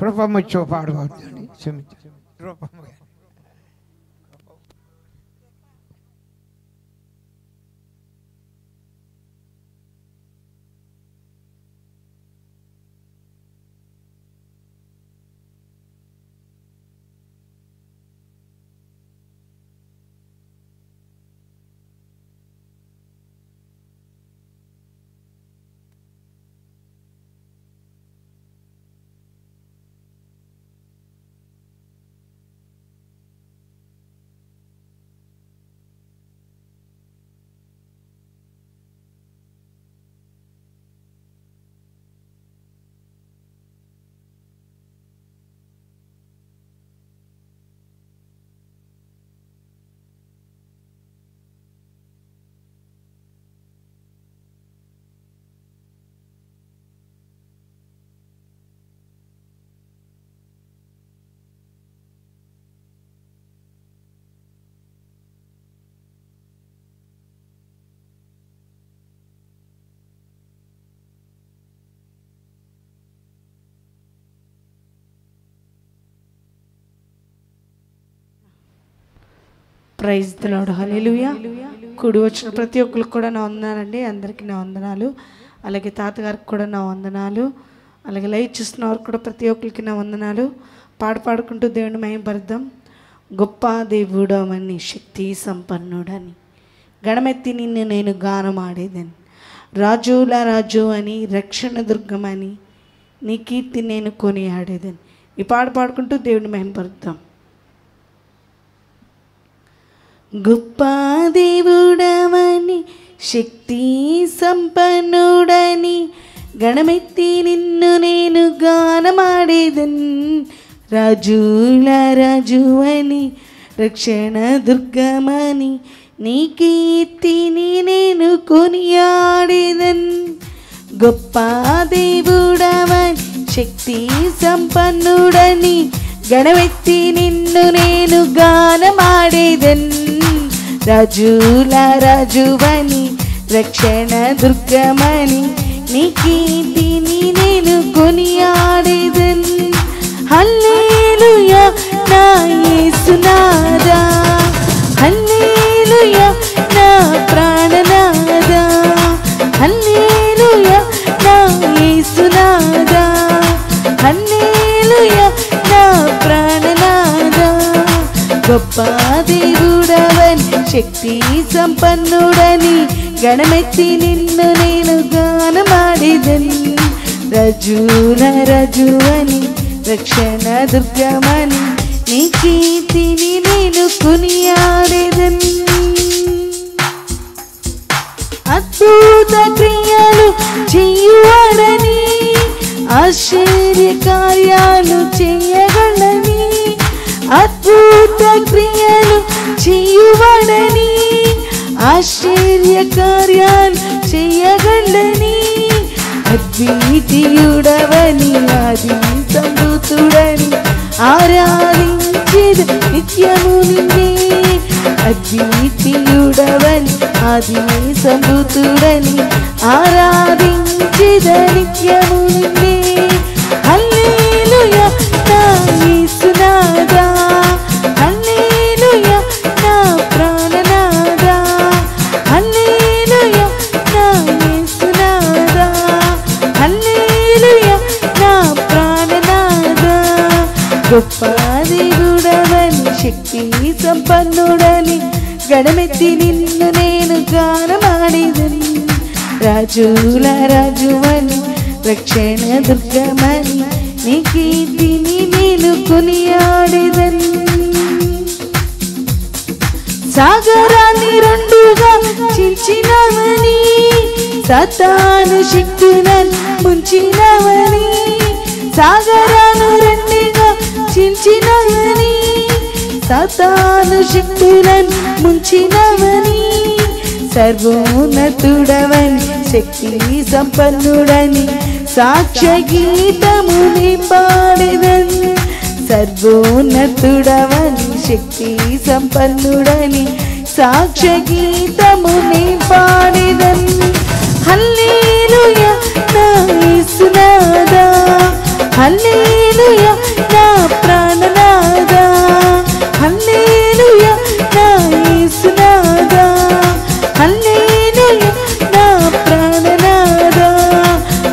కృపమ్మ చో పాడబడుతుంది క్షమించండి కృపమ్మ గారు. ప్రైజ్ దిలాడు హల్లెలూయా కూడి వచ్చిన ప్రతి ఒక్కరికి కూడా నా వందనాలండి అందరికీ నా వందనాలు అలాగే తాతగారికి కూడా నా వందనాలు అలాగే లైవ్ చూస్తున్న వారికి కూడా ప్రతి ఒక్కరికి నా వందనాలు పాట పాడుకుంటూ దేవుని మయంపరుద్దాం గొప్ప దేవుడమని శక్తి సంపన్నుడని గణమెత్తి నిన్ను నేను గానమాడేదని రాజుల రాజు అని రక్షణ దుర్గమని నీ కీర్తి నేను కొనియాడేదని ఈ పాట పాడుకుంటూ దేవుని మహింపరుద్దాం గొప్ప దేవుడవని శక్తి సంపన్నుడని గణమెత్తి నిన్ను నేను గానమాడేదన్ రాజుల రాజువని రక్షణ దుర్గమని నీ కీర్తిని నేను కొనియాడేదన్ గొప్ప దేవుడవని శక్తి సంపన్నుడని గణమెత్తి నిన్ను నేను గానమాడేదన్ రాజుల రాజువని రక్షణ దుర్గమని నీ కీర్తిని నేను కొనియాడేదన్ హల్లేలుయా నా యేసునాదా హల్లేలుయా నా ప్రాణనాదా హల్లేలుయా నా యేసునాదా హల్లేలుయా నా ప్రాణనాదా గొప్ప దేవుడవని శక్తి సంపన్నుడని గణమెత్తి నిన్ను నేను గానమాడిదని రజుల రజువని రక్షణ దుర్గమని నీ కీర్తిని నేను కొనియాడేదని అద్భుత క్రియలు చేయువాడని ఆశ్చర్య కార్యాలు చేయగలని అద్భుత క్రియలు చేయువాడని ఆశ్చర్య కార్యాలు చేయగలని అద్వితీయుడవని ఆది సంబుతుడని ఆరాధించేది నిత్యము నిన్నే అద్వితీయుడవని ఆది సంబుతుడని ఆరాధించేద నిత్యము నిన్నే హల్లెలూయా నా యేసునాదా హల్లెలూయా నా ప్రాణనాదా హల్లెలూయా నా యేసునాదా హల్లెలూయా నా ప్రాణనాదా గొప్ప దేవుడవని శక్తి సంపన్నుడని గణమెత్తి నిన్ను నేను గానమాడిదని రాజుల రాజువని రక్షణ దుర్గమని నీ కీర్తిని నేను కొనియాడేదని సాగరాన్ని రెండుగా చించినవని సతాను శక్తులను ముంచినవని సాగరాను రెండుగా చించినవని సతాను శక్తులను ముంచినవని సర్వోన్నతుడవని శక్తి సంపన్నుడని సాక్ష్య గీతముని పాడేదని సర్వోన్నతుడవని శక్తి సంపన్నుడని సాక్ష్య గీతముని పాడేదని హల్లేలుయా నా యేసునాదా హల్లేలుయా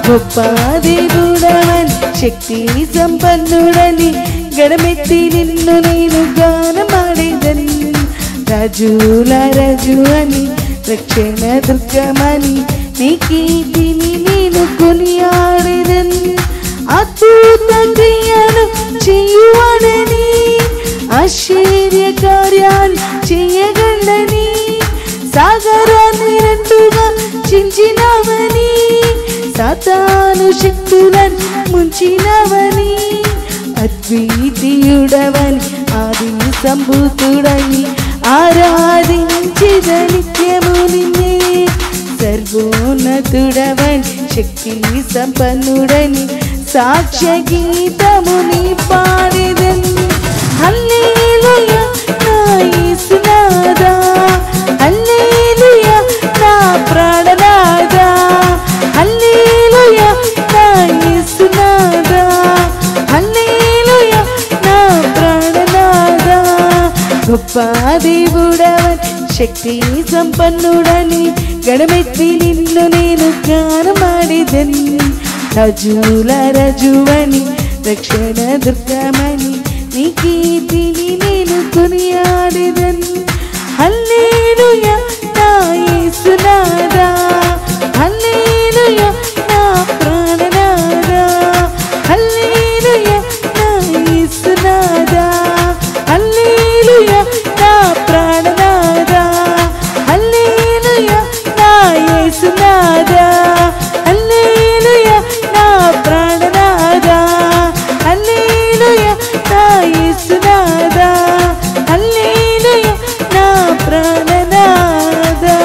గొప్ప దేవుడవని శక్తి సంపన్నుడని గడమెత్తి నిన్ను నేను గానమాడేదని రాజుల రాజు అని రక్షణ దుర్గమని నీ కీర్తిని నేను కొనియాడేదని అద్భుత క్రియలు చేయువాడని ఆశ్చర్య కార్యాలు చేయగలడని సాగరాన్ని రెండుగా చించినవని సాతాను శక్తులను ముంచినవని అద్వితీయుడవని ఆది సంభూతుడని ఆరాధించిద నిత్యము నిన్నే సర్వోన్నతుడవని శక్తి సంపన్నుడని సాక్ష్య గీతముని పాడేదని హల్లెలూయా నా యేసునాదా హల్లెలూయా నా ప్రాణనాదా హల్లెలూయా నా యేసునాదా హల్లెలూయా నా ప్రాణనాదా గొప్ప దేవుడవని శక్తి సంపన్నుడని గణమెత్తి నిన్ను నేను గానమాడిదని రజుల రజువని రక్షణ దుర్గమని నీ కీర్తిని నేను కొనియాడిదని హల్లెలూయా నా యేసునాదా హల్లెలూయా నా ప్రాణనాదా హల్లెలూయా నా యేసునాదా హల్లెలూయా నా ప్రాణనాదా హల్లెలూయా నా యేసునాదా హల్లెలూయా నా ప్రాణనాదా హల్లెలూయా నా యేసునాదా హల్లెలూయా నా ప్రాణనాదా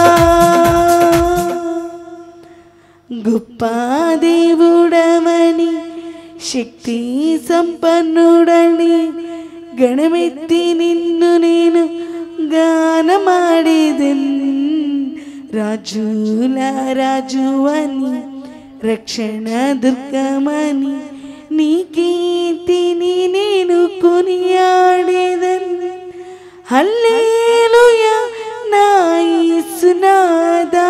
గొప్ప దేవుడమని శక్తి సంపన్నుడని గణమెత్తి నిన్ను నేను గానమాడేదన్ రాజుల రాజు అని రక్షణ దుర్గమని నీ కీర్తిని నేను కొనియాడేదన్ హల్లేలుయా నా యేసునాదా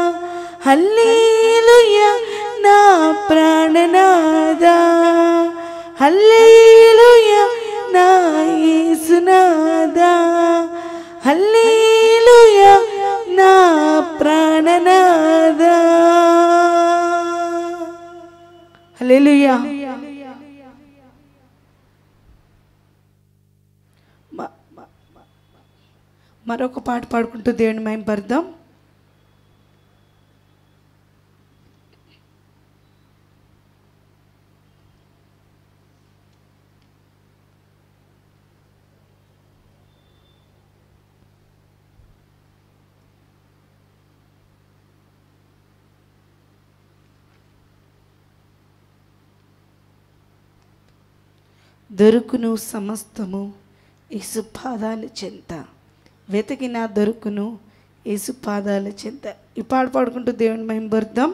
హల్లేలుయా నా ప్రాణనాదా హల్లేలుయా నా యేసునాదా హల్లేలుయా నా ప్రాణనాదా హల్లేలుయా మ- మ- మరొక పాట పాడుకుంటూ దేవుని మేము పడదాం దొరుకును సమస్తము యేసు పాదాల చెంత వెతికిన దొరుకును యేసు పాదాల చెంత ఈ పాట పాడుకుంటూ దేవుని మేము పడదాం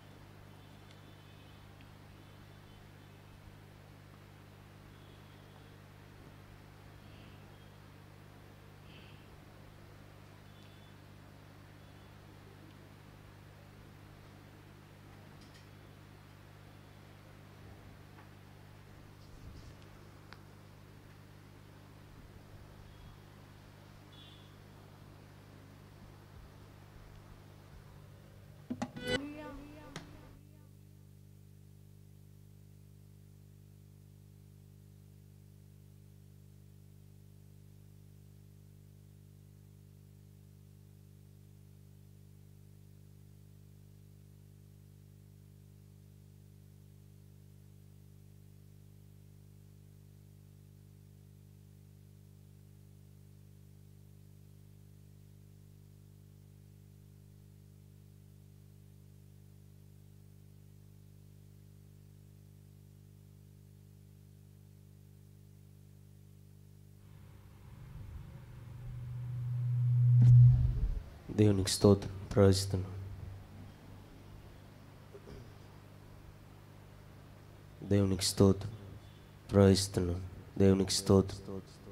దేవునికి స్తోత్రం ప్రవచిస్తున్నాను దేవునికి స్తోత్రం ప్రవహిస్తున్నాను దేవునికి స్తోత్రం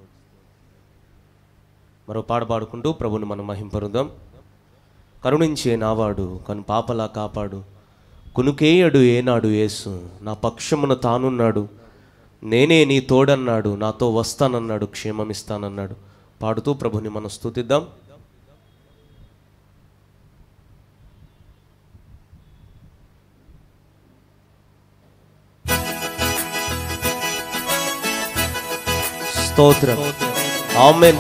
మరో పాట పాడుకుంటూ ప్రభుని మనం మహింపరుదాం కరుణించే నావాడు కను పాపలా కాపాడు కునుకేయడు ఏనాడు యేసు నా పక్షమున తానున్నాడు నేనే నీ తోడన్నాడు నాతో వస్తానన్నాడు క్షేమమిస్తానన్నాడు పాడుతూ ప్రభుని మనం స్తుతిద్దాం స్తోత్రం ఆమెన్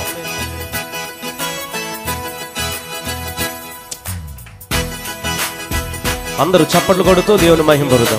అందరూ చప్పట్లు కొడుతూ దేవుని మహిమ పరుదాం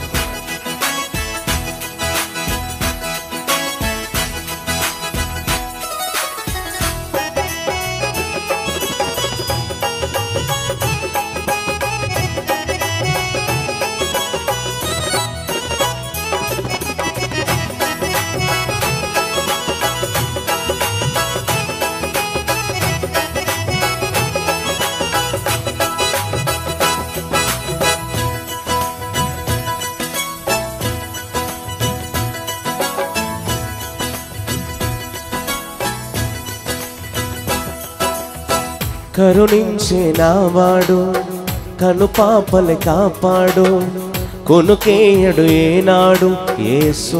కరుణించేనావాడు కను పాపలు కాపాడు కొనుకేయడు ఏనాడు యేసు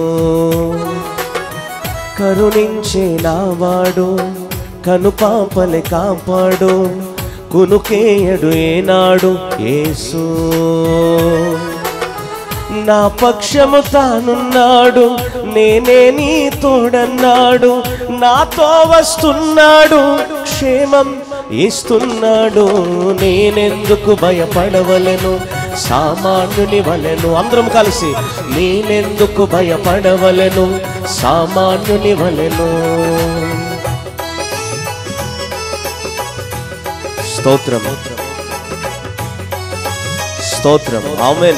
కరుణించేనావాడు కను పాపలు కాపాడు కొనుకేయడు ఏనాడు యేసు నా పక్షము తానున్నాడు నేనే నీ తోడన్నాడు నాతో వస్తున్నాడు క్షేమం ఇస్తున్నాడు నేనెందుకు భయపడవలెను సామాన్యుని వలెను అందరం కలిసి నేనెందుకు భయపడవలెను సామాన్యుని వలెను స్తోత్రం స్తోత్రం ఆమెన్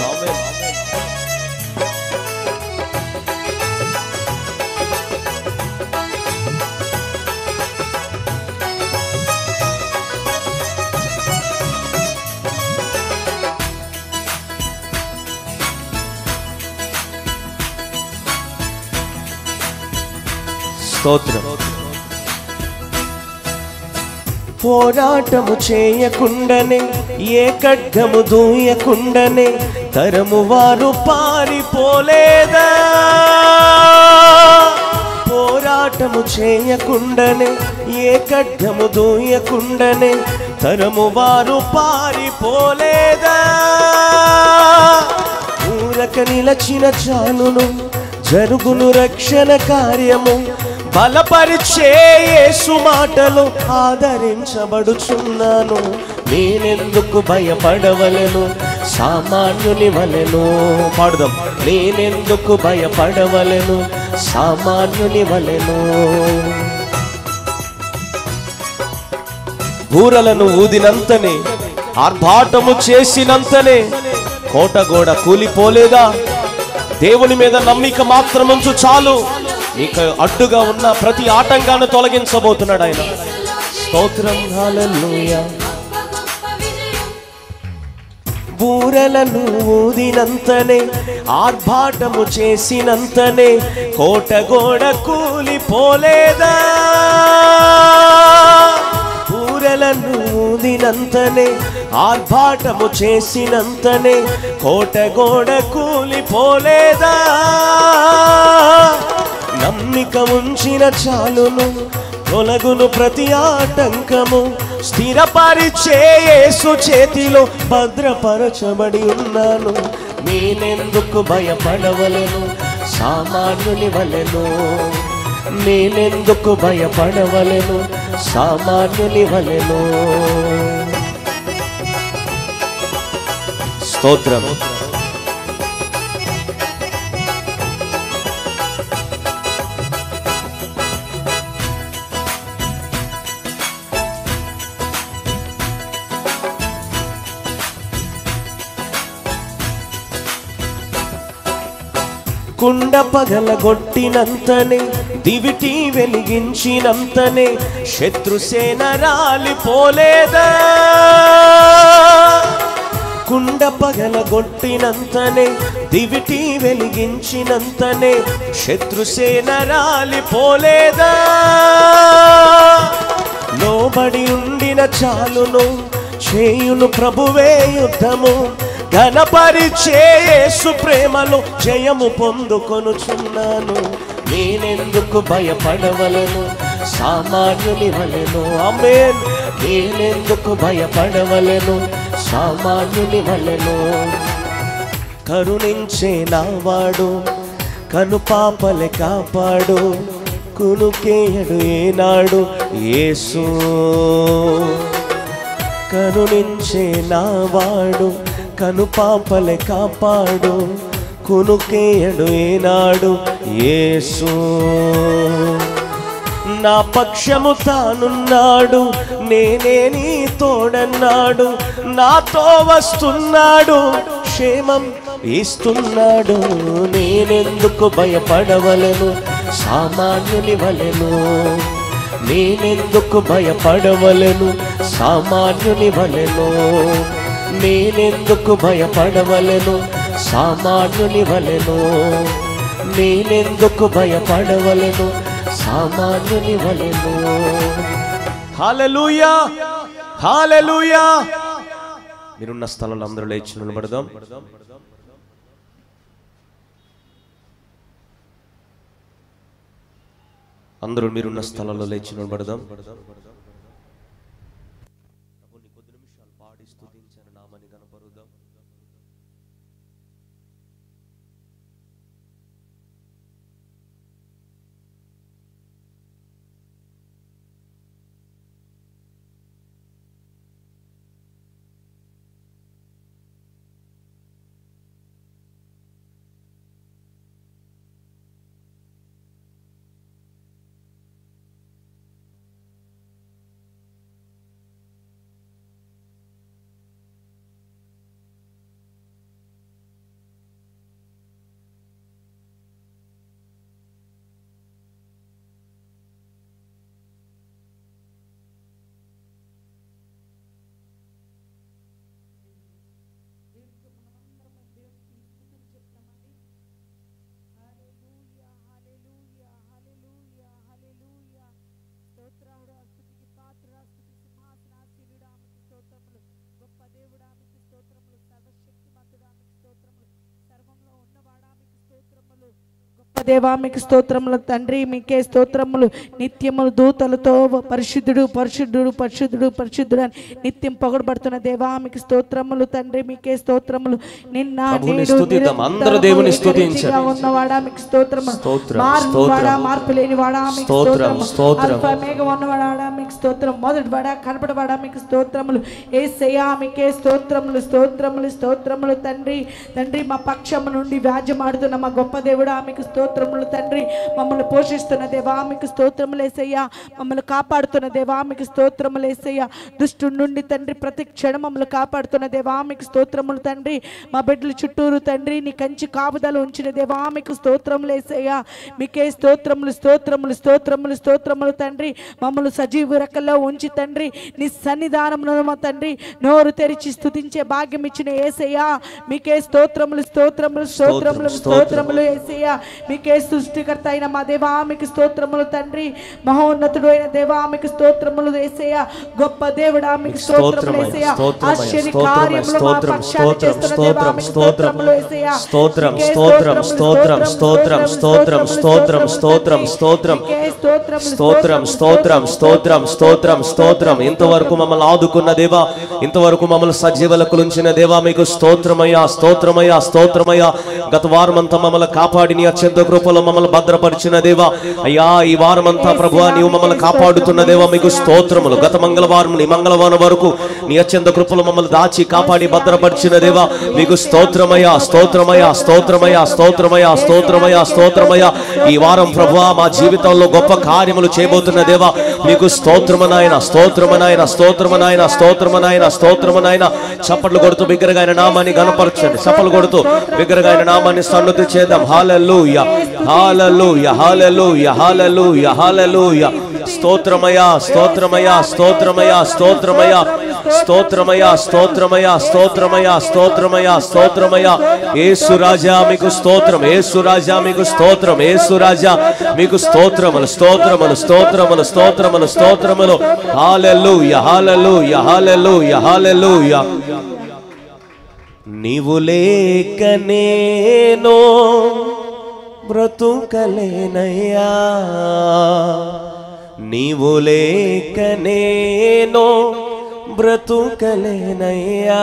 స్తోత్రం పోరాటము చేయకుండనే ఏ ఖడ్గము దూయకుండనే తరము వారు పారిపోలేదా పోరాటము చేయకుండనే ఏ ఖడ్గము దూయకుండనే తరము వారు పారిపోలేదా ఊరక నిలచిన చాలును జరుగును రక్షణ కార్యము బలపరిచే యేసు మాటలు ఆదరించబడుచున్నాను నేనెందుకు భయపడవలను సామాన్యుని వలెను పాడుదాం నేనెందుకు భయపడవలను సామాన్యుని వలెను బూరలను ఊదినంతనే ఆర్భాటము చేసినంతనే కోట గోడ కూలిపోలేదా దేవుని మీద నమ్మిక మాత్రముంచు చాలు నీకు అడ్డుగా ఉన్న ప్రతి ఆటంకాన్ని తొలగించబోతున్నాడు ఆయన స్తోత్రం హల్లెలూయా బూరలను ఊదినంతనే ఆర్భాటము చేసినంతనే కోట గోడ కూలిపోలేదా బూరలను ఊదినంతనే ఆర్భాటము చేసినంతనే కోట గోడ కూలిపోలేదా నమ్మిక ఉంచిన చాలును తొలగును ప్రతి ఆటంకము స్థిరపరిచే యేసు చేతిలో భద్రపరచబడి ఉన్నాను నేనెందుకు భయపడవలను సామాన్యుని వలెను నేనెందుకు భయపడవలను సామాన్యుని వలెను స్తోత్రం కుండ పగలగొట్టినంతనే దివిటి వెలిగించినంతనే శత్రుసేన రాలిపోలేదా కుండ పగలగొట్టినంతనే దివిటి వెలిగించినంతనే శత్రుసేన రాలిపోలేదా లోబడి ఉండిన చాలును చేయును ప్రభువే యుద్ధము ఘనపరిచే యేసు ప్రేమలో జయము పొందుకొనుచున్నాను నేనెందుకు భయపడవలను సామాన్యుని వలెను అమేన్ నేనెందుకు భయపడవలను సామాన్యుని వలెను కరుణించే నావాడు కనుపాపలే కాపాడు కునుకేయడు ఏనాడు యేసు కరుణించే నావాడు కనుపాపలే కాపాడు కునుకేయడు ఏనాడు యేసు నా పక్షము తానున్నాడు నేనే నీ తోడన్నాడు నాతో వస్తున్నాడు క్షేమం ఇస్తున్నాడు నేనెందుకు భయపడవలను సామాన్యుని వలెను నేనెందుకు భయపడవలను సామాన్యుని వలెను నేనెందుకు భయపడవలను సామాన్యుని వలెను నేనెందుకు భయపడవలను సామాన్యుని వలెను హాలెలూయా హాలెలూయా మీరున్న స్థలంలో అందరూ లేచి నిలబడదాం అందరూ మీరున్న స్థలంలో లేచి నిలబడదాం ప్రభుని కొద్ది నిమిషాలు పాడి స్తుతించిన నామని కనపరుద్దాం దేవా మీకు స్తోత్రములు తండ్రి మీకే స్తోత్రములు నిత్యములు దూతలతో పరిశుద్ధుడు పరిశుద్ధుడు పరిశుద్ధుడు పరిశుద్ధుడు అని నిత్యం పొగడబడుతున్న దేవా మీకు స్తోత్రములు తండ్రి మీకే స్తోత్రములు నిన్న ప్రభుని నేడు స్తుతిద్దాం. నిరంతరము అందరూ దేవుని స్తుతించండి. ఏకరీతిగా ఉన్నవాడా మీకు స్తోత్రము స్తోత్రం, మారువాడా స్తోత్రం. మార్పు లేనివాడా మీకు స్తోత్రం, స్తోత్రము స్తోత్రం. అల్ఫా మేఘం ఉన్నవాడా మీకు స్తోత్రం మొదటి వాడా కనపడవాడా మీకు స్తోత్రములు ఏసయ్యా మీకే స్తోత్రములు స్తోత్రములు స్తోత్రములు తండ్రి తండ్రి మా పక్షము నుండి వ్యాజ్యమాడుతున్న మా గొప్ప దేవుడా మీకు స్తోత్రములు తండ్రి మమ్మల్ని పోషిస్తున్న దేవా మీకు స్తోత్రములు ఏసయ్యా మమ్మల్ని కాపాడుతున్న దేవా మీకు స్తోత్రములు ఏసయ్యా దుష్టు నుండి తండ్రి ప్రతి క్షణం మమ్మల్ని కాపాడుతున్న దేవా మీకు స్తోత్రములు తండ్రి మా బిడ్డల చుట్టూరు తండ్రి నీ కంచి కాపుదలు ఉంచిన దేవా మీకు స్తోత్రములు ఏసయ్యా మీకే స్తోత్రములు స్తోత్రములు స్తోత్రములు స్తోత్రములు తండ్రి మమ్మల్ని సజీవ రెక్కల్లో ఉంచి తండ్రి నీ సన్నిధానమును మా తండ్రి నోరు తెరిచి స్తుతించే భాగ్యం ఇచ్చిన ఏసయ్యా మీకే స్తోత్రములు స్తోత్రములు స్తోత్రములు స్తోత్రములు ఏసయ్యా మీకే సృష్టికర్త అయిన మా దేవా మీకు స్తోత్రములు తండ్రి మహోన్నతుడు అయిన దేవా మీకు స్తోత్రములు ఏసయ్యా గొప్ప దేవుడా మీకు స్తోత్రములు స్తోత్రమయ్య, ఏసయ్యా స్తోత్రమయ్య, ఆశ్చర్య స్తోత్రమయ్య, కార్యములు మా స్తోత్రం, పక్షాన స్తోత్రం, చేస్తున్న దేవా స్తోత్రం, మీకు స్తోత్రం, స్తోత్రములు ఏసయ్యా స్తోత్రం మీకే స్తోత్రం స్తోత్రం స్తోత్రం స్తోత్రములు, స్తోత్రం స్తోత్రం స్తోత్రం స్తోత్రం మీకే స్తోత్రములు, స్తోత్రం స్తోత్రం స్తోత్రం స్తోత్రం స్తోత్రం ఇంతవరకు మమ్మల్ని ఆదుకున్న దేవా ఇంతవరకు మమ్మల్ని సజీవులకు ఉంచిన దేవా మీకు స్తోత్రమయ్యా స్తోత్రమయ్యా స్తోత్రమయ్యా గత వారం అంతా మమ్మల్ని కాపాడి నీ అత్యంత కృపలో మమ్మల్ని భద్రపరిచిన దేవా అయ్యా ఈ వారం అంతా ప్రభువా నీవు మమ్మల్ని కాపాడుతున్న దేవా మీకు స్తోత్రములు గత మంగళవారం నీ మంగళవారం వరకు నీ అత్యంత కృపలో మమ్మల్ని దాచి కాపాడి భద్రపరిచిన దేవా మీకు స్తోత్రమయ్యా స్తోత్రమయ్యా స్తోత్రమయ్యా స్తోత్రమయ్యా స్తోత్రమయ్యా స్తోత్రమయ్యా ఈ వారం ప్రభువా మా జీవితంలో గొప్ప కార్యములు చేయబోతున్న దేవా మీకు స్తోత్రమనాయన స్తోత్రమనాయన స్తోత్రమనాయన స్తోత్రమనాయన స్తోత్రమనాయన చప్పట్లు కొడుతూ బిగ్గరగా ఆయన నామాన్ని గనపరచండి చప్పలు కొడుతూ బిగ్గరగా ఆయన నామాన్ని సన్నుతి చేద్దాం హాలూయ హాలూయ హాలూయ హాలూయ హాలూయ స్తోత్రమయా స్తోత్రమయా స్తోత్రమయా స్తోత్రమయా స్తోత్రమయా స్తోత్రమయా స్తోత్రమయా స్తోత్రమయా స్తోత్రమయా యేసు రాజా మీకు స్తోత్రం యేసు రాజా మీకు స్తోత్రం యేసు రాజా మీకు స్తోత్రములు స్తోత్రములు స్తోత్రములు స్తోత్రములు స్తోత్రములు హాలెలూయ హాలెలూయ హాలెలూయ హాలెలూయ నీవు లేక నేను బ్రతుకలేనయ్యా నీవు లేక నేను బ్రతుకలేనయ్యా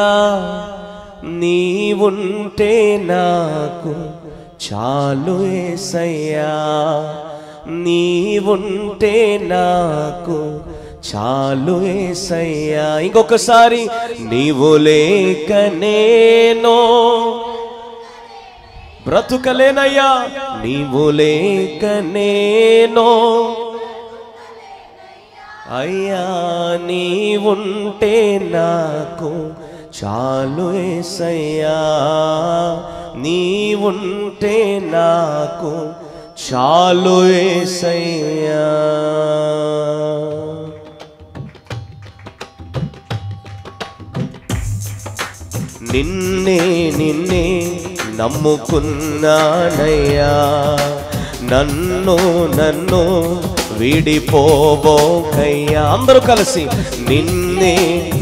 నీవుంటే నాకు చాలు ఏసయ్యా నీవుంటే నాకు చాలు ఏసయ్యా ఇంకొకసారి నీవు లేక నేను బ్రతుకలేనయ్యా నీవు లేక నేను అయ్యా నీవుంటే నాకు చాలు ఏసయ్యా నీవుంటే నాకు చాలు ఏసయ్యా నిన్నే నిన్నే నమ్ముకున్నానయ్యా నన్ను నన్ను విడిపోబోకయ్యా అందరూ కలిసి నిన్నే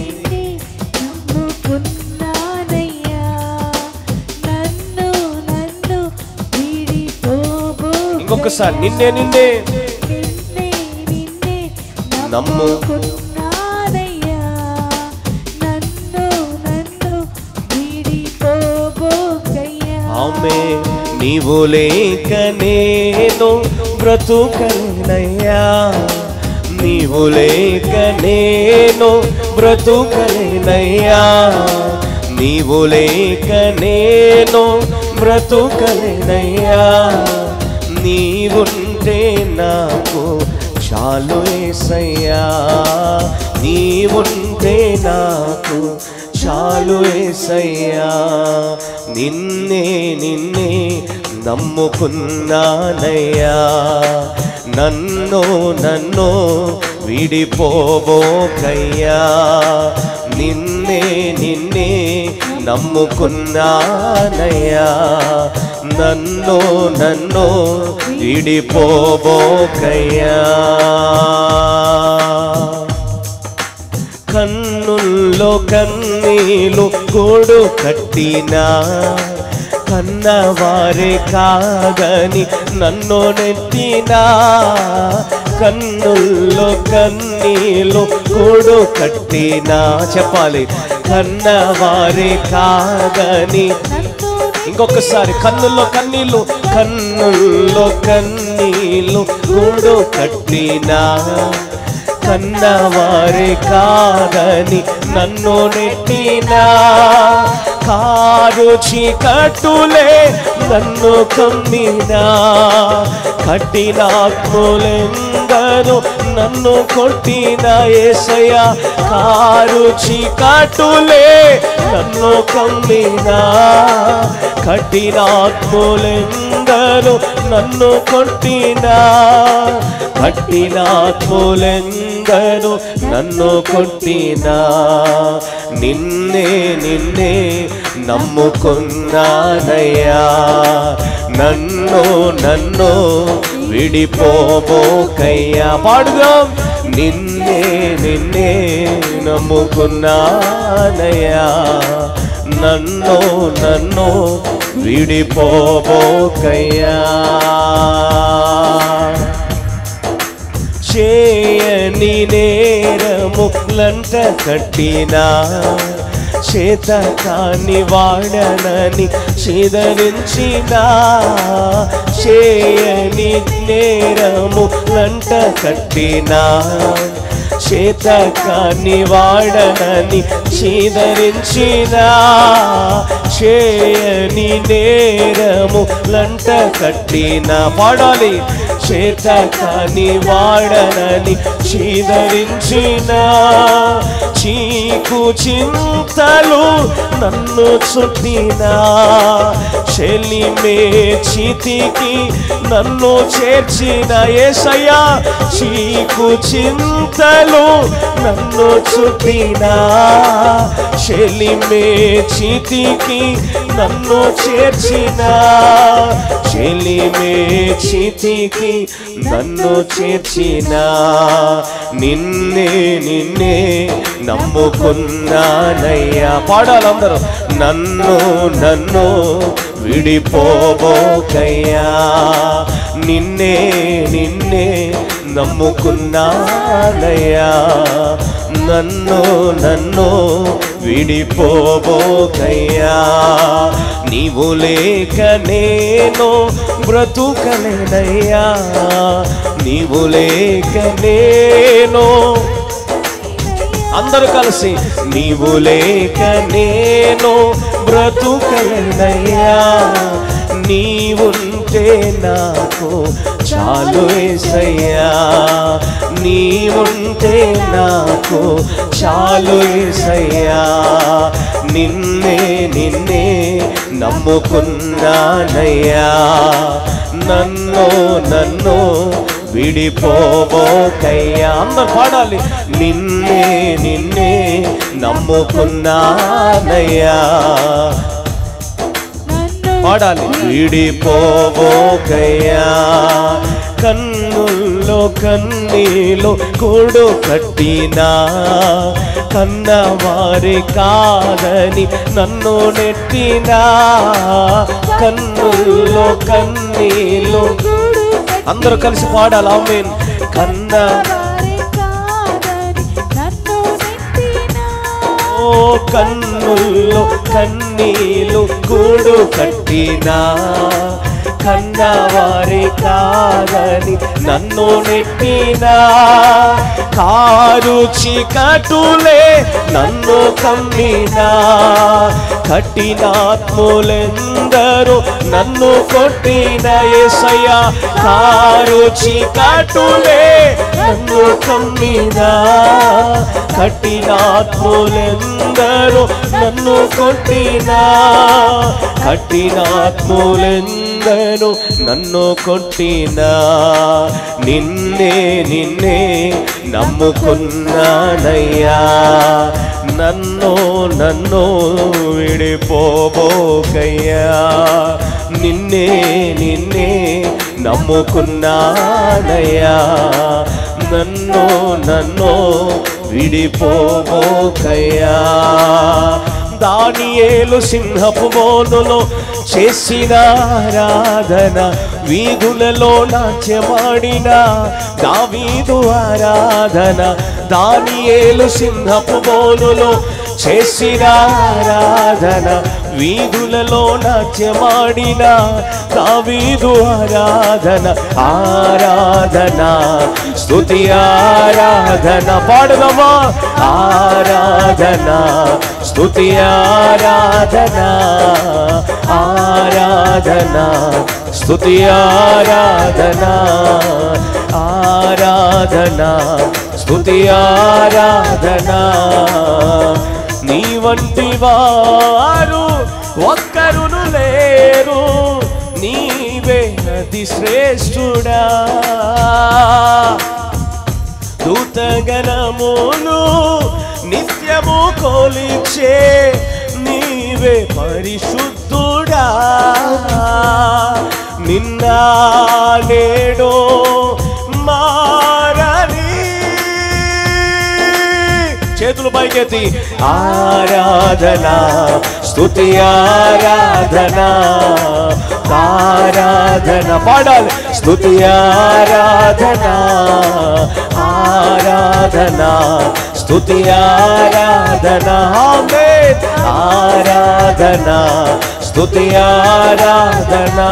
నమ్ముకున్నానయ్యా నన్ను నన్ను విడిపోబోకు ఇంకొకసారి నిన్నే నిన్నే నిన్నే నిన్నే నమ్ము. నమ్ముకున్నానయ్యా నన్ను నన్ను విడిపోబోకయ్యా ఆమె నీవు లేక నేను బ్రతుకలేనయ్యా నీవు లేక నేను బ్రతుకలేనయ్యా నీవు లేక నేను బ్రతుకలేనయ్యా నీవుంటే నాకు చాలు ఏసయ్యా నీవుంటే నాకు చాలు ఏసయ్యా నిన్నే నిన్నే నమ్ముకున్నానయ్యా నన్ను నన్ను విడిపోబోకయ్యా నిన్నే నిన్నే నమ్ముకున్నానయ్యా నన్ను నన్ను విడిపోబోకయ్యా కన్నుల్లో కన్నీలు గూడు కట్టినా కన్నవారే కాదని నన్ను నెట్టినా కన్నుల్లో కన్నీలు గూడు కట్టినా చెప్పాలి కన్నవారే కాదని ఇంకొకసారి కన్నుల్లో కన్నీళ్ళు కన్నుల్లో కన్నీళ్ళు గూడు కట్టినా కన్నవారే కాదని నన్ను నెట్టినా కారు చీకట్టులే నన్ను కమ్మినా కట్టినాత్ములెందరూ నన్ను కొట్టిన ఏసయ కారు చీకట్టులే నన్ను కమ్మినా కట్టినాత్ములెందరూ నన్ను కొట్టినా కట్టినాత్ములెందరూ నన్ను కొట్టినా నిన్నే నిన్నే నమ్ముకున్నానయ్యా నన్ను నన్ను విడిపోబోకయ్యా పాడుదాం నిన్నే నిన్నే నమ్ముకున్నానయ్యా నన్ను నన్ను విడిపోబోకయ్యా చేయని నేరములంట కట్టినా చేత కాని వాడనని చిదరించినా చేయని నేరములంట కట్టినా చేత కాని వాడనని చీదరించినా చేయని నేరము లంట కట్టిన పాడాలి చేత కాని వాడనని చీదరించిన చీకు చింతలు నన్ను చుట్టినా చెలిమే చితికి నన్ను చేర్చిన ఏసయ్యా చీకు చింతలు నన్ను చుట్టినా చెలిమే చితికి నన్ను చేర్చిన చెలిమే చితికి నన్ను చేర్చిన నిన్నే నిన్నే నమ్ముకున్నానయ్యా పాడాలందరూ నన్ను నన్ను విడిపోబోకయ్యా నిన్నే నిన్నే నమ్ముకున్నానయ్యా నన్ను నన్ను విడిపోబోకయ్యా నీవు లేక నేను బ్రతుకలేనయ్యా నీవు లేక నేను అందరూ కలిసి నీవు లేక నేను బ్రతుకలేనయ్యా నీవుంటే నాకు చాలు ఏసయ్యా నీవుంటే నాకు చాలు ఏసయ్యా నిన్నే నిన్నే నమ్ముకున్నానయ్యా నన్ను నన్ను విడిపోబోకయ్యా అందరు పాడాలి నిన్నే నిన్నే నమ్ముకున్నానయ్యా నన్ను పాడాలి విడిపోబోకయ్యా కన్నుల్లో కన్నీలో కూడు కట్టినా కన్నవారి కాదని నన్ను నెట్టినా కన్నుల్లో కన్నీలో గూడు అందరూ కలిసి పాడాలి ఆమెన్ కన్న వారి కాదని నన్ను నెట్టినా ఓ కన్నుల్లో కన్నీలు కూడు కట్టినా కన్నవారి కాదని నన్ను నెట్టినా కారు చీకటులే నన్ను కమ్మినా కట్టినాత్ములెందరూ నన్ను కొట్టిన ఏసయ్య కారు చీకటులే నన్ను కమ్మినా కట్టినాత్ములెందరూ నన్ను కొట్టినా కట్టినాత్ములెందరూ నన్ను కొట్టినా నిన్నే నిన్నే నమ్ముకున్నానయ్యా నన్ను నన్ను విడిపోబోకయ్యా నిన్నే నిన్నే నమ్ముకున్నానయ్యా నన్ను నన్ను విడిపోబోకయ్యా దానియేలు సింహపు మోనులో చేసిన ఆరాధన వీధులలో నాట్యమాడిన దావీదు ఆరాధన దానియేలు సింహపు మోనులో చేసిన ఆరాధన వీధులలో నాట్యమాడిన దావీదు ఆరాధన ఆరాధన స్తుతి ఆరాధన పాడదమా ఆరాధన స్తుతి ఆరాధన ఆరాధన స్తుతి ఆరాధన ఆరాధన స్తుతి ఆరాధన నీ వంటి వారు ఒక్కరును లేరు నీవే అతి శ్రేష్ఠుడా దూతగణములు నిత్యము కోలిచే నీవే పరిశుద్ధుడా నిన్న నేడో మారని చేతులు పైకెత్తి ఆరాధన స్తుతి ఆరాధన ఆరాధన పాడాలి స్తుతి ఆరాధన ఆరాధన స్తుతి ఆరాధన ఆమేన్ ఆరాధన స్తుతి ఆరాధన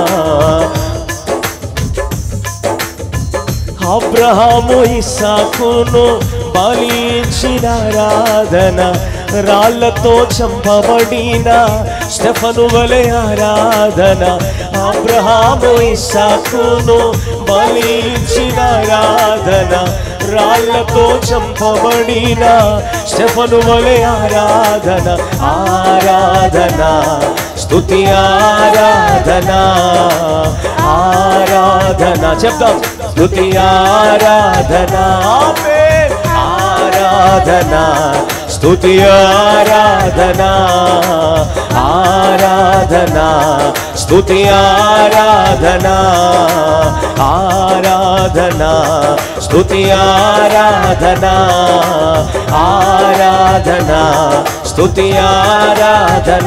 అబ్రహాము ఇస్సాకును బలించిన ఆరాధన రాళ్లతో చంపబడిన స్టెఫను వలె ఆరాధన అబ్రహాము ఇస్సాకును బలించిన ఆరాధన రాళ్లతో చంపబడిన స్టెఫను వలె ఆరాధన ఆరాధన స్తుతి ఆరాధన ఆరాధన చెప్తాం స్తుతి ఆరాధన ఆమేన్. ఆరాధన స్తుతి ఆరాధన ఆరాధన స్తుతి ఆరాధన ఆరాధన స్తుతి ఆరాధన ఆరాధన స్తుతి ఆరాధన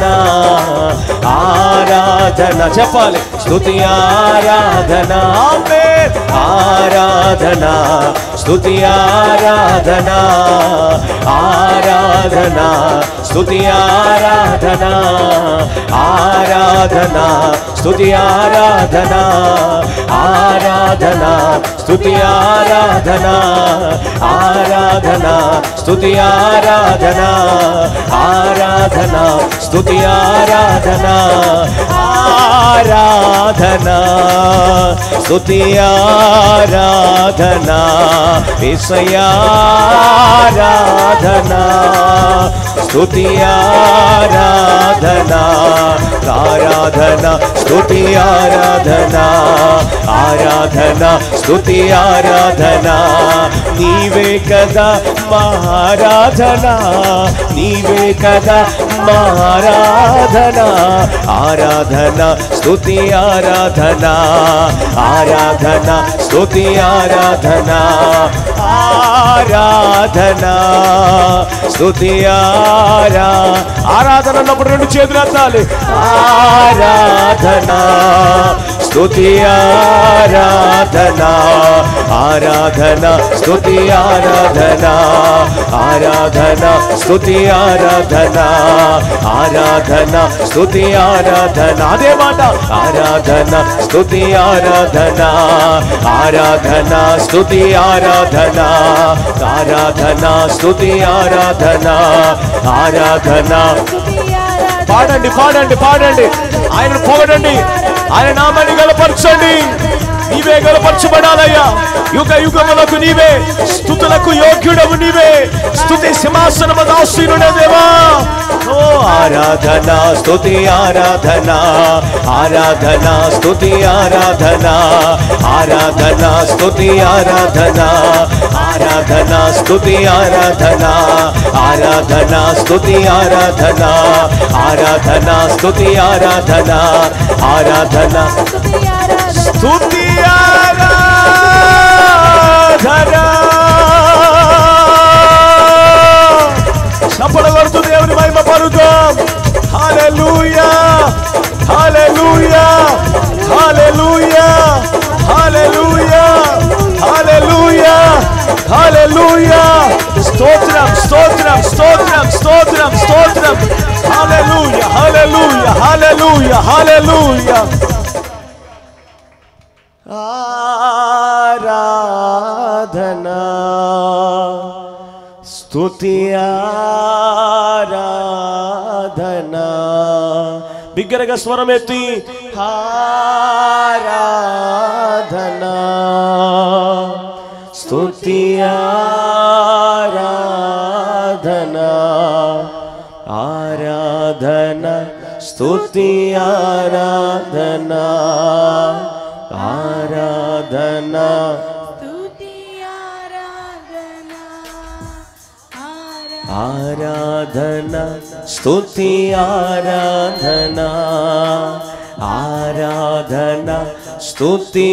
ఆరాధన చెప్పాలి స్తుతి ఆరాధన ఆమేన్. ఆరాధన స్తుతి ఆరాధన ఆరాధన స్తుతి ఆరాధన ఆరాధన స్తుతి ఆరాధన ఆరాధన స్తుతి ఆరాధన ఆరాధన స్తుతి ఆరాధన ఆరాధన స్తుతి ఆరాధన ఆరాధన స్తుతి ఆరాధన విషయారాధన స్తుతి ఆరాధన ఆరాధన స్తుతి ఆరాధన ఆరాధన స్తుతి ఆరాధన నీవే కదా మహారాధన నీవే కదా మహారాధన ఆరాధన స్తుతి ఆరాధన ఆరాధన స్తుతి ఆరాధన ఆరాధన స్తుతి ఆరా ఆరాధన అన్నప్పుడు రెండు చేతులు ఎత్తాలి ఆరాధన స్తుతి ఆరాధన ఆరాధన స్తుతి ఆరాధన ఆరాధన స్తుతి ఆరాధన ఆరాధన స్తుతి ఆరాధన అదే మాట ఆరాధన స్తుతి ఆరాధన ఆరాధన స్తుతి ఆరాధన ఆరాధన స్తుతి ఆరాధన ఆరాధన పాడండి పాడండి పాడండి ఆయన పొగడండి ఆయన నామాన్ని గలపరచండి నీవే గలపరచబడాలయ్యా యుగ యుగములకు నీవే స్థుతులకు యోగ్యుడవు నీవే స్థుతి సింహాసనము దాసునుడే దేవా ఓ ఆరాధన స్తుతి ఆరాధన ఆరాధన స్తుతి ఆరాధన ఆరాధన స్తుతి ఆరాధన ఆరాధన స్తుతి ఆరాధన ఆరాధన స్తుతి ఆరాధన ఆరాధన స్తుతి ఆరాధన ఆరాధన స్తుతి ఆరాధన చప్పడ కొడుతూ దేవుని మహిమ పరుద్దాం హల్లెలూయా హల్లెలూయా హల్లెలూయా హల్లెలూయా హల్లెలూయా హల్లెలూయా స్తోత్రం స్తోత్రం స్తోత్రం స్తోత్రం స్తోత్రం హల్లెలూయా హల్లెలూయా హల్లెలూయా హల్లెలూయా ఆరాధన స్తుతి ఆరాధన బిగ్గరగా స్వరం ఎత్తి ఆరాధన స్తుతి ఆరాధన ఆరాధన స్తుతి ఆరాధన ఆరాధన ఆరాధన స్తుతి ఆరాధన ఆరాధన స్తుతి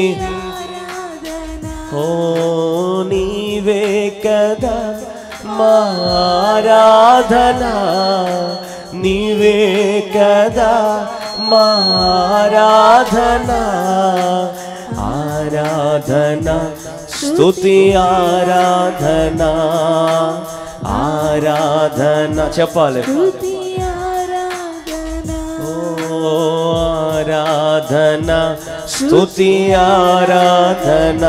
ఓ నీవే కదా మారాధన నీవే కదా మారాధన ఆరాధన స్తుతి ఆరాధన ఆరాధన చెప్పాలి ఓ ఆరాధన స్తుతి ఆరాధన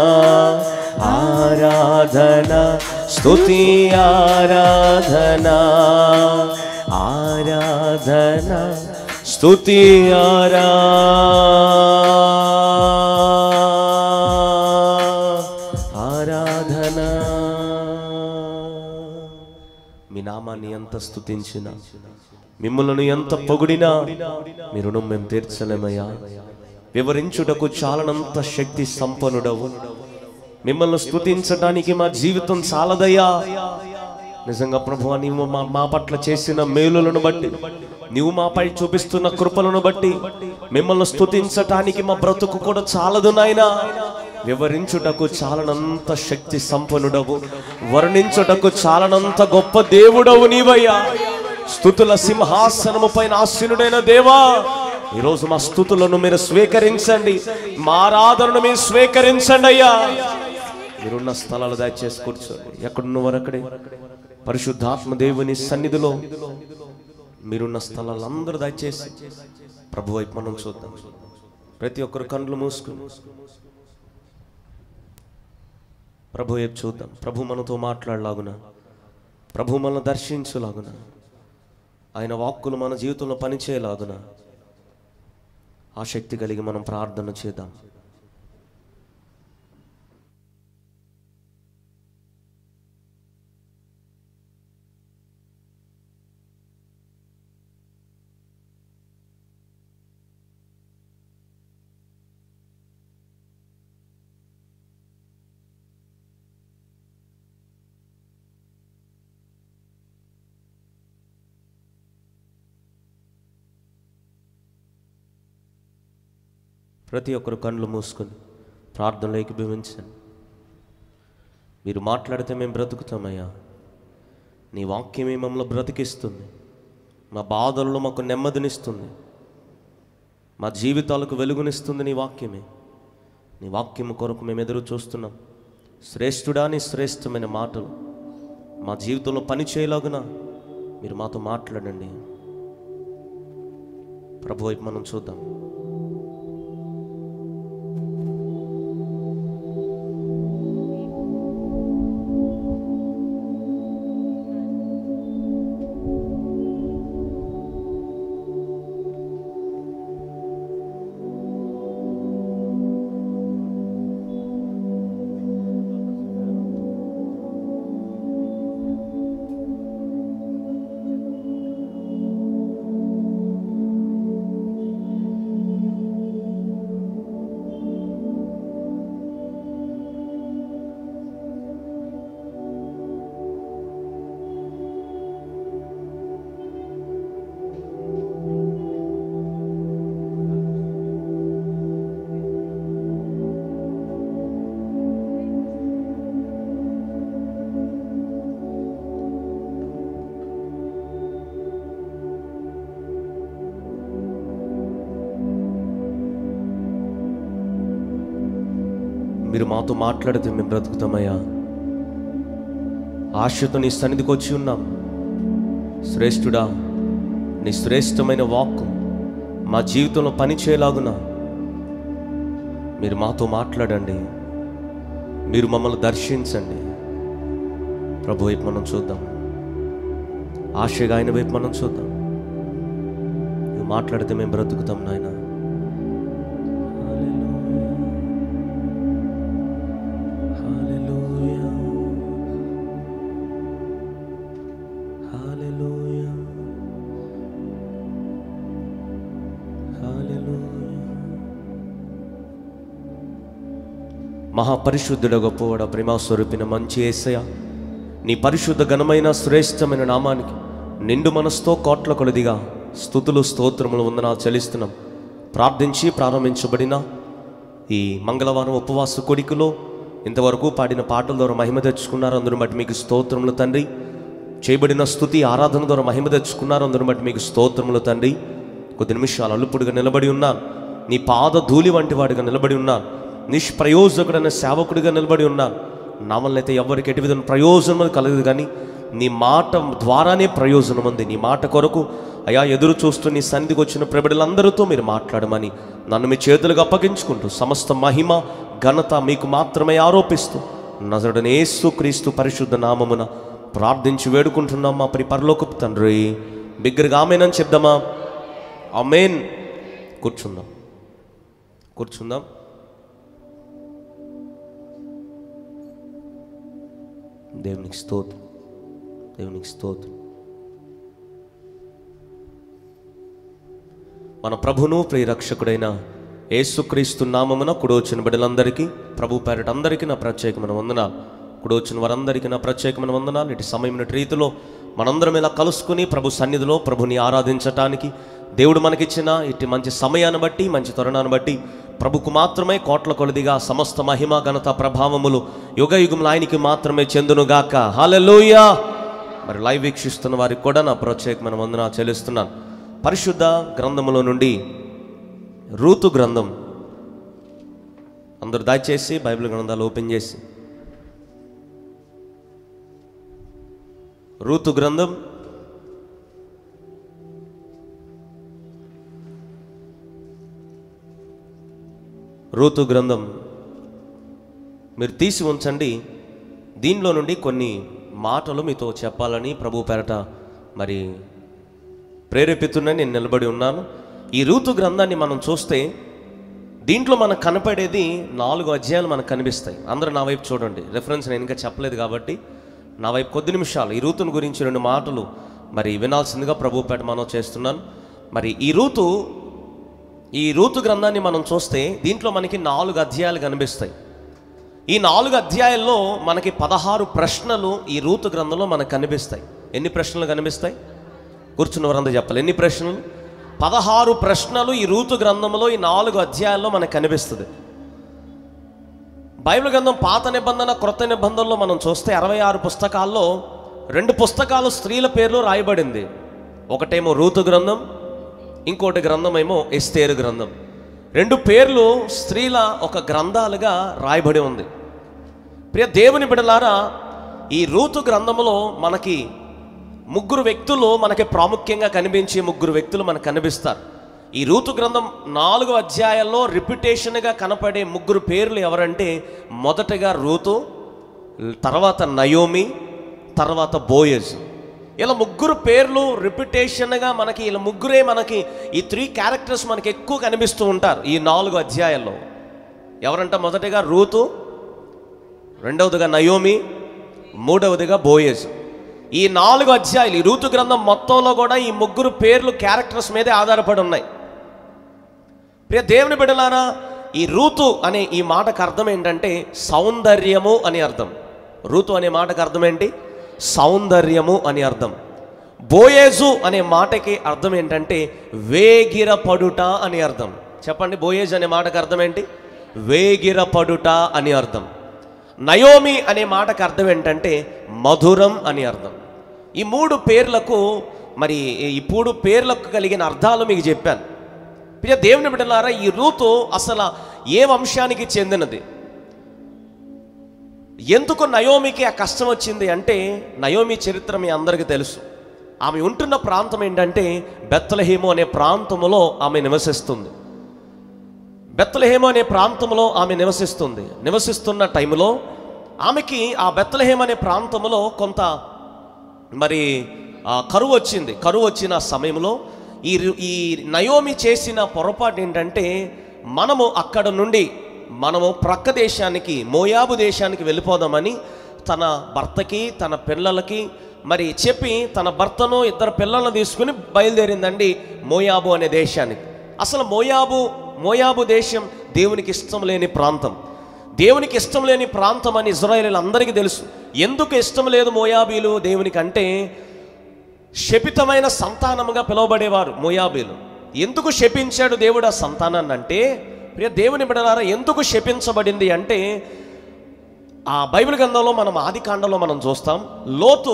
ఆరాధన స్తుతి ఆరాధన ఆరాధన స్తుతి ఆరా ఆరాధన మీ నామాన్ని ఎంత స్తుతించినా మిమ్మల్ని ఎంత పొగిడినా మీ రుణం మేము తీర్చలేమయ్యా వివరించుటకు చాలనంత శక్తి సంపన్నుడవు మిమ్మల్ని స్తుతించడానికి మా జీవితం చాలదయ్యా నిజంగా ప్రభు నీవు మా మా పట్ల చేసిన మేలులను బట్టి నీవు మాపై చూపిస్తున్న కృపలను బట్టి మిమ్మల్ని స్తుతించటానికి మా బ్రతుకు కూడా చాలదు నాయనా వివరించుటకు చాలనంత శక్తి సంపన్నుడవు వర్ణించుటకు చాలనంత గొప్ప దేవుడవు నీవయ్యా స్థుతుల సింహాసనము పైన ఆసీనుడైన దేవా ఈరోజు మా స్థుతులను మీరు స్వీకరించండి మా ఆరాధనను మీరు స్వీకరించండి అయ్యా మీరున్న స్థలాలు దయచేసి కూర్చోండి ఎక్కడున్న వరకడే పరిశుద్ధాత్మ దేవుని సన్నిధిలో మీరున్న స్థలాలు అందరూ దయచేసి ప్రభు వైపు మనం చూద్దాం ప్రతి ఒక్కరు కళ్ళు మూసుకుని ప్రభు వైపు చూద్దాం ప్రభు మనతో మాట్లాడలాగున ప్రభు మనల్ని దర్శించులాగున ఆయన వాక్కులు మన జీవితంలో పనిచేయలాగున ఆ శక్తి కలిగి మనం ప్రార్థన చేద్దాం ప్రతి ఒక్కరు కళ్ళు మూసుకొని ప్రార్థనలో ఏకీభవించండి మీరు మాట్లాడితే మేము బ్రతుకుతామయ్యా నీ వాక్యమే మమ్మల్ని బ్రతికిస్తుంది మా బాధల్లో మాకు నెమ్మదినిస్తుంది మా జీవితాలకు వెలుగునిస్తుంది నీ వాక్యమే నీ వాక్యము కొరకు మేము ఎదురు చూస్తున్నాం శ్రేష్ఠుడా నీ శ్రేష్టమైన మాటలు మా జీవితంలో పని చేయలాగున మీరు మాతో మాట్లాడండి ప్రభు వైపు మనం చూద్దాం మీరు మాతో మాట్లాడితే మేము బ్రతుకుతామయ్యా ఆశతో నీ సన్నిధికి వచ్చి ఉన్నాం శ్రేష్ఠుడా నీ శ్రేష్టమైన వాక్కు మా జీవితంలో పని చేయలాగున మీరు మాతో మాట్లాడండి మీరు మమ్మల్ని దర్శించండి ప్రభు వైపు మనం చూద్దాం ఆశగా ఆయన వైపు మనం చూద్దాం నువ్వు మాట్లాడితే మేము బ్రతుకుతాం నాయన Hallelujah. Hallelujah. Hallelujah. మహాపరిశుద్ధుడ గొప్పవాడ ప్రేమాస్వరూపిన మంచి ఏసయ నీ పరిశుద్ధ ఘనమైన శ్రేష్టమైన నామానికి నిండు మనసుతో కోట్ల కొలదిగా స్థుతులు స్తోత్రములు వందనాలు చెల్లిస్తున్నాం ప్రార్థించి ప్రారంభించబడిన ఈ మంగళవారం ఉపవాస కొడికలో ఇంతవరకు పాడిన పాటల ద్వారా మహిమ తెచ్చుకున్నారు అందరూ బట్టి మీకు స్తోత్రములు తండ్రి చేయబడిన స్థుతి ఆరాధన ద్వారా మహిమ తెచ్చుకున్నారు అందరూ బట్టి మీకు స్తోత్రములు తండ్రి కొద్ది నిమిషాలు అల్లుపుడిగా నిలబడి ఉన్నాను నీ పాద ధూళి వంటి వాడిగా నిలబడి ఉన్నాను నిష్ప్రయోజకుడైన సేవకుడిగా నిలబడి ఉన్నాను నా వల్ల అయితే ఎవరికి ఎటు విధంగా ప్రయోజనం అది కలగదు కానీ నీ మాట ద్వారానే ప్రయోజనం ఉంది నీ మాట కొరకు అయా ఎదురు చూస్తూ నీ సన్నిధికి వచ్చిన ప్రబిడలందరితో మీరు మాట్లాడమని నన్ను మీ చేతులకు అప్పగించుకుంటూ సమస్త మహిమ ఘనత మీకు మాత్రమే ఆరోపిస్తూ నజరుడని యేసు క్రీస్తు పరిశుద్ధ నామమున ప్రార్థించి వేడుకుంటున్నాం మా ప్రి పరలోకపు తండ్రి బిగ్గరగా ఆమెనని చెప్దామా అమేన్ కూర్చుందాం కూర్చుందాం దేవునికి స్తోత్రం దేవునికి స్తోత్రం మన ప్రభును ప్రియరక్షకుడైన యేసుక్రీస్తు నామమున కుడవచ్చిన బిడ్డలందరికీ ప్రభు పేరట అందరికీ నా ప్రత్యేకమైన వందన ఇప్పుడు వచ్చిన వారందరికీ నా ప్రత్యేకమైన వందనాలు ఇటు సమయమైన రీతిలో మనందరం ఇలా కలుసుకుని ప్రభు సన్నిధిలో ప్రభుని ఆరాధించటానికి దేవుడు మనకిచ్చిన ఇటు మంచి సమయాన్ని బట్టి మంచి తరుణాన్ని బట్టి ప్రభుకు మాత్రమే కోట్ల కొలదిగా సమస్త మహిమ ఘనత ప్రభావములు యుగ యుగములు ఆయనకి మాత్రమే చెందునుగాక హాలెలూయా మరి లైవ్ వీక్షిస్తున్న వారికి కూడా నా ప్రత్యేకమైన వందన చెల్లిస్తున్నాను పరిశుద్ధ గ్రంథములో నుండి రూతు గ్రంథం అందరు దయచేసి బైబిల్ గ్రంథాలు ఓపెన్ చేసి రూతు గ్రంథం రూతు గ్రంథం మీరు తీసి ఉంచండి దీనిలో నుండి కొన్ని మాటలు మీతో చెప్పాలని ప్రభు పేరట మరి ప్రేరేపితున్నాను నేను నిలబడి ఉన్నాను ఈ రూతు గ్రంథాన్ని మనం చూస్తే దీంట్లో మనకు కనపడేది నాలుగు అధ్యాయాలు మనకు కనిపిస్తాయి అందరూ నా వైపు చూడండి రెఫరెన్స్ నేను ఇంకా చెప్పలేదు కాబట్టి నా వైపు కొద్ది నిమిషాలు ఈ రూతుని గురించి రెండు మాటలు మరి వినాల్సిందిగా ప్రభు పేట మనం చేస్తున్నాను మరి ఈ రూతు ఈ రూతు గ్రంథాన్ని మనం చూస్తే దీంట్లో మనకి నాలుగు అధ్యాయాలు కనిపిస్తాయి ఈ నాలుగు అధ్యాయాల్లో మనకి పదహారు ప్రశ్నలు ఈ రూతు గ్రంథంలో మనకు కనిపిస్తాయి ఎన్ని ప్రశ్నలు కనిపిస్తాయి కూర్చున్న వారందరూ చెప్పాలి ఎన్ని ప్రశ్నలు పదహారు ప్రశ్నలు ఈ రూతు గ్రంథంలో ఈ నాలుగు అధ్యాయాల్లో మనకు కనిపిస్తుంది బైబిల్ గ్రంథం పాత నిబంధన క్రొత్త నిబంధనలో మనం చూస్తే అరవై ఆరు పుస్తకాల్లో రెండు పుస్తకాలు స్త్రీల పేర్లు రాయబడింది ఒకటేమో రూతు గ్రంథం ఇంకోటి గ్రంథం ఏమో ఎస్తేరు గ్రంథం రెండు పేర్లు స్త్రీల ఒక గ్రంథాలుగా రాయబడి ఉంది ప్రియ దేవుని బిడలారా ఈ రూతు గ్రంథంలో మనకి ముగ్గురు వ్యక్తులు మనకి ప్రాముఖ్యంగా కనిపించే ముగ్గురు వ్యక్తులు మనకు కనిపిస్తారు ఈ రూతు గ్రంథం నాలుగు అధ్యాయాల్లో రిపిటేషన్గా కనపడే ముగ్గురు పేర్లు ఎవరంటే మొదటగా రూతు తర్వాత నయోమి తర్వాత బోయజ్ ఇలా ముగ్గురు పేర్లు రిపిటేషన్గా మనకి ఇలా ముగ్గురే మనకి ఈ త్రీ క్యారెక్టర్స్ మనకి ఎక్కువ కనిపిస్తూ ఉంటారు ఈ నాలుగు అధ్యాయాల్లో ఎవరంట మొదటిగా రూతు రెండవదిగా నయోమి మూడవదిగా బోయజ్ ఈ నాలుగు అధ్యాయులు ఈ రూతు గ్రంథం మొత్తంలో కూడా ఈ ముగ్గురు పేర్లు క్యారెక్టర్స్ మీదే ఆధారపడి ఉన్నాయి ప్రియ దేవుని బిడ్డలారా ఈ రూతు అనే ఈ మాటకు అర్థం ఏంటంటే సౌందర్యము అని అర్థం రూతు అనే మాటకు అర్థం ఏంటి సౌందర్యము అని అర్థం బోయేజు అనే మాటకి అర్థం ఏంటంటే వేగిరపడుట అని అర్థం చెప్పండి బోయేజ్ అనే మాటకు అర్థం ఏంటి వేగిరపడుట అని అర్థం నయోమి అనే మాటకు అర్థం ఏంటంటే మధురం అని అర్థం ఈ మూడు పేర్లకు మరి ఈ మూడు పేర్లకు కలిగిన అర్థాలు మీకు చెప్పాను ప్రియ దేవుని బిడ్డలారా ఈ రూతు అసలు ఏ వంశానికి చెందినది ఎందుకు నయోమికి ఆ కష్టం వచ్చింది అంటే నయోమి చరిత్ర మీ అందరికీ తెలుసు ఆమె ఉంటున్న ప్రాంతం ఏంటంటే బెత్తలహేము అనే ప్రాంతంలో ఆమె నివసిస్తుంది బెత్తలహేము అనే ప్రాంతంలో ఆమె నివసిస్తుంది నివసిస్తున్న టైంలో ఆమెకి ఆ బెత్తలహేమ్ అనే ప్రాంతంలో కొంత మరి ఆ, కరువు వచ్చింది కరువు వచ్చిన సమయంలో ఈ రు- ఈ నయోమి చేసిన పొరపాటు ఏంటంటే మనము అక్కడ నుండి మనము ప్రక్క దేశానికి మోయాబు దేశానికి వెళ్ళిపోదామని తన భర్తకి తన పిల్లలకి మరి చెప్పి తన భర్తను ఇద్దరు పిల్లలను తీసుకుని బయలుదేరిందండి మోయాబు అనే దేశానికి అసలు మోయాబు మోయాబు దేశం దేవునికి ఇష్టం లేని ప్రాంతం దేవునికి ఇష్టం లేని ప్రాంతం అని ఇజ్రాయేలీలు అందరికీ తెలుసు ఎందుకు ఇష్టం లేదు మోయాబీలు దేవునికి అంటే శపితమైన సంతానముగా పిలువబడేవారు మోయాబీలు ఎందుకు శపించాడు దేవుడు ఆ సంతానాన్ని అంటే ప్రియ దేవుని బిడలారా ఎందుకు శపించబడింది అంటే ఆ బైబిల్ గ్రంథంలో మనం ఆది కాండంలో మనం చూస్తాం లోతు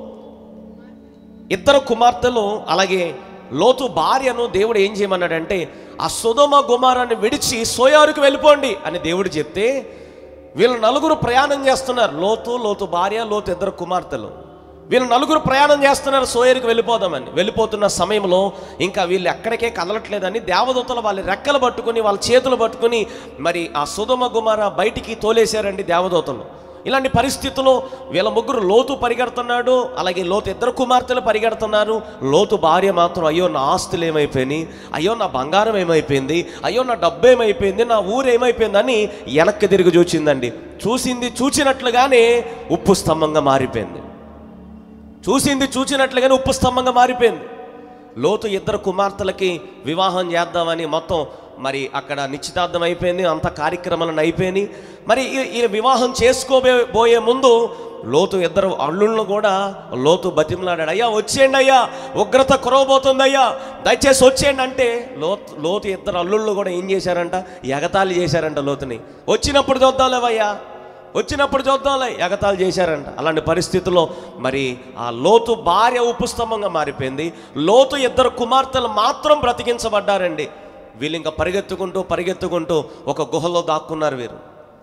ఇద్దరు కుమార్తెలు అలాగే లోతు భార్యను దేవుడు ఏం చేయమన్నాడంటే ఆ సుధమ గుమారాన్ని విడిచి సోయారుకు వెళ్ళిపోండి అని దేవుడు చెప్తే వీళ్ళు నలుగురు ప్రయాణం చేస్తున్నారు లోతు లోతు భార్య లోతు ఇద్దరు కుమార్తెలు వీళ్ళు నలుగురు ప్రయాణం చేస్తున్నారు సోయరుకు వెళ్ళిపోదామని వెళ్ళిపోతున్న సమయంలో ఇంకా వీళ్ళు ఎక్కడికే కదలట్లేదని దేవదూతలు వాళ్ళ రెక్కలు పట్టుకుని వాళ్ళ చేతులు పట్టుకుని మరి ఆ సుధమ గుమార బయటికి తోలేశారండి దేవదూతలు ఇలాంటి పరిస్థితుల్లో వీళ్ళ ముగ్గురు లోతు పరిగెడుతున్నాడు అలాగే లోతు ఇద్దరు కుమార్తెలు పరిగెడుతున్నారు లోతు భార్య మాత్రం అయ్యో నా ఆస్తులు ఏమైపోయినాయి అయ్యో నా బంగారం ఏమైపోయింది అయ్యో నా డబ్బు ఏమైపోయింది నా ఊరు ఏమైపోయిందని వెనక్కి తిరిగి చూసిందండి చూసింది చూచినట్లుగానే ఉప్పు స్తంభంగా మారిపోయింది చూసింది చూచినట్లుగానే ఉప్పు స్తంభంగా మారిపోయింది లోతు ఇద్దరు కుమార్తెలకి వివాహం చేద్దామని మొత్తం మరి అక్కడ నిశ్చితార్థం అయిపోయింది అంత కార్యక్రమాలను అయిపోయినాయి మరి ఈ- ఈ వివాహం చేసుకోబోయే పోయే ముందు లోతు ఇద్దరు అల్లుళ్ళు కూడా లోతు బతిమలాడాడు అయ్యా వచ్చేయండి అయ్యా ఉగ్రత కురవబోతుంది అయ్యా దయచేసి వచ్చేయండి అంటే లోతు లోతు ఇద్దరు అల్లుళ్ళు కూడా ఏం చేశారంట ఎగతాళి చేశారంట లోతుని వచ్చినప్పుడు చూద్దాంలేవయ్యా వచ్చినప్పుడు చూద్దాంలే ఎగతాళి చేశారంట అలాంటి పరిస్థితుల్లో మరి ఆ లోతు భార్య ఉపస్తంభంగా మారిపోయింది లోతు ఇద్దరు కుమార్తెలు మాత్రం బ్రతికించబడ్డారండి వీళ్ళు ఇంకా పరిగెత్తుకుంటూ పరిగెత్తుకుంటూ ఒక గుహలో దాక్కున్నారు వీరు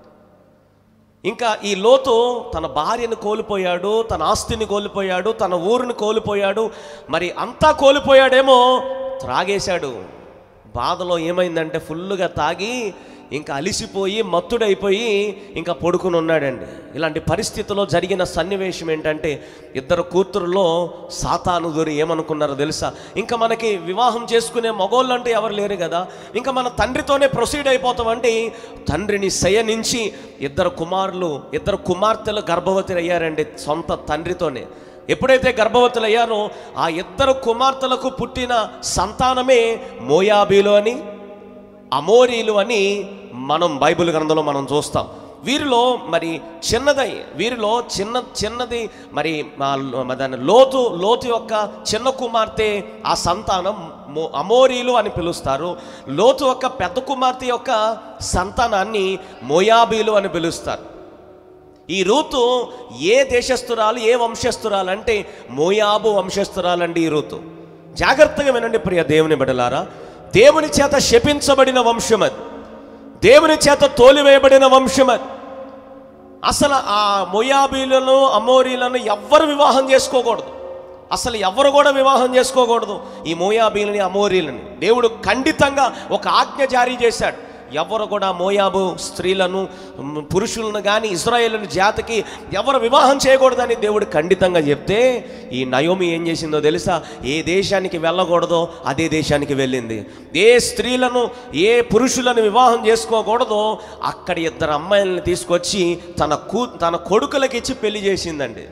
ఇంకా ఈ లోతు తన భార్యను కోల్పోయాడు తన ఆస్తిని కోల్పోయాడు తన ఊరిని కోల్పోయాడు మరి అంతా కోల్పోయాడేమో త్రాగేశాడు బాధలో ఏమైందంటే ఫుల్లుగా తాగి ఇంకా అలిసిపోయి మత్తుడైపోయి ఇంకా పడుకుని ఉన్నాడండి ఇలాంటి పరిస్థితిలో జరిగిన సన్నివేశం ఏంటంటే ఇద్దరు కూతురులో సాతాను దూరి ఏమనుకున్నారో తెలుసా ఇంకా మనకి వివాహం చేసుకునే మగోళ్ళు అంటే ఎవరు లేరు కదా ఇంకా మన తండ్రితోనే ప్రొసీడ్ అయిపోతామంటే తండ్రిని శయనించి ఇద్దరు కుమారులు ఇద్దరు కుమార్తెలు గర్భవతి అయ్యారండి సొంత తండ్రితోనే ఎప్పుడైతే గర్భవతులు అయ్యారో ఆ ఇద్దరు కుమార్తెలకు పుట్టిన సంతానమే మోయాబీలు అని అమోరీలు అని మనం బైబిల్ గ్రంథంలో మనం చూస్తాం వీరిలో మరి చిన్నదై వీరిలో చిన్న చిన్నది మరి ఆ లో- దాని లోతు లోతు యొక్క చిన్న కుమార్తె ఆ సంతానం మో- అమోరీలు అని పిలుస్తారు లోతు యొక్క పెద్ద కుమార్తె యొక్క సంతానాన్ని మోయాబీలు అని పిలుస్తారు ఈ రూతు ఏ దేశస్తురాలు ఏ వంశస్తురాలు అంటే మోయాబు వంశస్తురాలండి ఈ రూతు జాగ్రత్తగా వినండి ప్రియ దేవుని బిడలారా దేవుని చేత శపించబడిన వంశం అది దేవుని చేత తోలివేయబడిన వంశం అది అసలు ఆ మొయాబీలను అమోరీలను ఎవ్వరు వివాహం చేసుకోకూడదు అసలు ఎవరు కూడా వివాహం చేసుకోకూడదు ఈ మోయాబీలని అమోరీలని దేవుడు ఖండితంగా ఒక ఆజ్ఞ జారీ చేశాడు ఎవరు కూడా మోయాబు స్త్రీలను మ్, పురుషులను కానీ ఇజ్రాయేలుని జాతికి ఎవరు వివాహం చేయకూడదని దేవుడు ఖండితంగా చెప్తే ఈ నయోమి ఏం చేసిందో తెలుసా ఏ దేశానికి వెళ్ళకూడదో అదే దేశానికి వెళ్ళింది ఏ స్త్రీలను ఏ పురుషులను వివాహం చేసుకోకూడదో అక్కడ ఇద్దరు అమ్మాయిలను తీసుకొచ్చి తన కూ తన కొడుకులకి ఇచ్చి పెళ్లి చేసిందండి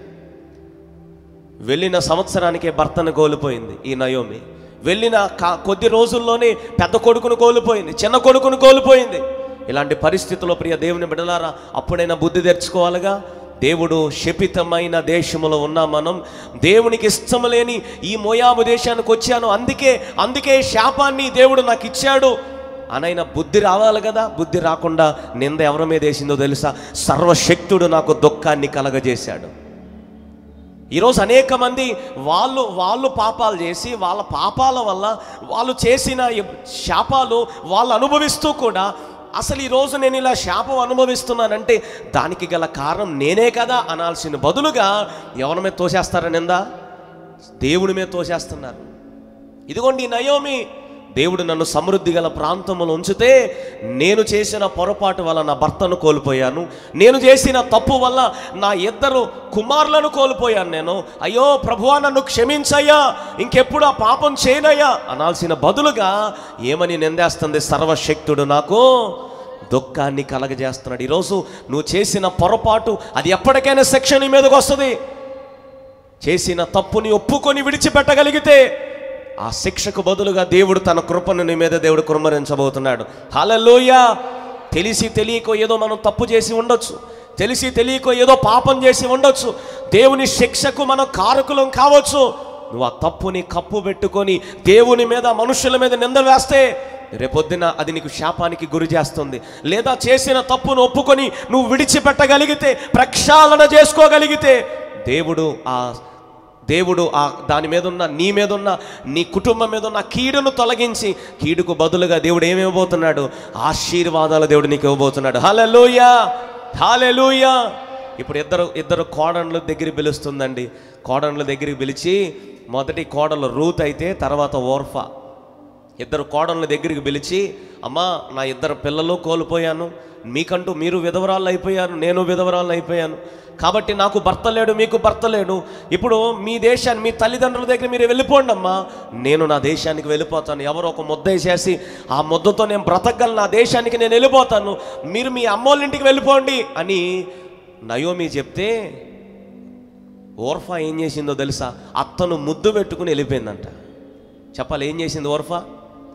వెళ్ళిన సంవత్సరానికే భర్తను కోల్పోయింది ఈ నయోమి వెళ్ళిన కా- కొద్ది రోజుల్లోనే పెద్ద కొడుకును కోల్పోయింది చిన్న కొడుకును కోల్పోయింది ఇలాంటి పరిస్థితుల్లో ప్రియ దేవుని బిడలారా అప్పుడైనా బుద్ధి తెచ్చుకోవాలిగా దేవుడు శపితమైన దేశములో ఉన్న మనం దేవునికి ఇష్టం లేని ఈ మోయాబు దేశానికి వచ్చాను అందుకే అందుకే శాపాన్ని దేవుడు నాకు ఇచ్చాడు అనైనా బుద్ధి రావాలి కదా బుద్ధి రాకుండా నింద ఎవరి మీద వేసిందో తెలుసా సర్వశక్తుడు నాకు దుఃఖాన్ని కలగజేశాడు ఈరోజు అనేక మంది వాళ్ళు వాళ్ళు పాపాలు చేసి వాళ్ళ పాపాల వల్ల వాళ్ళు చేసిన ఈ శాపాలు వాళ్ళు అనుభవిస్తూ కూడా అసలు ఈరోజు నేను ఇలా శాపం అనుభవిస్తున్నానంటే దానికి గల కారణం నేనే కదా అనాల్సిన బదులుగా ఎవరి మీద తోసేస్తారా నిందా దేవుడి మీద తోసేస్తున్నారు ఇదిగోండి ఈ నయోమి దేవుడు నన్ను సమృద్ధి గల ప్రాంతంలో ఉంచితే నేను చేసిన పొరపాటు వల్ల నా భర్తను కోల్పోయాను నేను చేసిన తప్పు వల్ల నా ఇద్దరు కుమారులను కోల్పోయాను నేను అయ్యో ప్రభువా నన్ను క్షమించయ్యా ఇంకెప్పుడు ఆ పాపం చేయనయ్యా అనాల్సిన బదులుగా ఏమని నిందేస్తుంది సర్వశక్తుడు నాకు దుఃఖాన్ని కలగజేస్తున్నాడు ఈరోజు నువ్వు చేసిన పొరపాటు అది ఎప్పటికైనా శిక్ష నీ మీదకి వస్తుంది చేసిన తప్పుని ఒప్పుకొని విడిచిపెట్టగలిగితే ఆ శిక్షకు బదులుగా దేవుడు తన కృపను నీ మీద దేవుడు కుమ్మరించబోతున్నాడు హలలోయ తెలిసి తెలియకో ఏదో మనం తప్పు చేసి ఉండొచ్చు తెలిసి తెలియకో ఏదో పాపం చేసి ఉండొచ్చు దేవుని శిక్షకు మనం కారకులం కావచ్చు నువ్వు ఆ తప్పుని కప్పు పెట్టుకొని దేవుని మీద మనుషుల మీద నిందలు వేస్తే రేపొద్దున అది నీకు శాపానికి గురి చేస్తుంది లేదా చేసిన తప్పును ఒప్పుకొని నువ్వు విడిచిపెట్టగలిగితే ప్రక్షాళన చేసుకోగలిగితే దేవుడు ఆ దేవుడు ఆ దాని మీద ఉన్న నీ మీద ఉన్న నీ కుటుంబం మీద ఉన్న కీడును తొలగించి కీడుకు బదులుగా దేవుడు ఏమి ఇవ్వబోతున్నాడు ఆశీర్వాదాలు దేవుడు నీకు ఇవ్వబోతున్నాడు హల్లెలూయా హాలెలూయా ఇప్పుడు ఇద్దరు ఇద్దరు కోడన్ల దగ్గర పిలుస్తుందండి కోడన్ల దగ్గరికి పిలిచి మొదటి కోడలు రూత్ అయితే తర్వాత ఓర్ఫా ఇద్దరు కోడళ్ళ దగ్గరికి పిలిచి అమ్మా నా ఇద్దరు పిల్లలు కోల్పోయాను మీకంటూ మీరు విధవరాళ్ళు అయిపోయారు నేను విధవరాళ్ళు అయిపోయాను కాబట్టి నాకు భర్త లేడు మీకు భర్త లేడు ఇప్పుడు మీ దేశాన్ని మీ తల్లిదండ్రుల దగ్గర మీరు వెళ్ళిపోండి అమ్మా నేను నా దేశానికి వెళ్ళిపోతాను ఎవరో ఒక ముద్ద వేసేసి ఆ ముద్దతో నేను బ్రతకగలను నా దేశానికి నేను వెళ్ళిపోతాను మీరు మీ అమ్మోళ్ళ ఇంటికి వెళ్ళిపోండి అని నయోమి చెప్తే ఓర్ఫా ఏం చేసిందో తెలుసా అత్తను ముద్దు పెట్టుకుని వెళ్ళిపోయిందంట చెప్పాలి ఏం చేసింది ఓర్ఫా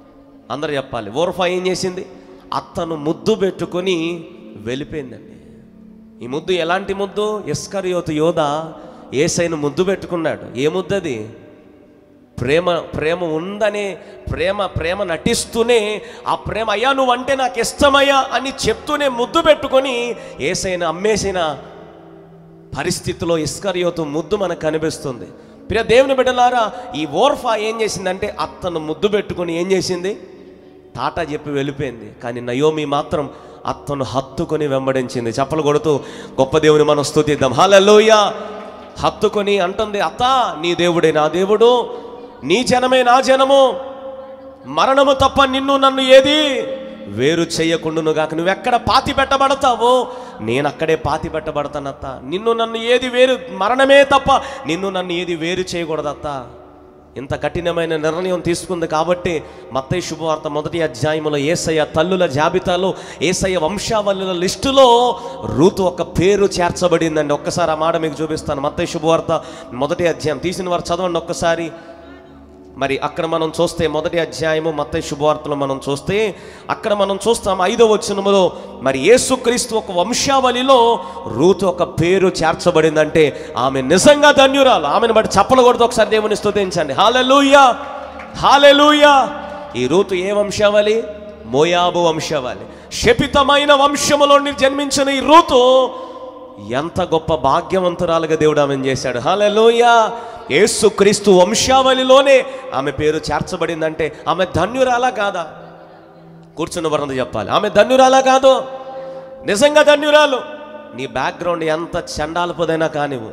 అందరు చెప్పాలి ఓర్ఫా ఏం చేసింది అత్తను ముద్దు పెట్టుకొని వెళ్ళిపోయిందండి ఈ ముద్దు ఎలాంటి ముద్దు ఇస్కరియోతు యోధ ఏసైను ముద్దు పెట్టుకున్నాడు ఏ ముద్దు అది ప్రేమ ప్రేమ ఉందనే ప్రేమ ప్రేమ నటిస్తూనే ఆ ప్రేమ అయ్యా నువ్వంటే నాకు ఇష్టమయ్యా అని చెప్తూనే ముద్దు పెట్టుకొని ఏసైన అమ్మేసిన పరిస్థితిలో ఇస్కరియోతు ముద్దు మనకు కనిపిస్తుంది ప్రియ దేవుని బిడ్డలారా ఈ ఓర్ఫా ఏం చేసిందంటే అత్తను ముద్దు పెట్టుకొని ఏం చేసింది టాటా చెప్పి వెళ్ళిపోయింది కానీ నయోమి మాత్రం అత్తను హత్తుకొని వెంబడించింది చప్పలు కొడుతూ గొప్ప దేవుని మనం స్తుతిద్దాం హల్లెలూయ హత్తుకొని అంటుంది అత్త నీ దేవుడే నా దేవుడు నీ జనమే నా జనము మరణము తప్ప నిన్ను నన్ను ఏది వేరు చేయకుండును గాక నువ్వెక్కడ పాతి పెట్టబడతావో నేను అక్కడే పాతి పెట్టబడతానత్త నిన్ను నన్ను ఏది వేరు మరణమే తప్ప నిన్ను నన్ను ఏది వేరు చేయకూడదత్త ఇంత కఠినమైన నిర్ణయం తీసుకుంది కాబట్టి మత్తయి శుభవార్త మొదటి అధ్యాయంలో ఏసయ్య తల్లుల జాబితాలో ఏసయ్య వంశావళుల లిస్టులో రూతు ఒక పేరు చేర్చబడిందండి ఒక్కసారి ఆ మాట మీకు చూపిస్తాను మత్తయి శుభవార్త మొదటి అధ్యాయం తీసిన వారు చదవండి ఒక్కసారి మరి అక్కడ మనం చూస్తే మొదటి అధ్యాయము మత్తయి శుభవార్తలు మనం చూస్తే అక్కడ మనం చూస్తాం ఐదో వచనములో మరి యేసుక్రీస్తు ఒక వంశావళిలో రూతు ఒక పేరు చేర్చబడిందంటే ఆమె నిజంగా ధన్యురాలు ఆమెను బట్టి చప్పలు కొడుతూ ఒకసారి దేవుని స్తుతించండి హాలెలూయా హాలెలూయా ఈ రూతు ఏ వంశావళి మోయాబు వంశావళి శపితమైన వంశములో జన్మించిన ఈ రూతు ఎంత గొప్ప భాగ్యవంతురాలుగా దేవుడు ఆమెను చేశాడు హల్లెలూయ యేసుక్రీస్తు వంశావళిలోనే ఆమె పేరు చేర్చబడిందంటే ఆమె ధన్యురాలా కాదా కూర్చున్న వరంది చెప్పాలి ఆమె ధన్యురాలా కాదు నిజంగా ధన్యురాలు నీ బ్యాక్గ్రౌండ్ ఎంత చండాలపోదైనా కానివ్వు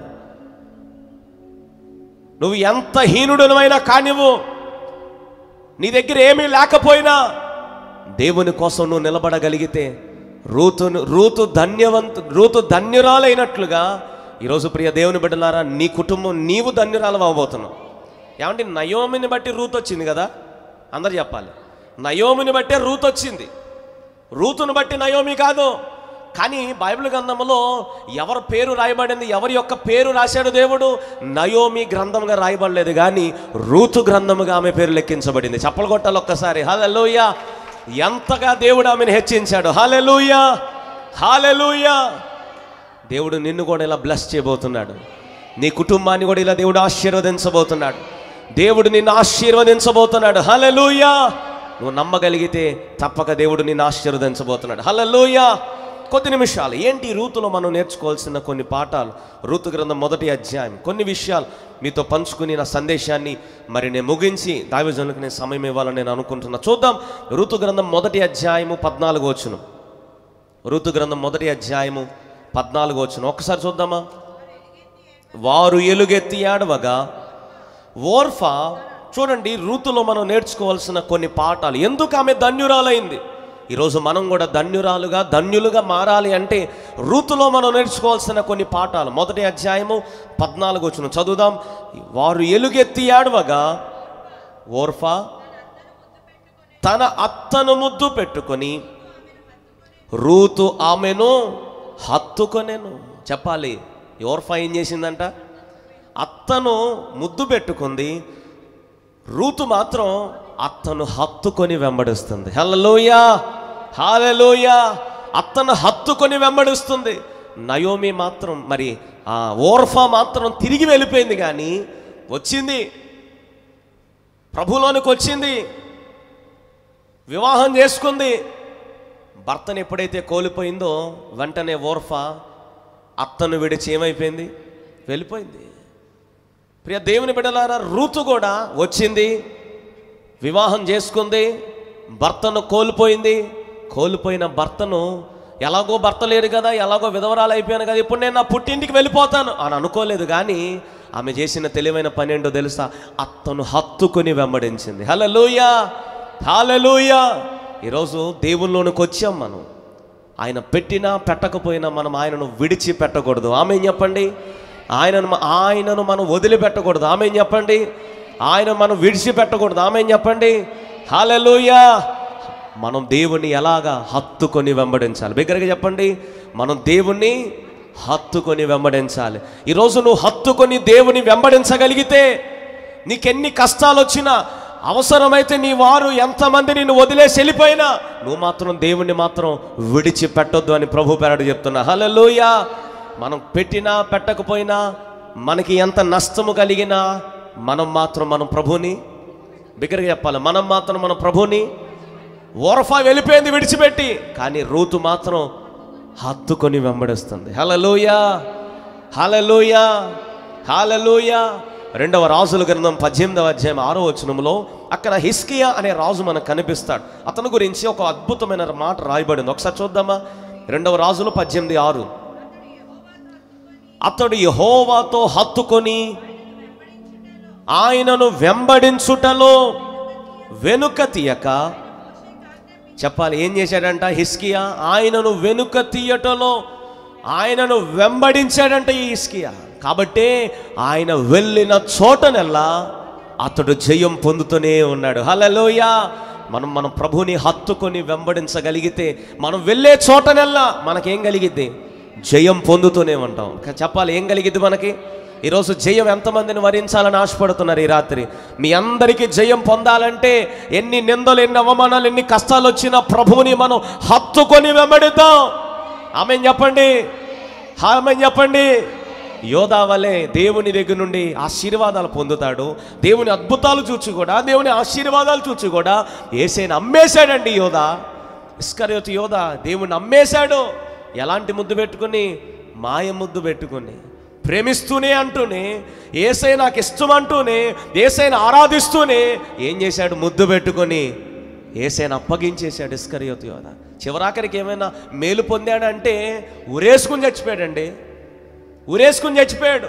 నువ్వు ఎంత హీనుడనమైనా కానివ్వు నీ దగ్గర ఏమీ లేకపోయినా దేవుని కోసం నువ్వు నిలబడగలిగితే రూతును రూతు ధన్యవంతు రూతు ధన్యురాలైనట్లుగా ఈరోజు ప్రియ దేవుని బిడ్డలారా నీ కుటుంబం నీవు ధన్యురాలు అవ్వబోతున్నావు ఏమంటే నయోమిని బట్టి రూత్ వచ్చింది కదా అందరు చెప్పాలి నయోమిని బట్టే రూత్ వచ్చింది రూతును బట్టి నయోమి కాదు కానీ బైబిల్ గ్రంథంలో ఎవరి పేరు రాయబడింది ఎవరి యొక్క పేరు రాశాడు దేవుడు నయోమి గ్రంథంగా రాయబడలేదు కానీ రూతు గ్రంథముగా ఆమె పేరు లెక్కించబడింది చప్పలు కొట్టాలి ఒక్కసారి హల్లెలూయ ఎంతగా దేవుడు ఆమెను హెచ్చించాడు హాలెలూయ హాలెలూయ దేవుడు నిన్ను కూడా ఇలా బ్లెస్ చేయబోతున్నాడు నీ కుటుంబాన్ని కూడా ఇలా దేవుడు ఆశీర్వదించబోతున్నాడు దేవుడు నిన్ను ఆశీర్వదించబోతున్నాడు హల్లెలూయా నువ్వు నమ్మగలిగితే తప్పక దేవుడు నిన్ను ఆశీర్వదించబోతున్నాడు హల్లెలూయా కొద్ది నిమిషాలు ఏంటి ఈ రూతులో మనం నేర్చుకోవాల్సిన కొన్ని పాఠాలు ఋతు గ్రంథం మొదటి అధ్యాయం కొన్ని విషయాలు మీతో పంచుకుని నా సందేశాన్ని మరి నేను ముగించి దావిజనులకు నేను సమయం ఇవ్వాలని నేను అనుకుంటున్నా చూద్దాం ఋతు గ్రంథం మొదటి అధ్యాయము పద్నాలుగు వచ్చును ఋతు గ్రంథం మొదటి అధ్యాయము పద్నాలుగు వచ్చును ఒక్కసారి చూద్దామా వారు ఎలుగెత్తి ఆడవగా ఓర్ఫా చూడండి ఋతులో మనం నేర్చుకోవాల్సిన కొన్ని పాఠాలు ఎందుకు ఆమె ధన్యురాలైంది ఈరోజు మనం కూడా ధన్యురాలుగా ధన్యులుగా మారాలి అంటే ఋతులో మనం నేర్చుకోవాల్సిన కొన్ని పాఠాలు మొదటి అధ్యాయము పద్నాలుగు వచ్చిన చదువుదాం వారు ఎలుగెత్తి ఆడవగా ఓర్ఫా తన అత్తను ముద్దు పెట్టుకొని రూతు ఆమెను హత్తుకొనెను చెప్పాలి ఓర్ఫా ఏం చేసిందంట అత్తను ముద్దు పెట్టుకుంది రూతు మాత్రం అత్తను హత్తుకొని వెంబడిస్తుంది హల్లలోయా హాలలోయా అత్తను హత్తుకొని వెంబడిస్తుంది నయోమి మాత్రం మరి ఆ ఓర్ఫా మాత్రం తిరిగి వెళ్ళిపోయింది కానీ వచ్చింది ప్రభులోనికి వచ్చింది వివాహం చేసుకుంది భర్తను ఎప్పుడైతే కోల్పోయిందో వెంటనే ఓర్ఫా అత్తను విడిచి ఏమైపోయింది వెళ్ళిపోయింది ప్రియ దేవుని బిడ్డలారా రూతు కూడా వచ్చింది వివాహం చేసుకుంది భర్తను కోల్పోయింది కోల్పోయిన భర్తను ఎలాగో భర్త లేడు కదా ఎలాగో విధవరాలు అయిపోయాను కదా ఇప్పుడు నేను నా పుట్టింటికి వెళ్ళిపోతాను అని అనుకోలేదు కానీ ఆమె చేసిన తెలివైన పని ఏంటో తెలుసా అత్తను హత్తుకొని వెంబడించింది హలలుయా హాలలుయా ఈరోజు దేవుల్లోనికి వచ్చాం మనం ఆయన పెట్టినా పెట్టకపోయినా మనం ఆయనను విడిచి పెట్టకూడదు ఆమె చెప్పండి ఆయనను మ- ఆయనను మనం వదిలిపెట్టకూడదు ఆమె చెప్పండి ఆయన మనం విడిచిపెట్టకూడదు ఆమె చెప్పండి హాలెలూయా మనం దేవుణ్ణి ఎలాగా హత్తుకొని వెంబడించాలి బిగ్గరగా చెప్పండి మనం దేవుణ్ణి హత్తుకొని వెంబడించాలి ఈరోజు నువ్వు హత్తుకొని దేవుని వెంబడించగలిగితే నీకెన్ని కష్టాలు వచ్చినా అవసరమైతే నీ వారు ఎంతమంది నిన్ను వదిలేసి వెళ్ళిపోయినా నువ్వు మాత్రం దేవుణ్ణి మాత్రం విడిచిపెట్టొద్దు అని ప్రభు పేరడు చెప్తున్నా హల్లెలూయ మనం పెట్టినా పెట్టకపోయినా మనకి ఎంత నష్టము కలిగినా మనం మాత్రం మనం ప్రభుని బిగ్గరగా చెప్పాలి మనం మాత్రం మన ప్రభుని ఓరఫా వెళ్ళిపోయింది విడిచిపెట్టి కానీ రూతు మాత్రం హత్తుకొని వెంబడిస్తుంది హలలోయ హలలోయ హలలోయ రెండవ రాజుల గ్రంథం పద్దెనిమిదవ అధ్యాయం ఆరో వచనంలో అక్కడ హిస్కియా అనే రాజు మనకు కనిపిస్తాడు అతని గురించి ఒక అద్భుతమైన మాట రాయబడింది ఒకసారి చూద్దామా రెండవ రాజులు పద్దెనిమిది ఆరు అతడు యహోవాతో హత్తుకొని ఆయనను వెంబడించుటలో వెనుక తీయక చెప్పాలి ఏం చేశాడంట హిస్కియా ఆయనను వెనుక తీయటలో ఆయనను వెంబడించాడంట ఈ హిస్కియా కాబట్టి ఆయన వెళ్ళిన చోటనెల్లా అతడు జయం పొందుతూనే ఉన్నాడు హలలోయ మనం మన ప్రభుని హత్తుకొని వెంబడించగలిగితే మనం వెళ్ళే చోటనెల్లా మనకేం కలిగిద్ది జయం పొందుతూనే ఉంటాం ఇంకా చెప్పాలి ఏం కలిగిద్ది మనకి ఈరోజు జయం ఎంతమందిని వరించాలని ఆశపడుతున్నారు ఈ రాత్రి మీ అందరికీ జయం పొందాలంటే ఎన్ని నిందలు ఎన్ని అవమానాలు ఎన్ని కష్టాలు వచ్చినా ప్రభువుని మనం హత్తుకొని వెంబడిద్దాం ఆమె చెప్పండి ఆమె చెప్పండి యోధా వలె దేవుని దగ్గర నుండి ఆశీర్వాదాలు పొందుతాడు దేవుని అద్భుతాలు చూచి కూడా దేవుని ఆశీర్వాదాలు చూచి కూడా ఏసైని అమ్మేశాడండి యోధ ఇస్కర్యోతి యోధ దేవుని అమ్మేశాడు ఎలాంటి ముద్దు పెట్టుకుని మాయ ముద్దు పెట్టుకుని ప్రేమిస్తూనే అంటూనే ఏసై నాకు ఇష్టం అంటూనే ఏసైని ఆరాధిస్తూనే ఏం చేశాడు ముద్దు పెట్టుకొని ఏసైని అప్పగించేశాడు ఇస్కరియోతు యోధ చివరాఖరికి ఏమైనా మేలు పొందాడంటే ఉరేసుకుని చచ్చిపోయాడండి ఉరేసుకుని చచ్చిపోయాడు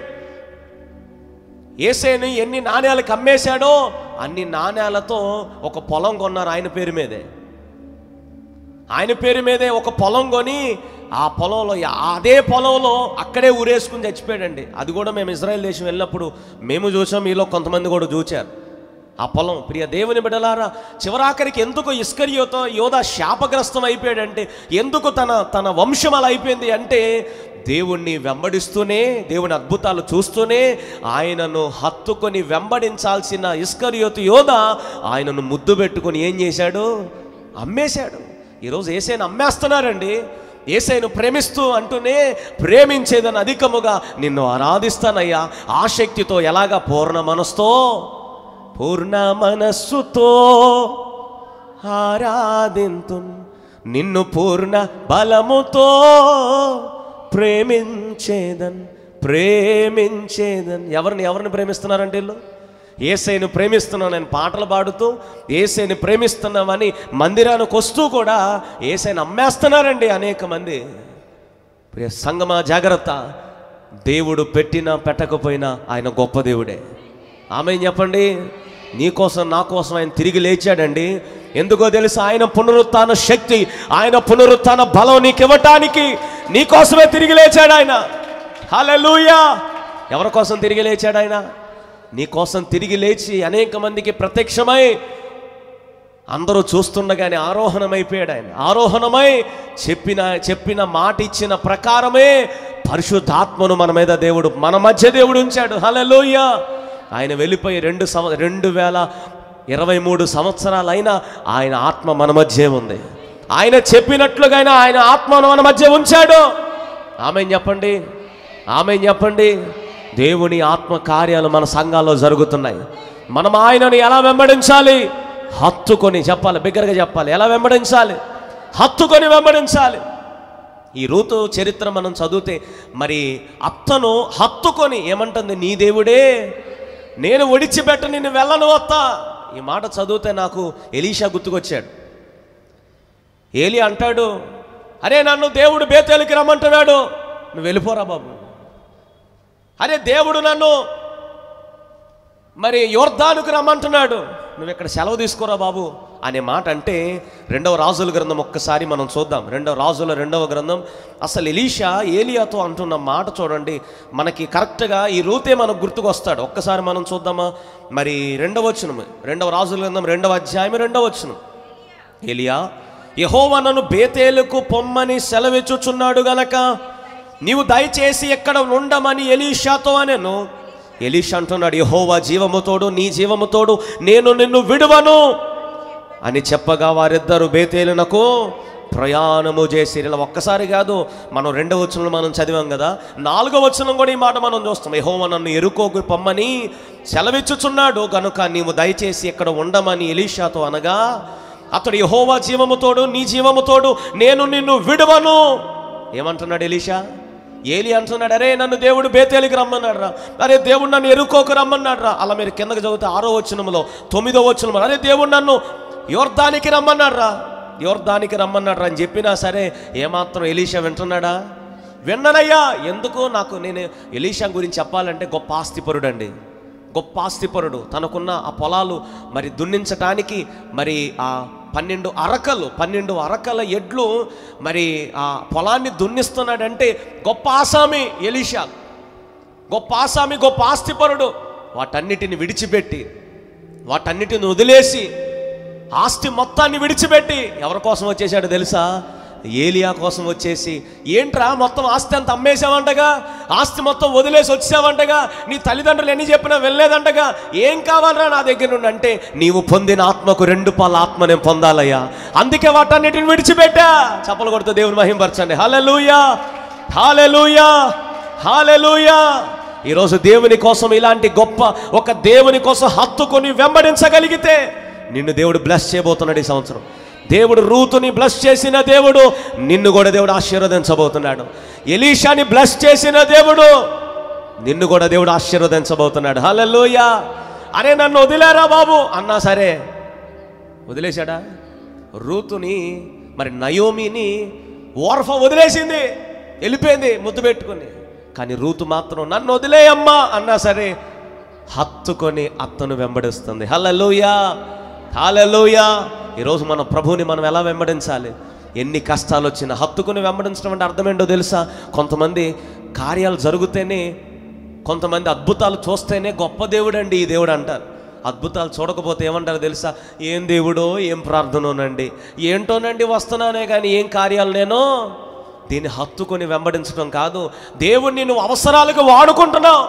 ఏసైని ఎన్ని నాణ్యాలకు అమ్మేశాడో అన్ని నాణ్యాలతో ఒక పొలం కొన్నారు ఆయన పేరు మీదే ఆయన పేరు మీదే ఒక పొలం కొని ఆ పొలంలో అదే పొలంలో అక్కడే ఊరేసుకుని చచ్చిపోయాడండి అది కూడా మేము ఇజ్రాయెల్ దేశం వెళ్ళినప్పుడు మేము చూసాం మీలో కొంతమంది కూడా చూచారు ఆ పొలం ప్రియ దేవుని బిడలారా చివరాఖరికి ఎందుకు ఇస్కరియోతో యోధ శాపగ్రస్తం అయిపోయాడంటే ఎందుకు తన తన వంశం అలా అయిపోయింది అంటే దేవుణ్ణి వెంబడిస్తూనే దేవుని అద్భుతాలు చూస్తూనే ఆయనను హత్తుకొని వెంబడించాల్సిన ఇస్కరియోతు యోధ ఆయనను ముద్దు పెట్టుకొని ఏం చేశాడు అమ్మేశాడు ఈరోజు ఏసైని అమ్మేస్తున్నారండి ఏసైను ప్రేమిస్తూ అంటూనే ప్రేమించేదని అధికముగా నిన్ను ఆరాధిస్తానయ్యా ఆసక్తితో ఎలాగా పూర్ణ మనస్తో పూర్ణ మనస్సుతో ఆరాధింతు నిన్ను పూర్ణ బలముతో ప్రేమించేదన్ ప్రేమించేదన్ ఎవరిని ఎవరిని ప్రేమిస్తున్నారంటే వీళ్ళు ఏసైను ప్రేమిస్తున్నాను నేను పాటలు పాడుతూ ఏసైని ప్రేమిస్తున్నామని మందిరానికి వస్తూ కూడా ఏసైని అమ్మేస్తున్నారండి అనేక మంది ప్రియ సంగమా జాగ్రత్త దేవుడు పెట్టినా పెట్టకపోయినా ఆయన గొప్ప దేవుడే ఆమె చెప్పండి నీ కోసం నా కోసం ఆయన తిరిగి లేచాడండి ఎందుకో తెలుసు ఆయన పునరుత్థాన శక్తి ఆయన పునరుత్థాన బలం నీకు ఇవ్వటానికి నీ కోసమే తిరిగి లేచాడు ఆయన హల్లెలూయా ఎవరి కోసం తిరిగి లేచాడు ఆయన నీ కోసం తిరిగి లేచి అనేక మందికి ప్రత్యక్షమై అందరూ చూస్తుండగానే ఆరోహణమైపోయాడు ఆయన ఆరోహణమై చెప్పిన చెప్పిన మాట ఇచ్చిన ప్రకారమే పరిశుద్ధాత్మను మన మీద దేవుడు మన మధ్య దేవుడు ఉంచాడు హలలోయ ఆయన వెళ్ళిపోయి రెండు సంవ రెండు వేల ఇరవై మూడు సంవత్సరాలైనా ఆయన ఆత్మ మన మధ్య ఉంది ఆయన చెప్పినట్లుగా ఆయన ఆత్మను మన మధ్య ఉంచాడు ఆమె చెప్పండి ఆమె చెప్పండి దేవుని ఆత్మ కార్యాలు మన సంఘాల్లో జరుగుతున్నాయి మనం ఆయనను ఎలా వెంబడించాలి హత్తుకొని చెప్పాలి బిగ్గరగా చెప్పాలి ఎలా వెంబడించాలి హత్తుకొని వెంబడించాలి ఈ రూతు చరిత్ర మనం చదివితే మరి అత్తను హత్తుకొని ఏమంటుంది నీ దేవుడే నేను ఒడిచిపెట్ట నిన్ను వెళ్ళను అత్త ఈ మాట చదివితే నాకు ఎలీషా గుర్తుకొచ్చాడు ఏలి అంటాడు అరే నన్ను దేవుడు బేతేలికి రమ్మంటున్నాడు నువ్వు వెళ్ళిపోరా బాబు అరే దేవుడు నన్ను మరి యోర్ధానుకు రమ్మంటున్నాడు నువ్వు ఇక్కడ సెలవు తీసుకోరా బాబు అనే మాట అంటే రెండవ రాజుల గ్రంథం ఒక్కసారి మనం చూద్దాం రెండవ రాజుల రెండవ గ్రంథం అసలు ఎలీషా ఏలియాతో అంటున్న మాట చూడండి మనకి కరెక్ట్గా ఈ రూతే మనకు గుర్తుకొస్తాడు ఒక్కసారి మనం చూద్దామా మరి రెండవ వచనం రెండవ రాజుల గ్రంథం రెండవ అధ్యాయం రెండవ వచనం ఎలియా యహోవా నన్ను బేతేలుకు పొమ్మని సెలవిచ్చుచున్నాడు గనక నీవు దయచేసి ఎక్కడ ఉండమని ఎలీషాతో అనెను ఎలీష అంటున్నాడు యహోవా జీవముతోడు నీ జీవముతోడు నేను నిన్ను విడువను అని చెప్పగా వారిద్దరు బేతేలునకు ప్రయాణము చేసి ఇలా ఒక్కసారి కాదు మనం రెండవ వచనంలో మనం చదివాం కదా నాలుగో వచనం కూడా ఈ మాట మనం చూస్తాం యెహోవా నన్ను ఎరుకోకు పొమ్మని సెలవిచ్చుచున్నాడు గనుక నీవు దయచేసి ఇక్కడ ఉండమని ఎలీషాతో అనగా అతడు యహోవా జీవముతోడు నీ జీవముతోడు నేను నిన్ను విడువను ఏమంటున్నాడు ఎలీషా ఏలి అంటున్నాడు అరే నన్ను దేవుడు బేతేలికి రమ్మన్నాడు రా అరే దేవుడు నన్ను ఎరుకోకు రమ్మన్నాడు రా అలా మీరు కిందకి చదివితే ఆరో వచనంలో తొమ్మిదో వచనంలో అరే దేవుడు నన్ను యోర్దానికి రమ్మన్నాడు రా యోర్దానికి రమ్మన్నాడు రా అని చెప్పినా సరే ఏమాత్రం ఎలీషా వింటున్నాడా విన్ననయ్యా ఎందుకు నాకు నేను ఎలీషా గురించి చెప్పాలంటే గొప్ప ఆస్తిపరుడు అండి గొప్ప ఆస్తిపరుడు తనకున్న ఆ పొలాలు మరి దున్నించటానికి మరి ఆ పన్నెండు అరకలు పన్నెండు అరకల ఎడ్లు మరి ఆ పొలాన్ని దున్నిస్తున్నాడంటే గొప్ప ఆసామి ఎలీషా గొప్ప ఆసామి గొప్ప ఆస్తిపరుడు వాటన్నిటిని విడిచిపెట్టి వాటన్నిటిని వదిలేసి ఆస్తి మొత్తాన్ని విడిచిపెట్టి ఎవరి కోసం వచ్చేసాడు తెలుసా ఏలియా కోసం వచ్చేసి ఏంట్రా మొత్తం ఆస్తి అంతా అమ్మేశావంటగా ఆస్తి మొత్తం వదిలేసి వచ్చావంటగా నీ తల్లిదండ్రులు ఎన్ని చెప్పినా వెళ్ళలేదంటగా ఏం కావాలరా నా దగ్గర నుండి అంటే నీవు పొందిన ఆత్మకు రెండు పాల ఆత్మ నేను పొందాలయ్యా అందుకే వాటన్నిటిని విడిచిపెట్టా చప్పలు కొడుతూ దేవుని మహింపరచండి హల్లెలూయా హాలెలూయా హాలెలూయా ఈరోజు దేవుని కోసం ఇలాంటి గొప్ప ఒక దేవుని కోసం హత్తుకొని వెంబడించగలిగితే నిన్ను దేవుడు బ్లెస్ చేయబోతున్నాడు ఈ సంవత్సరం దేవుడు రూతుని బ్లెస్ చేసిన దేవుడు నిన్ను కూడా దేవుడు ఆశీర్వదించబోతున్నాడు ఎలీషాని బ్లెస్ చేసిన దేవుడు నిన్ను కూడా దేవుడు ఆశీర్వదించబోతున్నాడు హల్లెలూయా అరే నన్ను వదిలేరా బాబు అన్నా సరే వదిలేశాడా రూతుని మరి నయోమిని ఓర్ఫ వదిలేసింది వెళ్ళిపోయింది ముద్దు పెట్టుకుని కానీ రూతు మాత్రం నన్ను వదిలేయమ్మా అన్నా సరే హత్తుకొని అత్తను వెంబడిస్తుంది హల్లెలూయా హల్లెలూయా ఈరోజు మన ప్రభువుని మనం ఎలా వెంబడించాలి ఎన్ని కష్టాలు వచ్చినా హత్తుకుని వెంబడించడం అంటే అర్థం ఏంటో తెలుసా కొంతమంది కార్యాలు జరిగితేనే కొంతమంది అద్భుతాలు చూస్తేనే గొప్ప దేవుడు అండి ఈ దేవుడు అంటారు అద్భుతాలు చూడకపోతే ఏమంటారు తెలుసా ఏం దేవుడో ఏం ప్రార్థనోనండి ఏంటోనండి వస్తున్నానే కానీ ఏం కార్యాలు నేను దీన్ని హత్తుకొని వెంబడించడం కాదు దేవుణ్ణి నువ్వు అవసరాలకు వాడుకుంటున్నావు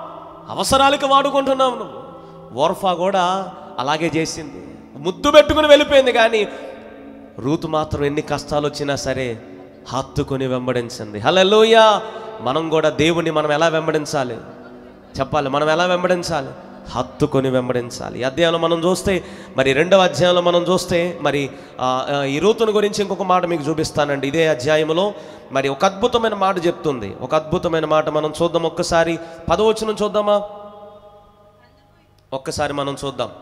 అవసరాలకు వాడుకుంటున్నావు నువ్వు ఓర్ఫా కూడా అలాగే చేసింది ముద్దు పెట్టుకుని వెళ్ళిపోయింది కానీ రూతు మాత్రం ఎన్ని కష్టాలు వచ్చినా సరే హత్తుకొని వెంబడించింది హలోయ మనం కూడా దేవుని మనం ఎలా వెంబడించాలి చెప్పాలి మనం ఎలా వెంబడించాలి హత్తుకొని వెంబడించాలి ఈ అధ్యాయంలో మనం చూస్తే మరి రెండవ అధ్యాయంలో మనం చూస్తే మరి ఆ, ఆ, ఈ రూతుని గురించి ఇంకొక మాట మీకు చూపిస్తానండి ఇదే అధ్యాయంలో మరి ఒక అద్భుతమైన మాట చెప్తుంది ఒక అద్భుతమైన మాట మనం చూద్దాం ఒక్కసారి పదవచనం చూద్దామా ఒక్కసారి మనం చూద్దాం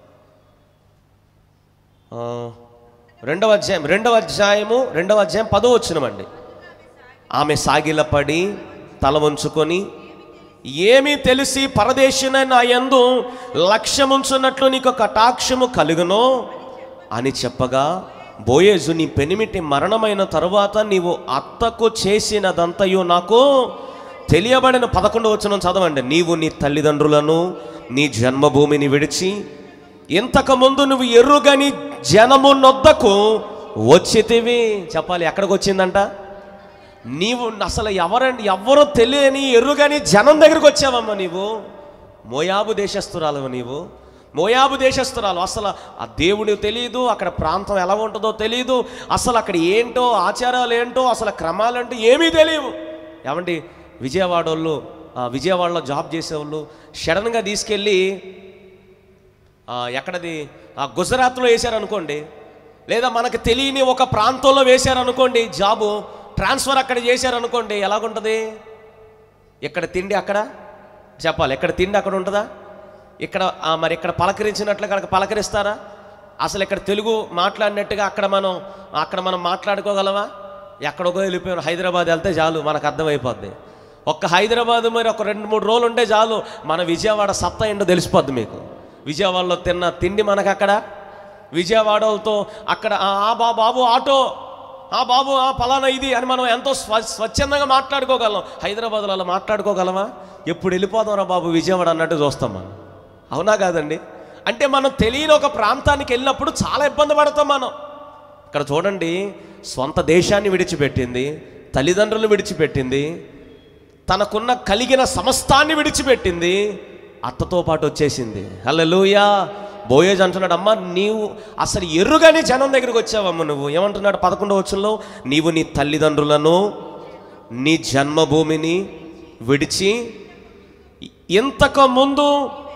ఆ, రెండవ అధ్యాయం రెండవ అధ్యాయము రెండవ అధ్యాయం పదో వచ్చినమండి ఆమె సాగిలపడి తల వంచుకొని ఏమీ తెలిసి పరదేశిన నా యందు లక్ష్యముంచున్నట్లు నీకు కటాక్షము కలుగునో అని చెప్పగా బోయేజు నీ పెనిమిటి మరణమైన తరువాత నీవు అత్తకు చేసినదంతయు నాకు తెలియబడిన పదకొండు వచ్చిన చదవండి నీవు నీ తల్లిదండ్రులను నీ జన్మభూమిని విడిచి ఇంతకుముందు నువ్వు ఎరుగని జనము నొద్దకు వచ్చితివి చెప్పాలి ఎక్కడికి వచ్చిందంట నీవు అసలు ఎవరండి ఎవరో తెలియని ఎరుగని జనం దగ్గరికి వచ్చావమ్మా నీవు మోయాబు దేశస్తురాలు నీవు మోయాబు దేశస్తురాలు అసలు ఆ దేవుడు తెలియదు అక్కడ ప్రాంతం ఎలా ఉంటుందో తెలియదు అసలు అక్కడ ఏంటో ఆచారాలు ఏంటో అసలు క్రమాలు ఏంటో ఏమీ తెలియవు ఏమండి విజయవాడ వాళ్ళు ఆ, విజయవాడలో జాబ్ చేసేవాళ్ళు సడన్గా తీసుకెళ్ళి ఆ, ఎక్కడది ఆ గుజరాత్లో వేశారనుకోండి లేదా మనకు తెలియని ఒక ప్రాంతంలో వేశారనుకోండి జాబు ట్రాన్స్ఫర్ అక్కడ చేశారనుకోండి ఎలాగుంటుంది ఇక్కడ తిండి అక్కడ చెప్పాలి ఎక్కడ తిండి అక్కడ ఉంటుందా ఇక్కడ ఆ, మరి ఇక్కడ పలకరించినట్లుగా అక్కడ పలకరిస్తారా అసలు ఇక్కడ తెలుగు మాట్లాడినట్టుగా అక్కడ మనం అక్కడ మనం మాట్లాడుకోగలమా ఎక్కడికో వెళ్ళిపోయాం హైదరాబాద్ వెళ్తే చాలు మనకు అర్థమైపోద్ది ఒక్క హైదరాబాద్ మరి ఒక రెండు మూడు రోజులు ఉంటే చాలు మన విజయవాడ సత్తా ఏంటో తెలిసిపోద్ది మీకు విజయవాడలో తిన్న తిండి మనకు అక్కడ విజయవాడలతో అక్కడ "ఆ, ఆ బా బాబు ఆటో ఆ బాబు ఆ ఫలానా ఇది అని మనం ఎంతో స్వ స్వచ్ఛందంగా మాట్లాడుకోగలం హైదరాబాద్లో అలా మాట్లాడుకోగలమా ఎప్పుడు వెళ్ళిపోదాం రా బాబు విజయవాడ అన్నట్టు చూస్తాం మనం అవునా కాదండి అంటే మనం తెలియని ఒక ప్రాంతానికి వెళ్ళినప్పుడు చాలా ఇబ్బంది పడతాం మనం ఇక్కడ చూడండి స్వంత దేశాన్ని విడిచిపెట్టింది తల్లిదండ్రులు విడిచిపెట్టింది తనకున్న కలిగిన సమస్తాన్ని విడిచిపెట్టింది అత్తతో పాటు వచ్చేసింది హల్లెలూయా బోయేజ్ అంటున్నాడు అమ్మ నీవు అసలు ఎరుగని జనం దగ్గరికి వచ్చావమ్మ నువ్వు ఏమంటున్నాడు పదకొండవ వచ్చంలో నీవు నీ తల్లిదండ్రులను నీ జన్మభూమిని విడిచి ఇంతకు ముందు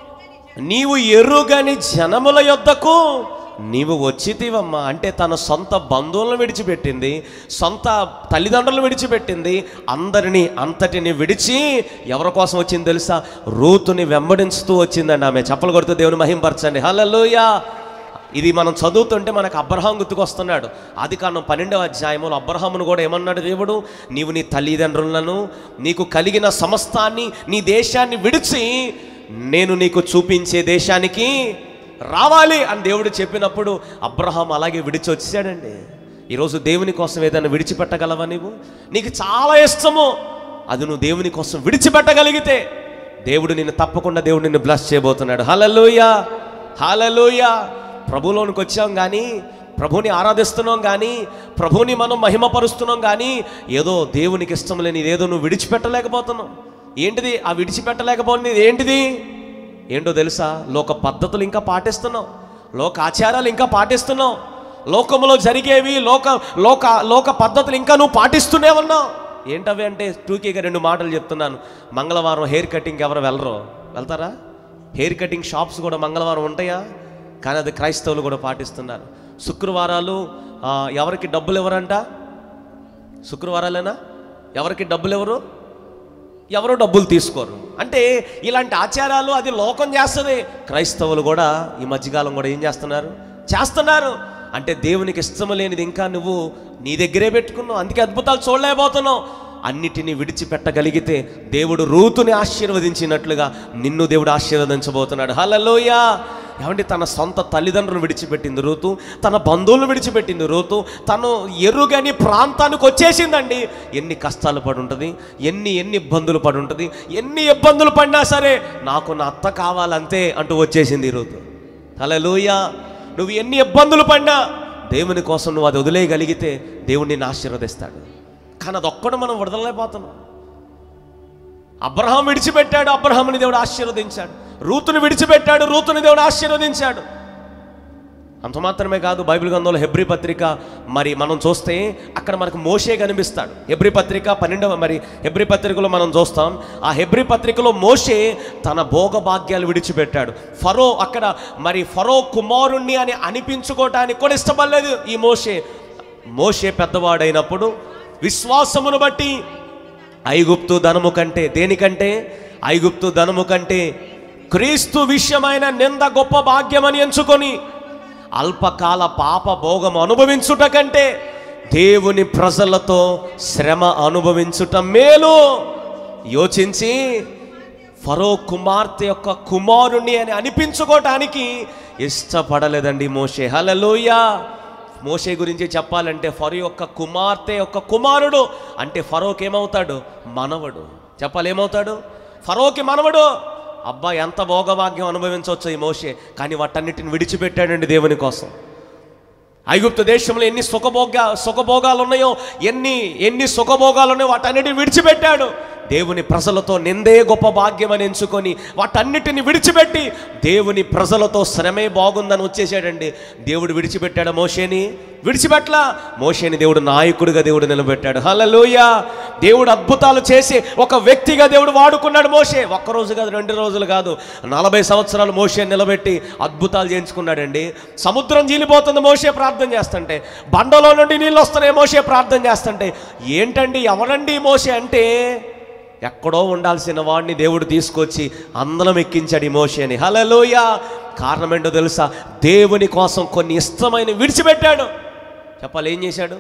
నీవు ఎరుగని జనముల యొద్దకు నీవు వచ్చితివమ్మా అంటే తన సొంత బంధువులను విడిచిపెట్టింది సొంత తల్లిదండ్రులను విడిచిపెట్టింది అందరినీ అంతటిని విడిచి ఎవరి కోసం వచ్చింది తెలుసా రూతుని వెంబడించుతూ వచ్చిందండి ఆమె చప్పలు కొడుతూ దేవుని మహింపరచండి హల్లెలూయా ఇది మనం చదువుతుంటే మనకు అబ్రహాం గుర్తుకొస్తున్నాడు ఆది కారణం పన్నెండవ అధ్యాయములో అబ్రహామును కూడా ఏమన్నాడు దేవుడు నీవు నీ తల్లిదండ్రులను నీకు కలిగిన సమస్తాన్ని నీ దేశాన్ని విడిచి నేను నీకు చూపించే దేశానికి రావాలి అని దేవుడు చెప్పినప్పుడు అబ్రహాం అలాగే విడిచి వచ్చాడండి ఈరోజు దేవుని కోసం ఏదైనా విడిచిపెట్టగలవా నీవు నీకు చాలా ఇష్టము అది నువ్వు దేవుని కోసం విడిచిపెట్టగలిగితే దేవుడు నిన్ను తప్పకుండా దేవుడు నిన్ను బ్లస్ చేయబోతున్నాడు హలలుయా హలలుయా ప్రభులోనికి వచ్చాం కానీ ప్రభుని ఆరాధిస్తున్నాం కానీ ప్రభుని మనం మహిమపరుస్తున్నాం కానీ ఏదో దేవునికి ఇష్టం లేని ఏదో నువ్వు విడిచిపెట్టలేకపోతున్నావు ఏంటిది ఆ విడిచిపెట్టలేకపోయినది ఏంటిది ఏంటో తెలుసా లోక పద్ధతులు ఇంకా పాటిస్తున్నావు లోక ఆచారాలు ఇంకా పాటిస్తున్నావు లోకంలో జరిగేవి లోక లోక లోక పద్ధతులు ఇంకా నువ్వు పాటిస్తూనే ఉన్నావు ఏంటవి అంటే టూకీగా రెండు మాటలు చెప్తున్నాను మంగళవారం హెయిర్ కటింగ్కి ఎవరు వెళ్ళరు వెళ్తారా హెయిర్ కటింగ్ షాప్స్ కూడా మంగళవారం ఉంటాయా కానీ అది క్రైస్తవులు కూడా పాటిస్తున్నారు శుక్రవారాలు ఆ, ఎవరికి డబ్బులు ఎవరంట శుక్రవారాలేనా ఎవరికి డబ్బులు ఎవరు ఎవరు డబ్బులు తీసుకోరు అంటే ఇలాంటి ఆచారాలు అది లోకం చేస్తుంది క్రైస్తవులు కూడా ఈ మధ్యకాలం కూడా ఏం చేస్తున్నారు చేస్తున్నారు అంటే దేవునికి ఇష్టం లేనిది ఇంకా నువ్వు నీ దగ్గరే పెట్టుకున్నావు అందుకే అద్భుతాలు చూడలేకపోతున్నావు అన్నిటినీ విడిచిపెట్టగలిగితే దేవుడు రూతుని ఆశీర్వదించినట్లుగా నిన్ను దేవుడు ఆశీర్వదించబోతున్నాడు హల్లెలూయా ఏమంటే తన సొంత తల్లిదండ్రులను విడిచిపెట్టింది రూతు తన బంధువులను విడిచిపెట్టింది రూతు తను ఎరుగని ప్రాంతానికి వచ్చేసిందండి ఎన్ని కష్టాలు పడి ఉంటుంది ఎన్ని ఎన్ని ఇబ్బందులు పడి ఉంటుంది ఎన్ని ఇబ్బందులు పడినా సరే నాకు నా అత్త కావాలంతే అంటూ వచ్చేసింది ఈ రూతు హల్లెలూయా నువ్వు ఎన్ని ఇబ్బందులు పడినా దేవుని కోసం నువ్వు అది వదిలేయగలిగితే దేవుడు నిన్ను ఆశీర్వదిస్తాడు కానీ అదొక్కడు మనం వదలలేకపోతున్నాం అబ్రహాం విడిచిపెట్టాడు అబ్రహాముని దేవుడు ఆశీర్వదించాడు రూతుని విడిచిపెట్టాడు రూతుని దేవుడు ఆశీర్వదించాడు అంత మాత్రమే కాదు బైబిల్ గ్రంథంలో హెబ్రి పత్రిక మరి మనం చూస్తే అక్కడ మనకు మోషే కనిపిస్తాడు హెబ్రి పత్రిక పన్నెండవ మరి హెబ్రి పత్రికలో మనం చూస్తాం ఆ హెబ్రి పత్రికలో మోషే తన భోగభాగ్యాలు విడిచిపెట్టాడు ఫరో అక్కడ మరి ఫరో కుమారుణ్ణి అని అనిపించుకోవటానికి కూడా ఇష్టపడలేదు ఈ మోషే మోషే పెద్దవాడైనప్పుడు విశ్వాసమును బట్టి ఐగుప్తు ధనము కంటే దేనికంటే ఐగుప్తు ధనము కంటే క్రీస్తు విషయమైన నింద గొప్ప భాగ్యమని ఎంచుకొని అల్పకాల పాప భోగం అనుభవించుట కంటే దేవుని ప్రజలతో శ్రమ అనుభవించుట మేలు యోచించి ఫరో కుమార్తె యొక్క కుమారుణ్ణి అని అనిపించుకోవటానికి ఇష్టపడలేదండి మోషే హలలోయ మోషే గురించి చెప్పాలంటే ఫరో యొక్క కుమార్తె యొక్క కుమారుడు అంటే ఫరోకి ఏమవుతాడు మనవడు చెప్పాలి ఏమవుతాడు ఫరోకి మనవడు అబ్బా ఎంత భోగభాగ్యం అనుభవించవచ్చు ఈ మోషే కానీ వాటన్నిటిని విడిచిపెట్టాడండి దేవుని కోసం ఐగుప్తు దేశంలో ఎన్ని సుఖభోగ సుఖభోగాలు ఉన్నాయో ఎన్ని ఎన్ని సుఖభోగాలు ఉన్నాయో వాటన్నిటిని విడిచిపెట్టాడు దేవుని ప్రజలతో నిందే గొప్ప భాగ్యం అని ఎంచుకొని వాటన్నిటిని విడిచిపెట్టి దేవుని ప్రజలతో శ్రమే బాగుందని వచ్చేసాడండి దేవుడు విడిచిపెట్టాడు మోషేని విడిచిపెట్టలా మోషేని దేవుడు నాయకుడిగా దేవుడు నిలబెట్టాడు హల్లెలూయ దేవుడు అద్భుతాలు చేసి ఒక వ్యక్తిగా దేవుడు వాడుకున్నాడు మోషే ఒక్క రోజు కాదు రెండు రోజులు కాదు నలభై సంవత్సరాలు మోషే నిలబెట్టి అద్భుతాలు చేయించుకున్నాడండి సముద్రం జీలిపోతుంది మోషే ప్రార్థన చేస్తుంటే బండలో నుండి నీళ్ళు వస్తున్నాయి మోషే ప్రార్థన చేస్తుంటే ఏంటండి ఎవరండి ఈ మోషే అంటే ఎక్కడో ఉండాల్సిన వాడిని దేవుడు తీసుకొచ్చి అందలం ఎక్కించాడు ఈ మోషేని హలలోయ కారణం ఏంటో తెలుసా దేవుని కోసం కొన్ని ఇష్టమైన విడిచిపెట్టాడు చెప్పాలి ఏం చేశాడు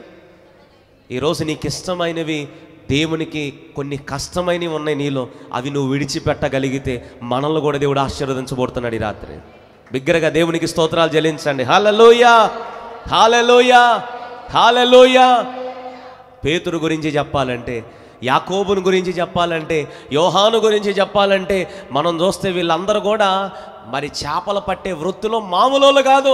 ఈరోజు నీకు ఇష్టమైనవి దేవునికి కొన్ని కష్టమైనవి ఉన్నాయి నీలో అవి నువ్వు విడిచిపెట్టగలిగితే మనల్ని కూడా దేవుడు ఆశీర్వదించబోతున్నాడు ఈ రాత్రి బిగ్గరగా దేవునికి స్తోత్రాలు చెల్లించండి హాలలోయ హాలలోయ హాలలోయ పేతురు గురించి చెప్పాలంటే యాకోబుని గురించి చెప్పాలంటే యోహాను గురించి చెప్పాలంటే మనం చూస్తే వీళ్ళందరూ కూడా మరి చేపలు పట్టే వృత్తిలో మామూలు కాదు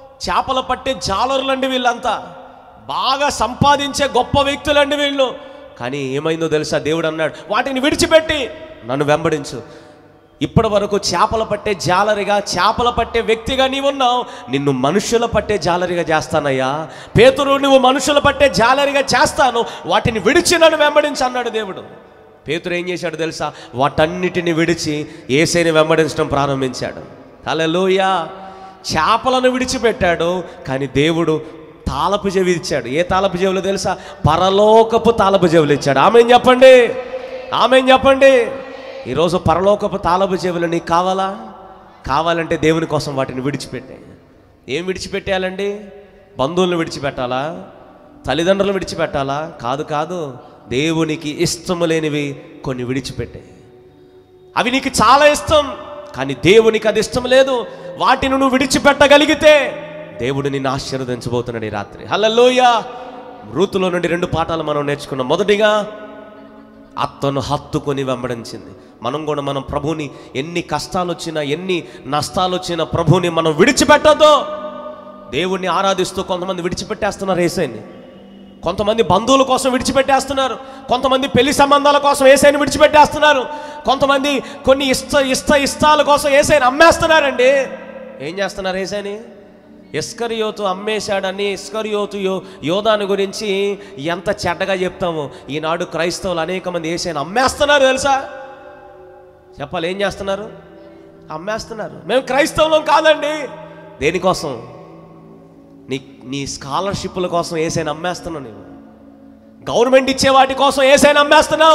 చేపలు పట్టే జాలరులండి వీళ్ళంతా బాగా సంపాదించే గొప్ప వ్యక్తులండి వీళ్ళు కానీ ఏమైందో తెలుసా దేవుడు అన్నాడు వాటిని విడిచిపెట్టి నన్ను వెంబడించు ఇప్పటి వరకు చేపలు పట్టే జాలరిగా చేపలు పట్టే వ్యక్తిగా నీవున్నావు నిన్ను మనుషుల పట్టే జాలరిగా చేస్తానయ్యా పేతురు నువ్వు మనుషుల పట్టే జాలరిగా చేస్తాను వాటిని విడిచి నన్ను వెంబడించు అన్నాడు దేవుడు పేతురు ఏం చేశాడు తెలుసా వాటన్నిటిని విడిచి ఏసైని వెంబడించడం ప్రారంభించాడు హల్లెలూయ చేపలను విడిచిపెట్టాడు కానీ దేవుడు తాళపు చెవి ఇచ్చాడు ఏ తాళపు చెవులు తెలుసా పరలోకపు తాళపు చెవులు ఇచ్చాడు ఆమె చెప్పండి ఆమె చెప్పండి ఈరోజు పరలోకపు తాళపు చెవులు నీకు కావాలా కావాలంటే దేవుని కోసం వాటిని విడిచిపెట్టే ఏం విడిచిపెట్టేయాలండి బంధువులను విడిచిపెట్టాలా తల్లిదండ్రులను విడిచిపెట్టాలా కాదు కాదు దేవునికి ఇష్టము లేనివి కొన్ని విడిచిపెట్టే అవి నీకు చాలా ఇష్టం కానీ దేవునికి అది ఇష్టం లేదు వాటిని నువ్వు విడిచిపెట్టగలిగితే దేవుడు నిన్ను ఆశీర్వదించబోతున్నాడు ఈ రాత్రి హల్లెలూయా రూతులో నుండి రెండు పాఠాలు మనం నేర్చుకున్నాం మొదటిగా అత్తను హత్తుకొని వెంబడించింది మనం కూడా మనం ప్రభుని ఎన్ని కష్టాలు వచ్చినా ఎన్ని నష్టాలు వచ్చినా ప్రభుని మనం విడిచిపెట్టద్దు దేవుణ్ణి ఆరాధిస్తూ కొంతమంది విడిచిపెట్టేస్తున్నారు ఏసైని కొంతమంది బంధువుల కోసం విడిచిపెట్టేస్తున్నారు కొంతమంది పెళ్లి సంబంధాల కోసం ఏసైని విడిచిపెట్టేస్తున్నారు కొంతమంది కొన్ని ఇష్ట ఇష్ట ఇష్టాల కోసం ఏసైని అమ్మేస్తున్నారండి ఏం చేస్తున్నారు ఏసైని ఇస్కరియోతు అమ్మేశాడని ఇస్కరియోతు యో యోధాను గురించి ఎంత చెడ్డగా చెప్తామో ఈనాడు క్రైస్తవులు అనేక మంది ఏసైని అమ్మేస్తున్నారు తెలుసా చెప్పాలి ఏం చేస్తున్నారు అమ్మేస్తున్నారు మేము క్రైస్తవులం కాదండి దేనికోసం నీ నీ స్కాలర్షిప్ల కోసం ఏసైనా అమ్మేస్తున్నావు నీవు గవర్నమెంట్ ఇచ్చే వాటి కోసం ఏసైనా అమ్మేస్తున్నావు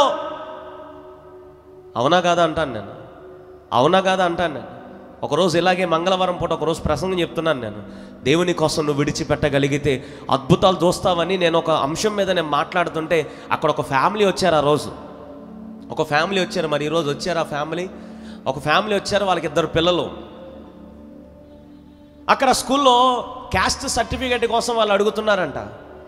అవునా కాదా అంటాను నేను అవునా కాదా అంటాను నేను ఒకరోజు ఇలాగే మంగళవారం పూట ఒకరోజు ప్రసంగం చెప్తున్నాను నేను దేవుని కోసం నువ్వు విడిచిపెట్టగలిగితే అద్భుతాలు చూస్తావని నేను ఒక అంశం మీద నేను మాట్లాడుతుంటే అక్కడ ఒక ఫ్యామిలీ వచ్చారు ఆ రోజు ఒక ఫ్యామిలీ వచ్చారు మరి ఈరోజు వచ్చారు ఆ ఫ్యామిలీ ఒక ఫ్యామిలీ వచ్చారు వాళ్ళకి ఇద్దరు పిల్లలు అక్కడ స్కూల్లో క్యాస్ట్ సర్టిఫికేట్ కోసం వాళ్ళు అడుగుతున్నారంట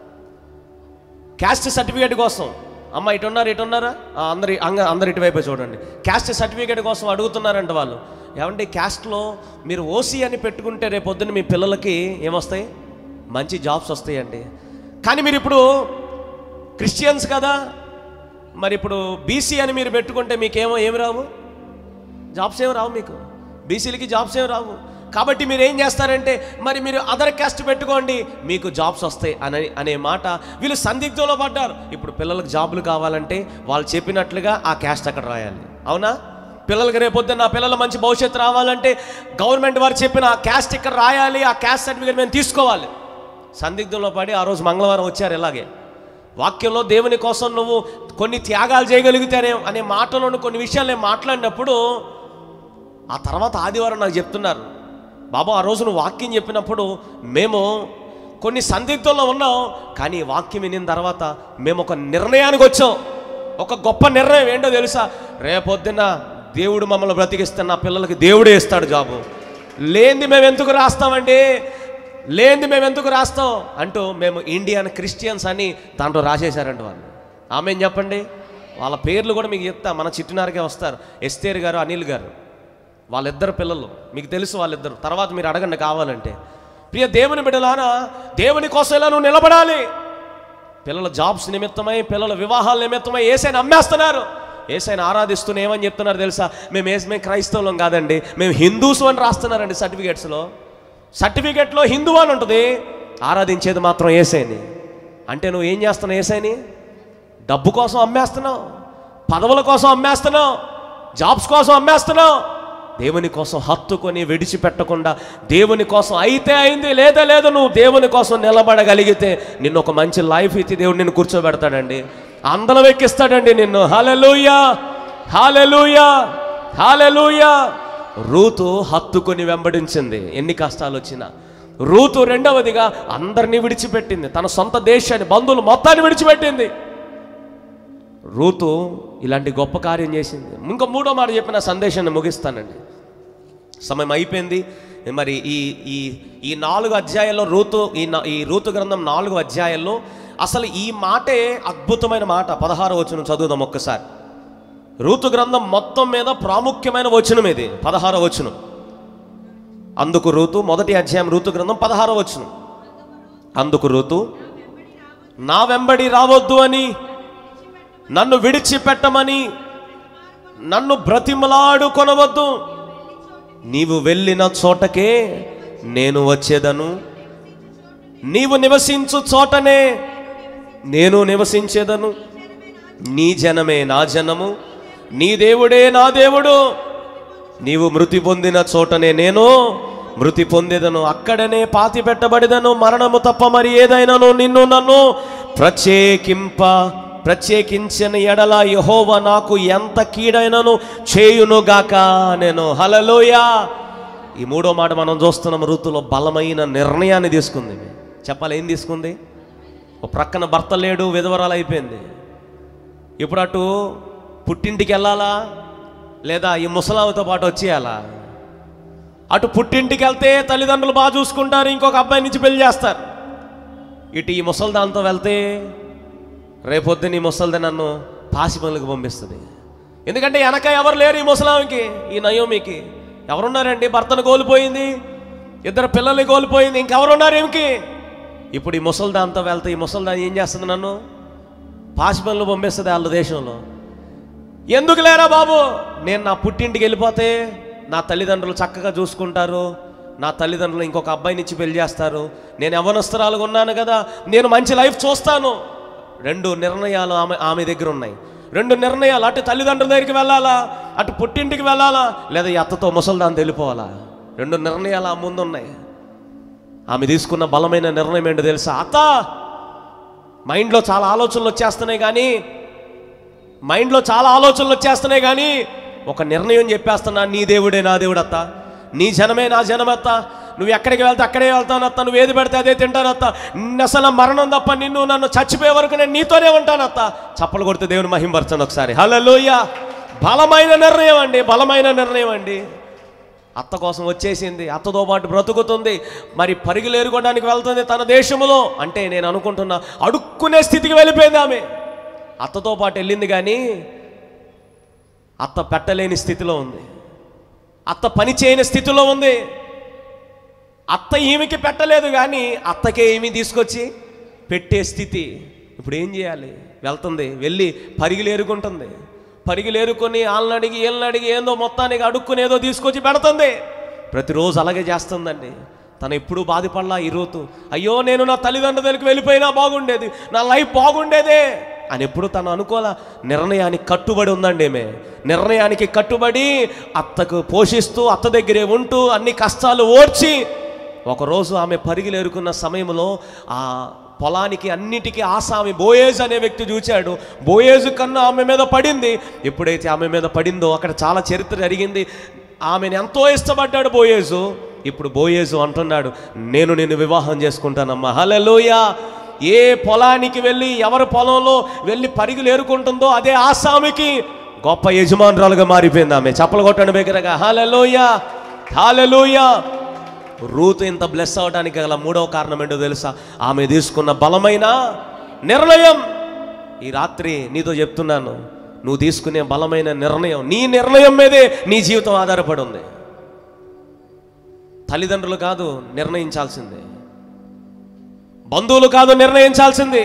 క్యాస్ట్ సర్టిఫికేట్ కోసం అమ్మ ఇటు ఉన్నారు ఇటు ఉన్నారా ఆ, అందరి అంగ అందరు ఇటువైపు చూడండి క్యాస్ట్ సర్టిఫికేట్ కోసం అడుగుతున్నారంట వాళ్ళు ఏమంటే క్యాస్ట్లో మీరు ఓసీ అని పెట్టుకుంటే రేపు పొద్దున్న మీ పిల్లలకి ఏమొస్తాయి మంచి జాబ్స్ వస్తాయండి కానీ మీరు ఇప్పుడు క్రిస్టియన్స్ కదా మరి ఇప్పుడు బీసీ అని మీరు పెట్టుకుంటే మీకేమో ఏమి రావు జాబ్స్ ఏమి రావు మీకు బీసీలకి జాబ్స్ ఏమి రావు కాబట్టి మీరు ఏం చేస్తారంటే మరి మీరు అదర్ క్యాస్ట్ పెట్టుకోండి మీకు జాబ్స్ వస్తాయి అని అనే మాట వీళ్ళు సందిగ్ధంలో పడ్డారు ఇప్పుడు పిల్లలకు జాబులు కావాలంటే వాళ్ళు చెప్పినట్లుగా ఆ క్యాస్ట్ అక్కడ రాయాలి అవునా పిల్లలకి రేపొద్దున నా పిల్లల మంచి భవిష్యత్తు రావాలంటే గవర్నమెంట్ వారు చెప్పిన ఆ క్యాస్ట్ ఇక్కడ రాయాలి ఆ క్యాస్ట్ సర్టిఫికేట్ మేము తీసుకోవాలి సందిగ్ధంలో పడి ఆ రోజు మంగళవారం వచ్చారు ఇలాగే వాక్యంలో దేవుని కోసం నువ్వు కొన్ని త్యాగాలు చేయగలిగితేనే అనే మాటలను కొన్ని విషయాలు నేను మాట్లాడినప్పుడు ఆ తర్వాత ఆదివారం నాకు చెప్తున్నారు బాబు ఆ రోజు నువ్వు వాక్యం చెప్పినప్పుడు మేము కొన్ని సందిగ్ధంలో ఉన్నాం కానీ ఈ వాక్యం వినిన తర్వాత మేము ఒక నిర్ణయానికి వచ్చాం ఒక గొప్ప నిర్ణయం ఏంటో తెలుసా రేపొద్దున దేవుడు మమ్మల్ని బ్రతికిస్తే నా పిల్లలకి దేవుడే ఇస్తాడు జాబు లేనిది మేము ఎందుకు రాస్తామండి లేనిది మేము ఎందుకు రాస్తాం అంటూ మేము ఇండియన్ క్రిస్టియన్స్ అని దాంట్లో రాసేశారంట వాళ్ళు ఆమె చెప్పండి వాళ్ళ పేర్లు కూడా మీకు చెప్తా మన చిట్టినారకే వస్తారు ఎస్తేర్ గారు అనిల్ గారు వాళ్ళిద్దరు పిల్లలు మీకు తెలుసు వాళ్ళిద్దరు తర్వాత మీరు అడగండి కావాలంటే ప్రియ దేవుని బిడ్డలానా దేవుని కోసం ఇలా నువ్వు నిలబడాలి పిల్లల జాబ్స్ నిమిత్తమై పిల్లల వివాహాల నిమిత్తమై ఏసైనా అమ్మేస్తున్నారు ఏసైనా ఆరాధిస్తూనే ఏమని చెప్తున్నారు తెలుసా మేము ఏసు మేము క్రైస్తవులం కాదండి మేము హిందూస్ అని రాస్తున్నారండి సర్టిఫికేట్స్లో సర్టిఫికేట్లో హిందూ అని ఉంటుంది ఆరాధించేది మాత్రం ఏసైని అంటే నువ్వు ఏం చేస్తున్నావు ఏసైని డబ్బు కోసం అమ్మేస్తున్నావు పదవుల కోసం అమ్మేస్తున్నావు జాబ్స్ కోసం అమ్మేస్తున్నావు దేవుని కోసం హత్తుకొని విడిచిపెట్టకుండా దేవుని కోసం అయితే అయింది లేదా లేదు నువ్వు దేవుని కోసం నిలబడగలిగితే నిన్ను ఒక మంచి లైఫ్ ఇచ్చి దేవుడు నిన్ను కూర్చోబెడతాడండి అందరం ఎక్కిస్తాడండి నిన్ను హాలెలూయా హాలెలూయా హాలెలూయా రూతు హత్తుకొని వెంబడించింది ఎన్ని కష్టాలు వచ్చినా రూతు రెండవదిగా అందరినీ విడిచిపెట్టింది తన సొంత దేశాన్ని బంధువులు మొత్తాన్ని విడిచిపెట్టింది రూతు ఇలాంటి గొప్ప కార్యం చేసింది ఇంకా మూడో మాట చెప్పిన సందేశాన్ని ముగిస్తానండి సమయం అయిపోయింది మరి ఈ ఈ ఈ నాలుగు అధ్యాయాల్లో రూతు ఈ నా- ఈ రూతు గ్రంథం నాలుగు అధ్యాయాల్లో అసలు ఈ మాటే అద్భుతమైన మాట పదహారు వచనం చదువుదాం ఒక్కసారి రూతు గ్రంథం మొత్తం మీద ప్రాముఖ్యమైన వచనం ఇది పదహారో వచనం అందుకు రూతు మొదటి అధ్యాయం రూతు గ్రంథం పదహారో వచనం అందుకు రూతు నా వెంబడి రావద్దు అని నన్ను విడిచిపెట్టమని నన్ను బ్రతిమలాడు కొనవద్దు నీవు వెళ్ళిన చోటకే నేను వచ్చేదను నీవు నివసించు చోటనే నేను నివసించేదను నీ జనమే నా జనము నీ దేవుడే నా దేవుడు నీవు మృతి పొందిన చోటనే నేను మృతి పొందేదను అక్కడనే పాతి పెట్టబడిదను మరణము తప్ప మరి ఏదైనాను నిన్ను నన్ను ప్రత్యేకింప ప్రత్యేకించిన ఎడల యహోవ నాకు ఎంత కీడైనను చేయునుగాక నేను హలలోయా ఈ మూడో మాట మనం చూస్తున్నాం ఋతులో బలమైన నిర్ణయాన్ని తీసుకుంది చెప్పాలి ఏం తీసుకుంది ఒక ప్రక్కన భర్త లేడు విధవరాలు అయిపోయింది ఇప్పుడు అటు పుట్టింటికి వెళ్ళాలా లేదా ఈ ముసలావుతో పాటు వచ్చేయాలా అటు పుట్టింటికి వెళ్తే తల్లిదండ్రులు బాగా చూసుకుంటారు ఇంకొక అబ్బాయి నుంచి పెళ్లి చేస్తారు ఇటు ఈ ముసల్దాంతో వెళ్తే రేపొద్దున ఈ ముసల్ది నన్ను పాసి పనులకు పంపిస్తుంది ఎందుకంటే వెనక ఎవరు లేరు ఈ ముసలామికి ఈ నయోమికి ఎవరున్నారండి భర్తను కోల్పోయింది ఇద్దరు పిల్లల్ని కోల్పోయింది ఇంకెవరున్నారు ఏమికి ఇప్పుడు ఈ ముసల్దాంతో వెళ్తే ఈ ముసల్దాన్ ఏం చేస్తుంది నన్ను పాసి పనులు పంపిస్తుంది వాళ్ళ దేశంలో ఎందుకు లేరా బాబు నేను నా పుట్టింటికి వెళ్ళిపోతే నా తల్లిదండ్రులు చక్కగా చూసుకుంటారు నా తల్లిదండ్రులు ఇంకొక అబ్బాయినిచ్చి పెళ్లి చేస్తారు నేను యవనస్తురాలుగా ఉన్నాను కదా నేను మంచి లైఫ్ చూస్తాను రెండు నిర్ణయాలు ఆమె ఆమె దగ్గర ఉన్నాయి రెండు నిర్ణయాలు అటు తల్లిదండ్రుల దగ్గరికి వెళ్ళాలా అటు పుట్టింటికి వెళ్ళాలా లేదా ఈ అత్తతో ముసల్దాన్ని వెళ్ళిపోవాలా రెండు నిర్ణయాలు ఆ ముందు ఉన్నాయి ఆమె తీసుకున్న బలమైన నిర్ణయం ఏంటో తెలుసా అత్త మైండ్లో చాలా ఆలోచనలు వచ్చేస్తున్నాయి కానీ మైండ్లో చాలా ఆలోచనలు వచ్చేస్తున్నాయి కానీ ఒక నిర్ణయం చెప్పేస్తున్నా నీ దేవుడే నా దేవుడు అత్త నీ జనమే నా జనమత్త నువ్వు ఎక్కడికి వెళ్తే అక్కడే వెళ్తానత్త నువ్వు ఏది పెడితే అదే తింటానత్త నిన్ను అసలు మరణం తప్ప నిన్ను నన్ను చచ్చిపోయే వరకు నేను నీతోనే ఉంటానత్త చప్పలు కొడితే దేవుని మహింపరచండి ఒకసారి హలోయ బలమైన నిర్ణయం అండి బలమైన నిర్ణయం అండి అత్త కోసం వచ్చేసింది అత్తతో పాటు బ్రతుకుతుంది మరి పరుగులు ఎరుకోవడానికి వెళ్తుంది తన దేశంలో అంటే నేను అనుకుంటున్నా అడుక్కునే స్థితికి వెళ్ళిపోయింది ఆమె అత్తతో పాటు వెళ్ళింది కానీ అత్త పెట్టలేని స్థితిలో ఉంది అత్త పని చేయని స్థితిలో ఉంది అత్త ఈమెకి పెట్టలేదు కానీ అత్తకే ఏమి తీసుకొచ్చి పెట్టే స్థితి ఇప్పుడు ఏం చేయాలి వెళ్తుంది వెళ్ళి పరిగిలు ఏరుకుంటుంది పరిగిలు ఏరుకొని వాళ్ళని అడిగి వీళ్ళని అడిగి ఏందో మొత్తానికి అడుక్కుని ఏదో తీసుకొచ్చి పెడుతుంది ప్రతిరోజు అలాగే చేస్తుందండి తను ఎప్పుడూ బాధపడలా ఈ రోజు అయ్యో నేను నా తల్లిదండ్రుల దగ్గరికి వెళ్ళిపోయినా బాగుండేది నా లైఫ్ బాగుండేదే అని ఎప్పుడు తను అనుకోలే నిర్ణయానికి కట్టుబడి ఉందండి ఏమే నిర్ణయానికి కట్టుబడి అత్తకు పోషిస్తూ అత్త దగ్గరే ఉంటూ అన్ని కష్టాలు ఓర్చి ఒకరోజు ఆమె పరిగిలు ఎరుకున్న సమయంలో ఆ పొలానికి అన్నిటికీ ఆశ ఆమె బోయేజ్ అనే వ్యక్తి చూచాడు బోయేజు కన్నా ఆమె మీద పడింది ఎప్పుడైతే ఆమె మీద పడిందో అక్కడ చాలా చరిత్ర జరిగింది ఆమెను ఎంతో ఇష్టపడ్డాడు బోయేజు ఇప్పుడు బోయేజు అంటున్నాడు నేను నిన్ను వివాహం చేసుకుంటానమ్మా హలలోయ ఏ పొలానికి వెళ్ళి ఎవరి పొలంలో వెళ్ళి పరిగులు ఏరుకుంటుందో అదే ఆసామికి గొప్ప యజమానురాలుగా మారిపోయింది ఆమె చప్పలు కొట్టండి దగ్గరగా హాలలోయ హాలలోయ రూతు ఇంత బ్లెస్ అవడానికి గల మూడవ కారణం ఏంటో తెలుసా ఆమె తీసుకున్న బలమైన నిర్ణయం ఈ రాత్రి నీతో చెప్తున్నాను నువ్వు తీసుకునే బలమైన నిర్ణయం నీ నిర్ణయం మీదే నీ జీవితం ఆధారపడి ఉంది తల్లిదండ్రులు కాదు నిర్ణయించాల్సిందే బంధువులు కాదు నిర్ణయించాల్సింది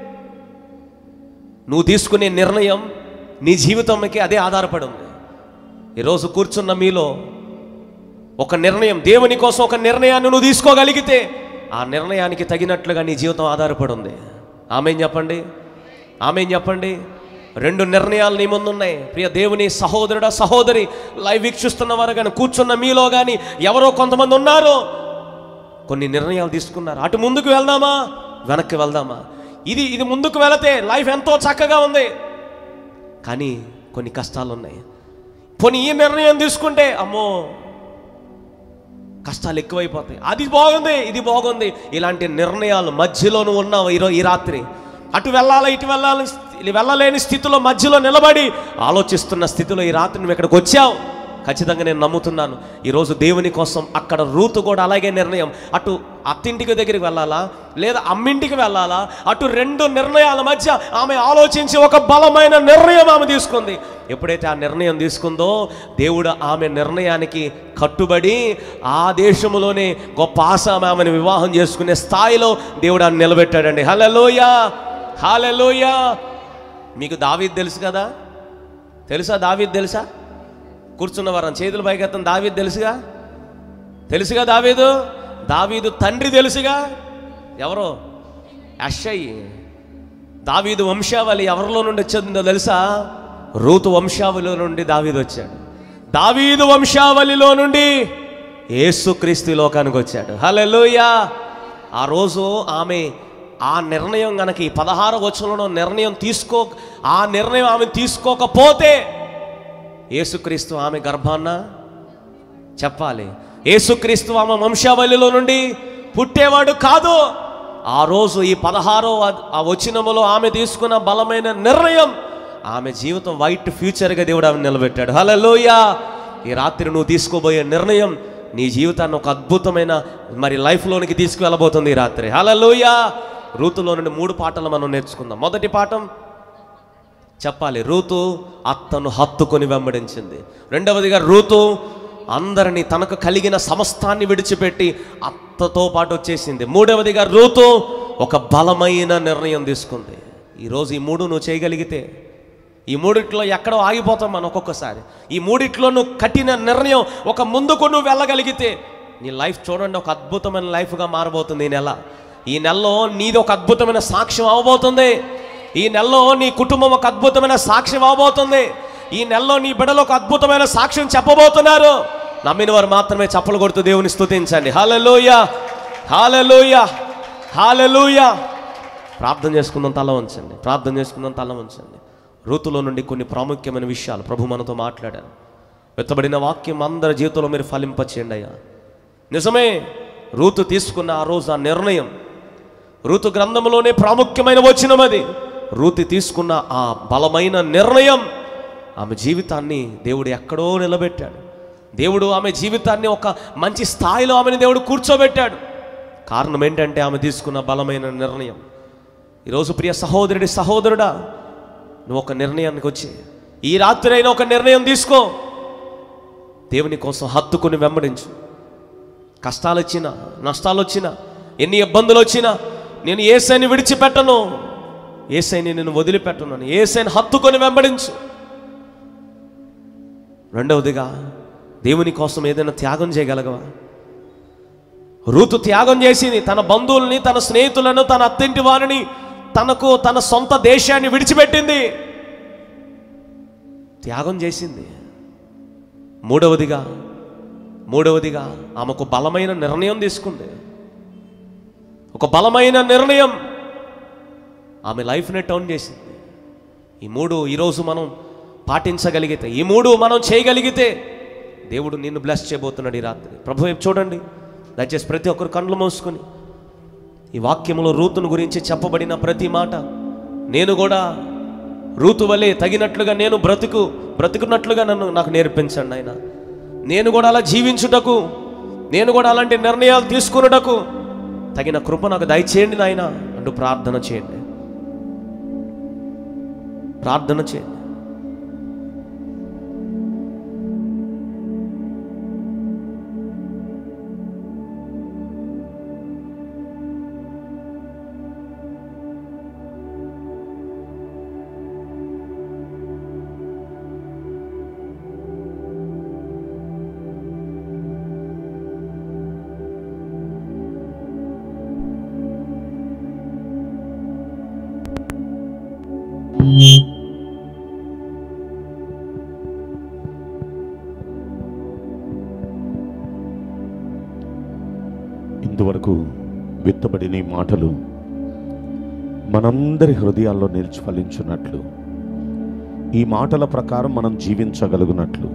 నువ్వు తీసుకునే నిర్ణయం నీ జీవితంకి అదే ఆధారపడి ఉంది ఈరోజు కూర్చున్న మీలో ఒక నిర్ణయం దేవుని కోసం ఒక నిర్ణయాన్ని నువ్వు తీసుకోగలిగితే ఆ నిర్ణయానికి తగినట్లుగా నీ జీవితం ఆధారపడి ఉంది ఆమెం చెప్పండి ఆమెం చెప్పండి రెండు నిర్ణయాలు నీ ముందున్నాయి ప్రియ దేవుని సహోదరుడ సహోదరి లైవ్ వీక్షిస్తున్న వారు కానీ కూర్చున్న మీలో కానీ ఎవరో కొంతమంది ఉన్నారు కొన్ని నిర్ణయాలు తీసుకున్నారు అటు ముందుకు వెళ్దామా వెనక్కి వెళ్దామా ఇది ఇది ముందుకు వెళితే లైఫ్ ఎంతో చక్కగా ఉంది కానీ కొన్ని కష్టాలు ఉన్నాయి పోనీ ఈ నిర్ణయం తీసుకుంటే అమ్మో కష్టాలు ఎక్కువైపోతాయి అది బాగుంది ఇది బాగుంది ఇలాంటి నిర్ణయాలు మధ్యలో నువ్వు ఉన్నావు ఈరో ఈ రాత్రి అటు వెళ్ళాలా ఇటు వెళ్ళాలి వెళ్ళలేని స్థితిలో మధ్యలో నిలబడి ఆలోచిస్తున్న స్థితిలో ఈ రాత్రి నువ్వు ఇక్కడికి వచ్చావు ఖచ్చితంగా నేను నమ్ముతున్నాను ఈరోజు దేవుని కోసం అక్కడ రూతు కూడా అలాగే నిర్ణయం అటు అత్తింటికి దగ్గరికి వెళ్ళాలా లేదా అమ్మింటికి వెళ్ళాలా అటు రెండు నిర్ణయాల మధ్య ఆమె ఆలోచించి ఒక బలమైన నిర్ణయం ఆమె తీసుకుంది ఎప్పుడైతే ఆ నిర్ణయం తీసుకుందో దేవుడు ఆమె నిర్ణయానికి కట్టుబడి ఆ దేశంలోనే గొప్ప ఆశ ఆమెను వివాహం చేసుకునే స్థాయిలో దేవుడు ఆమెను నిలబెట్టాడండి హలలోయ హాలలోయ మీకు దావీద్ తెలుసు కదా తెలుసా దావీద్ తెలుసా కూర్చున్న వారం చేతులు పైకెత్తం దావీద్ తెలుసుగా తెలుసుగా దావీదు దావీదు తండ్రి తెలుసుగా ఎవరు అషయ్ దావీదు వంశావళి ఎవరిలో నుండి వచ్చిందో తెలుసా రూతు వంశావళిలో నుండి దావీదు వచ్చాడు దావీదు వంశావళిలో నుండి యేసుక్రీస్తు ఈ లోకానికి వచ్చాడు హల్లెలూయా ఆ రోజు ఆమె ఆ నిర్ణయం గనక ఈ పదహారు వచనంలో నిర్ణయం తీసుకో ఆ నిర్ణయం ఆమె తీసుకోకపోతే యేసుక్రీస్తు ఆమె గర్భాన్న చెప్పాలి యేసుక్రీస్తు ఆమె వంశావళిలో నుండి పుట్టేవాడు కాదు ఆ రోజు ఈ పదహారో అద్- ఆ వచనములో ఆమె తీసుకున్న బలమైన నిర్ణయం ఆమె జీవితం వైట్ ఫ్యూచర్గా దేవుడు ఆమె నిలబెట్టాడు హలోయ ఈ రాత్రి నువ్వు తీసుకోబోయే నిర్ణయం నీ జీవితాన్ని ఒక అద్భుతమైన మరి లైఫ్లోనికి తీసుకువెళ్ళబోతుంది ఈ రాత్రి హలోయ రూతులో నుండి మూడు పాటలు మనం నేర్చుకుందాం మొదటి పాఠం చెప్పాలి రూతు అత్తను హత్తుకొని వెంబడించింది రెండవదిగా రూతు అందరినీ తనకు కలిగిన సమస్తాన్ని విడిచిపెట్టి అత్తతో పాటు వచ్చేసింది మూడవదిగా రూతు ఒక బలమైన నిర్ణయం తీసుకుంది ఈరోజు ఈ మూడు నువ్వు చేయగలిగితే ఈ మూడిట్లో ఎక్కడో ఆగిపోతాం మనం ఒక్కొక్కసారి ఈ మూడిట్లో నువ్వు కఠిన నిర్ణయం ఒక ముందుకు నువ్వు వెళ్ళగలిగితే నీ లైఫ్ చూడండి ఒక అద్భుతమైన లైఫ్గా మారబోతుంది ఈ నెల ఈ నెలలో నీది ఒక అద్భుతమైన సాక్ష్యం అవబోతుంది ఈ నెలలో నీ కుటుంబం ఒక అద్భుతమైన సాక్ష్యం అవబోతుంది ఈ నెలలో నీ బిడ్డలు ఒక అద్భుతమైన సాక్ష్యం చెప్పబోతున్నారు నమ్మిన వారు మాత్రమే చప్పలు కొడుతూ దేవుని స్తుతించండి హాలెలూయ హాలెలూయ హాలెలూయ ప్రార్థన చేసుకుందాం తల ఉంచండి ప్రార్థన చేసుకుందాం తల ఉంచండి ఋతులో నుండి కొన్ని ప్రాముఖ్యమైన విషయాలు ప్రభు మనతో మాట్లాడారు వెత్తబడిన వాక్యం అందరి జీవితంలో మీరు ఫలింపచేయండి అయ్యా నిజమే రూతు తీసుకున్న ఆ రోజు ఆ నిర్ణయం ఋతు గ్రంథంలోనే ప్రాముఖ్యమైన వచనం అది రూతి తీసుకున్న ఆ బలమైన నిర్ణయం ఆమె జీవితాన్ని దేవుడు ఎక్కడో నిలబెట్టాడు దేవుడు ఆమె జీవితాన్ని ఒక మంచి స్థాయిలో ఆమెను దేవుడు కూర్చోబెట్టాడు కారణం ఏంటంటే ఆమె తీసుకున్న బలమైన నిర్ణయం ఈరోజు ప్రియ సహోదరుడి సహోదరుడా నువ్వు ఒక నిర్ణయానికి వచ్చి ఈ రాత్రి అయినా ఒక నిర్ణయం తీసుకో దేవుని కోసం హత్తుకుని వెంబడించు కష్టాలు వచ్చినా నష్టాలు వచ్చినా ఎన్ని ఇబ్బందులు వచ్చినా నేను ఏసైని విడిచిపెట్టను ఏసైని నేను వదిలిపెట్టను ఏసైని హత్తుకొని వెంబడించు రెండవదిగా దేవుని కోసం ఏదైనా త్యాగం చేయగలగవా రూతు త్యాగం చేసింది తన బంధువుల్ని తన స్నేహితులను తన అత్తింటి వారిని తనకు తన సొంత దేశాన్ని విడిచిపెట్టింది త్యాగం చేసింది మూడవదిగా మూడవదిగా ఆమెకు బలమైన నిర్ణయం తీసుకుంది ఒక బలమైన నిర్ణయం ఆమె లైఫ్ని టర్న్ చేసింది ఈ మూడు ఈరోజు మనం పాటించగలిగితే ఈ మూడు మనం చేయగలిగితే దేవుడు నిన్ను బ్లెస్ చేయబోతున్నాడు ఈ రాత్రి ప్రభు వైపు చూడండి దయచేసి ప్రతి ఒక్కరు కళ్ళు మూసుకొని ఈ వాక్యములో రూతును గురించి చెప్పబడిన ప్రతి మాట నేను కూడా రూతు వలె తగినట్లుగా నేను బ్రతుకు బ్రతుకున్నట్లుగా నన్ను నాకు నేర్పించండి ఆయన నేను కూడా అలా జీవించుటకు నేను కూడా అలాంటి నిర్ణయాలు తీసుకున్నటకు తగిన కృప నాకు దయచేయండి నాయన అంటూ ప్రార్థన చేయండి ప్రార్థన చేయండి ఇంతవరకు విత్తబడిన ఈ మాటలు మనందరి హృదయాల్లో నిలిచి ఫలించున్నట్లు ఈ మాటల ప్రకారం మనం జీవించగలుగునట్లు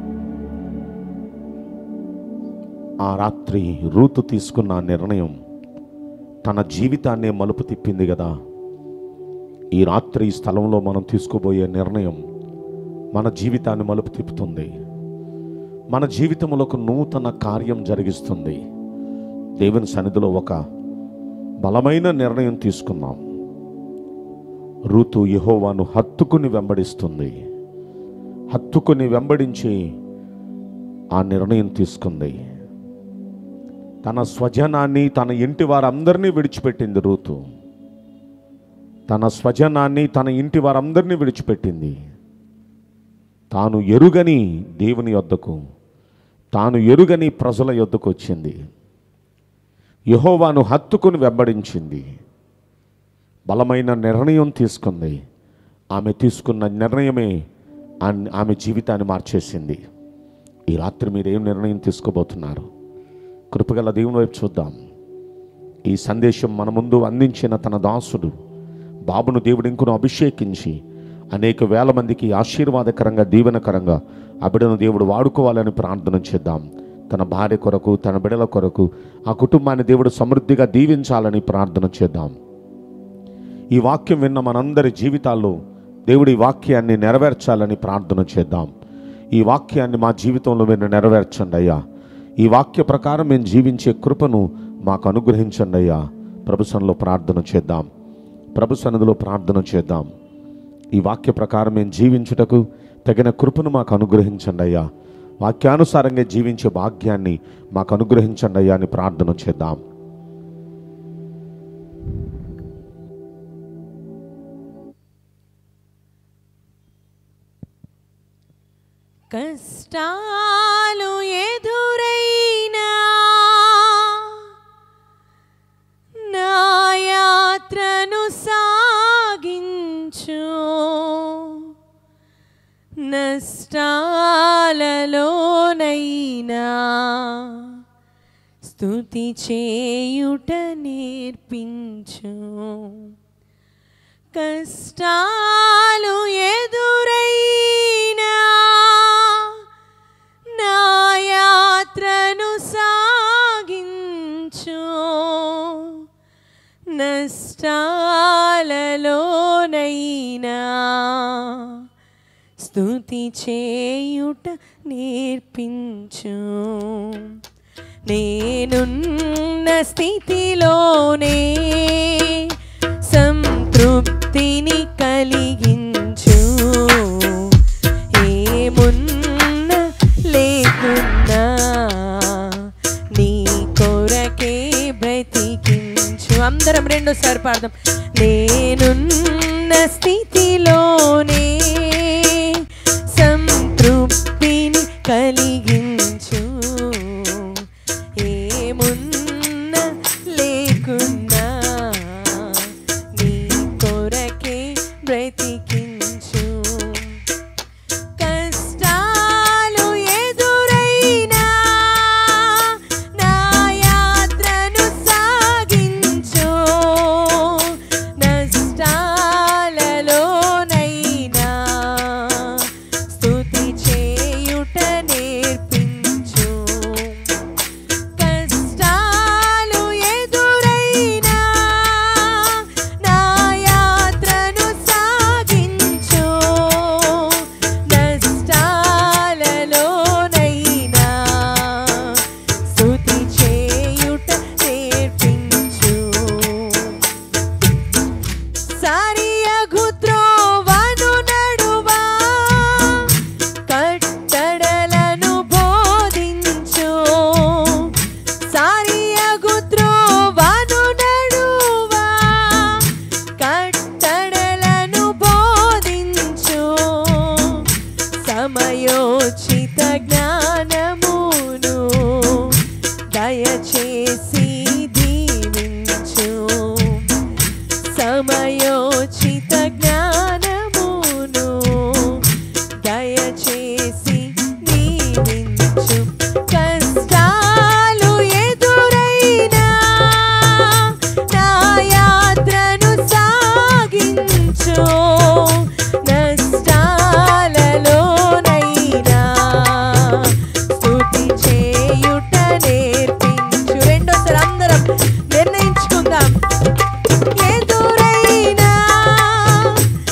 ఆ రాత్రి రూతు తీసుకున్న ఆ నిర్ణయం తన జీవితాన్నే మలుపు తిప్పింది కదా ఈ రాత్రి ఈ స్థలంలో మనం తీసుకోబోయే నిర్ణయం మన జీవితాన్ని మలుపు తిప్పుతుంది మన జీవితంలో ఒక నూతన కార్యం జరిగిస్తుంది దేవుని సన్నిధిలో ఒక బలమైన నిర్ణయం తీసుకున్నాం రూతు యెహోవాను హత్తుకుని వెంబడిస్తుంది హత్తుకుని వెంబడించి ఆ నిర్ణయం తీసుకుంది తన స్వజనాన్ని తన ఇంటి వారందరినీ విడిచిపెట్టింది రూతు తన స్వజనాన్ని తన ఇంటి వారందరినీ విడిచిపెట్టింది తాను ఎరుగని దేవుని యొద్దకు తాను ఎరుగని ప్రజల యొద్దకు వచ్చింది యహోవాను హత్తుకుని వెంబడించింది బలమైన నిర్ణయం తీసుకుంది ఆమె తీసుకున్న నిర్ణయమే ఆన్- ఆమె జీవితాన్ని మార్చేసింది ఈ రాత్రి మీరు ఏం నిర్ణయం తీసుకోబోతున్నారు కృపగల దేవుని వైపు చూద్దాం ఈ సందేశం మన ముందు అందించిన తన దాసుడు బాబును దేవుడు ఇంకును అభిషేకించి అనేక వేల మందికి ఆశీర్వాదకరంగా దీవెనకరంగా ఆ బిడ్డను దేవుడు వాడుకోవాలని ప్రార్థన చేద్దాం తన భార్య కొరకు తన బిడల కొరకు ఆ కుటుంబాన్ని దేవుడు సమృద్ధిగా దీవించాలని ప్రార్థన చేద్దాం ఈ వాక్యం విన్న మనందరి జీవితాల్లో దేవుడి ఈ వాక్యాన్ని నెరవేర్చాలని ప్రార్థన చేద్దాం ఈ వాక్యాన్ని మా జీవితంలో మీరు నెరవేర్చండి అయ్యా ఈ వాక్య ప్రకారం మేము జీవించే కృపను మాకు అనుగ్రహించండి అయ్యా ప్రభుసన్లో ప్రార్థన చేద్దాం ప్రభు సన్నిధిలో ప్రార్థన చేద్దాం ఈ వాక్య ప్రకారం మేము జీవించుటకు తగిన కృపను మాకు అనుగ్రహించండి అయ్యా వాక్యానుసారంగా జీవించే భాగ్యాన్ని మాకు అనుగ్రహించండి అయ్యా అని ప్రార్థన చేద్దాం కష్టాలు ఎదురైనా నా యాత్రను సాగించు నష్టాలలోనైనా స్తుతి చేయుట నేర్పించు కష్టాలు ఎదురైనా నా యాత్రను సాగించు నష్టాలలోనైనా స్తుతి చేయుట నేర్పించు నేనున్న స్థితిలోనే సంతృప్తిని కలిగించు ఏమున్న లేకున్నా నీ కొరకే బ్రతికించు అందరం రెండోసారి పాడదాం నేనున్న స్థితిలోనే సంతృప్తిని కలిగించు ఏమున్న లేకున్నా నీ కొరకే బ్రతికించు కష్టాలు ఎదురైనా నా యాత్రను సాగించు నష్టాలలోనైనా స్తుతి చేయుట నేర్పించు కష్టాలు ఎదురైనా నా యాత్రను సాగించు నష్టాలలోనైనా స్తుతి చేయుట నేర్పించు సారియగు త్రోవను నడువా కట్టడలను బోధించు సారియగు త్రోవను నడువా కట్టడలను బోధించు సమయోచిత జ్ఞానమును దయచేసి దీవించు సమయోచిత జ్ఞానమును దయచేసి దీవించు కష్టాలు ఎదురైనా నా యాత్రను సాగించు నష్టాలలోనైనా స్తుతి చేయుట నేర్పించు రెండోసారి అందరం నిర్ణయించుకుందాం ఎదురైనా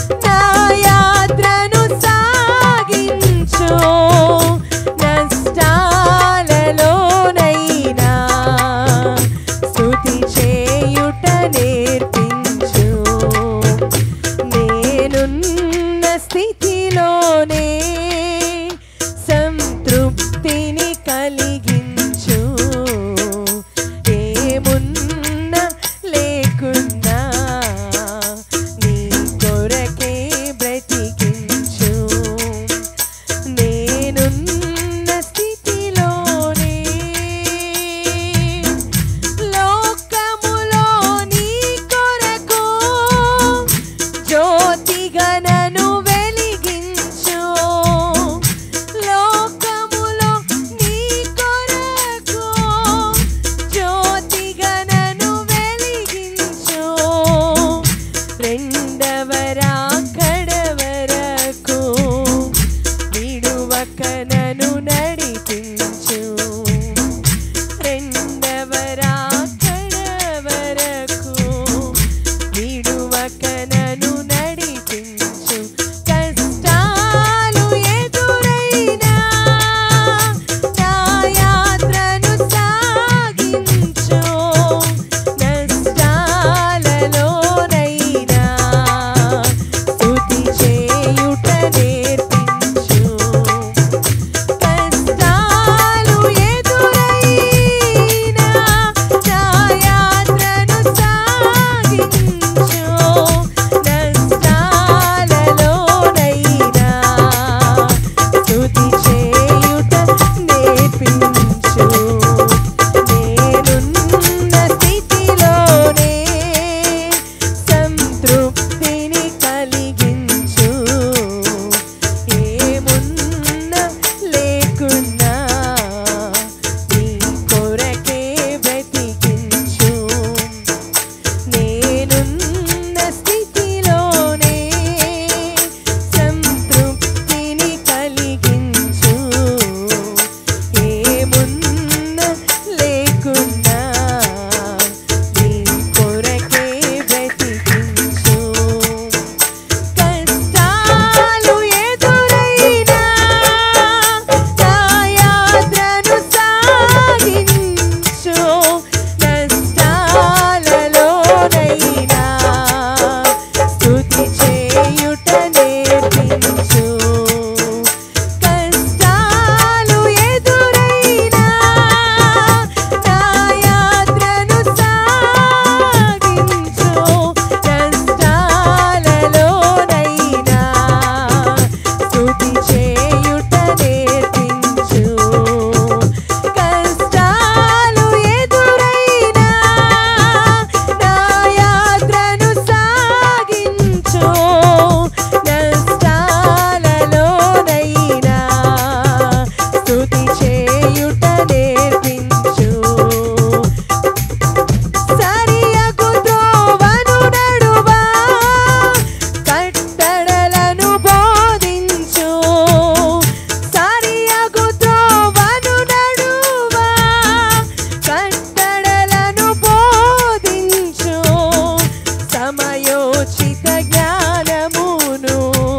సమయోచిత జ్ఞానమును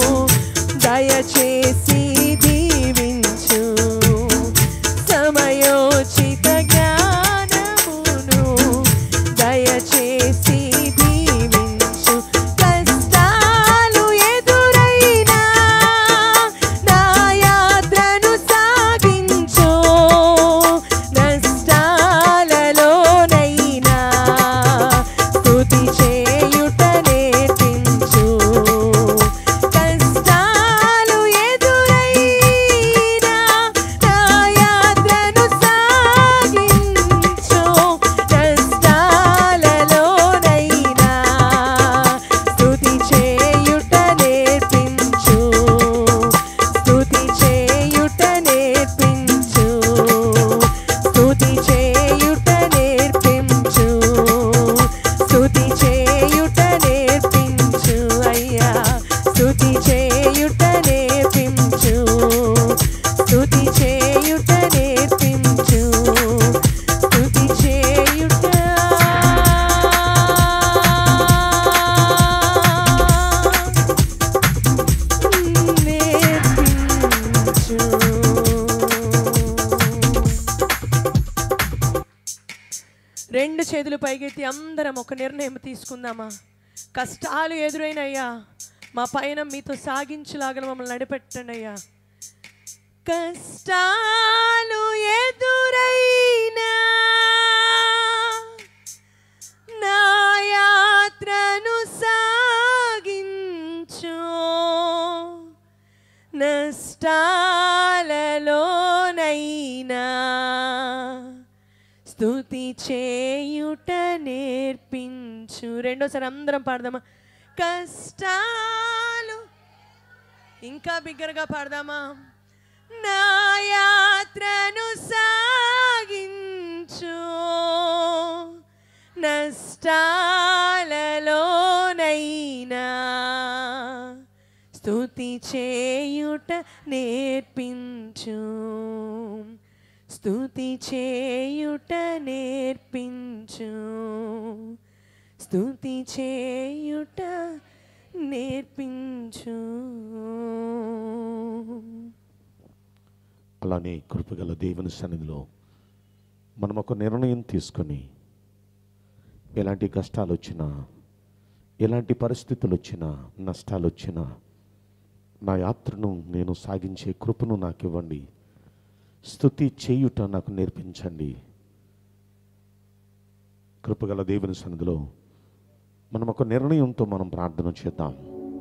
దయచేసి దీవించు సమయోచిత జ్ఞానమును దయచేసి దీవించు కష్టాలు ఎదురైనా నా యాత్రను సాగించు నష్టాలలోనైనా స్తుతి చేయుట నేర్పించు కష్టాలు ఎదురైనా నా యాత్రను సాగించు కష్టాలలోనైనా స్తుతి చేయుట నేర్పించు స్తుతి చేయుట నేర్పించు స్తుతి చేయుట నేర్పించు స్తుతి చేయుట నేర్పించు అయ్యా స్తుతి చేయుట నేర్పించు స్తుతి చేయుట నేర్పించు స్తుతి చేయుట నేర్పించు రెండు చేతులు పైకెత్తి అందరం ఒక నిర్ణయం తీసుకుందామా కష్టాలు ఎదురైనయ్యా మా పైన మీతో సాగించులాగా మమ్మల్ని నడిపెట్టండి అయ్యా కష్టాలు ఎదురైనా నా యాత్రను సాగించు నష్టాలలోనైనా స్తుతి చేయుట నేర్పించు రెండోసారి అందరం పాడదామా కష్టాలు ఇంకా బిగ్గరగా పాడదామా నా యాత్రను సాగించు నష్టాలలోనైనా స్తుతి చేయుట నేర్పించు స్తుతి చేయుట నేర్పించు స్తుతి చేయుట నేర్పించు అలానే కృపగల దేవుని సన్నిధిలో మనం ఒక నిర్ణయం తీసుకొని ఎలాంటి కష్టాలు వచ్చినా ఎలాంటి పరిస్థితులు వచ్చినా నష్టాలు వచ్చినా నా యాత్రను నేను సాగించే కృపను నాకు ఇవ్వండి స్థుతి చేయుట నాకు నేర్పించండి కృపగల దేవుని సన్నిధిలో మనం ఒక నిర్ణయంతో మనం ప్రార్థన చేద్దాం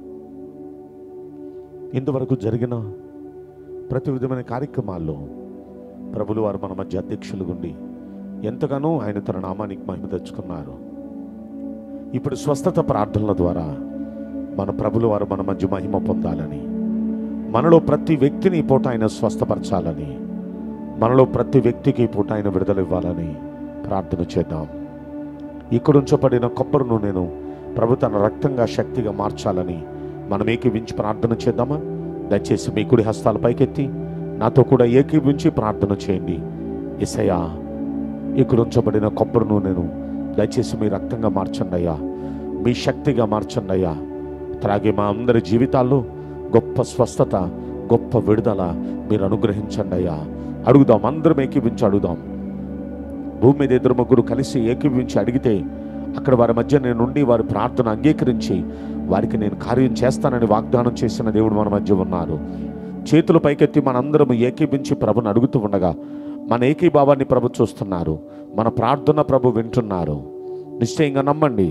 ఇంతవరకు జరిగిన ప్రతి విధమైన కార్యక్రమాల్లో ప్రభులు వారు మన మధ్య అధ్యక్షులు గుండి ఎంతగానో ఆయన తన నామానికి మహిమ తెచ్చుకున్నారు ఇప్పుడు స్వస్థత ప్రార్థనల ద్వారా మన ప్రభులు వారు మన మధ్య మహిమ పొందాలని మనలో ప్రతి వ్యక్తిని ఈ పూట ఆయన స్వస్థపరచాలని మనలో ప్రతి వ్యక్తికి ఈ పూట ఆయన విడుదల ఇవ్వాలని ప్రార్థన చేద్దాం ఇక్కడ ఉంచబడిన కొబ్బరి నూనెను ప్రభు తన రక్తంగా శక్తిగా మార్చాలని మనం ఏకీవించి ప్రార్థన చేద్దామా దయచేసి మీ కుడి హస్తాల పైకెత్తి నాతో కూడా ఏకీవించి ప్రార్థన చేయండి ఎసయ్యా ఇక్కడ ఉంచబడిన కొబ్బరి నూనెను దయచేసి మీ రక్తంగా మార్చండి అయ్యా మీ శక్తిగా మార్చండి అయ్యా అలాగే మా అందరి జీవితాల్లో గొప్ప స్వస్థత గొప్ప విడుదల మీరు అనుగ్రహించండి అయ్యా అడుగుదాం అందరం ఏకీవించి అడుగుదాం భూమి మీద ఇద్దరు ముగ్గురు కలిసి ఏకీవించి అడిగితే అక్కడ వారి మధ్య నేను ఉండి వారి ప్రార్థన అంగీకరించి వారికి నేను కార్యం చేస్తానని వాగ్దానం చేసిన దేవుడు మన మధ్య ఉన్నారు చేతులు పైకెత్తి మనందరం ఏకీభించి ప్రభుని అడుగుతూ ఉండగా మన ఏకీభావాన్ని ప్రభు చూస్తున్నారు మన ప్రార్థన ప్రభు వింటున్నారు నిశ్చయంగా నమ్మండి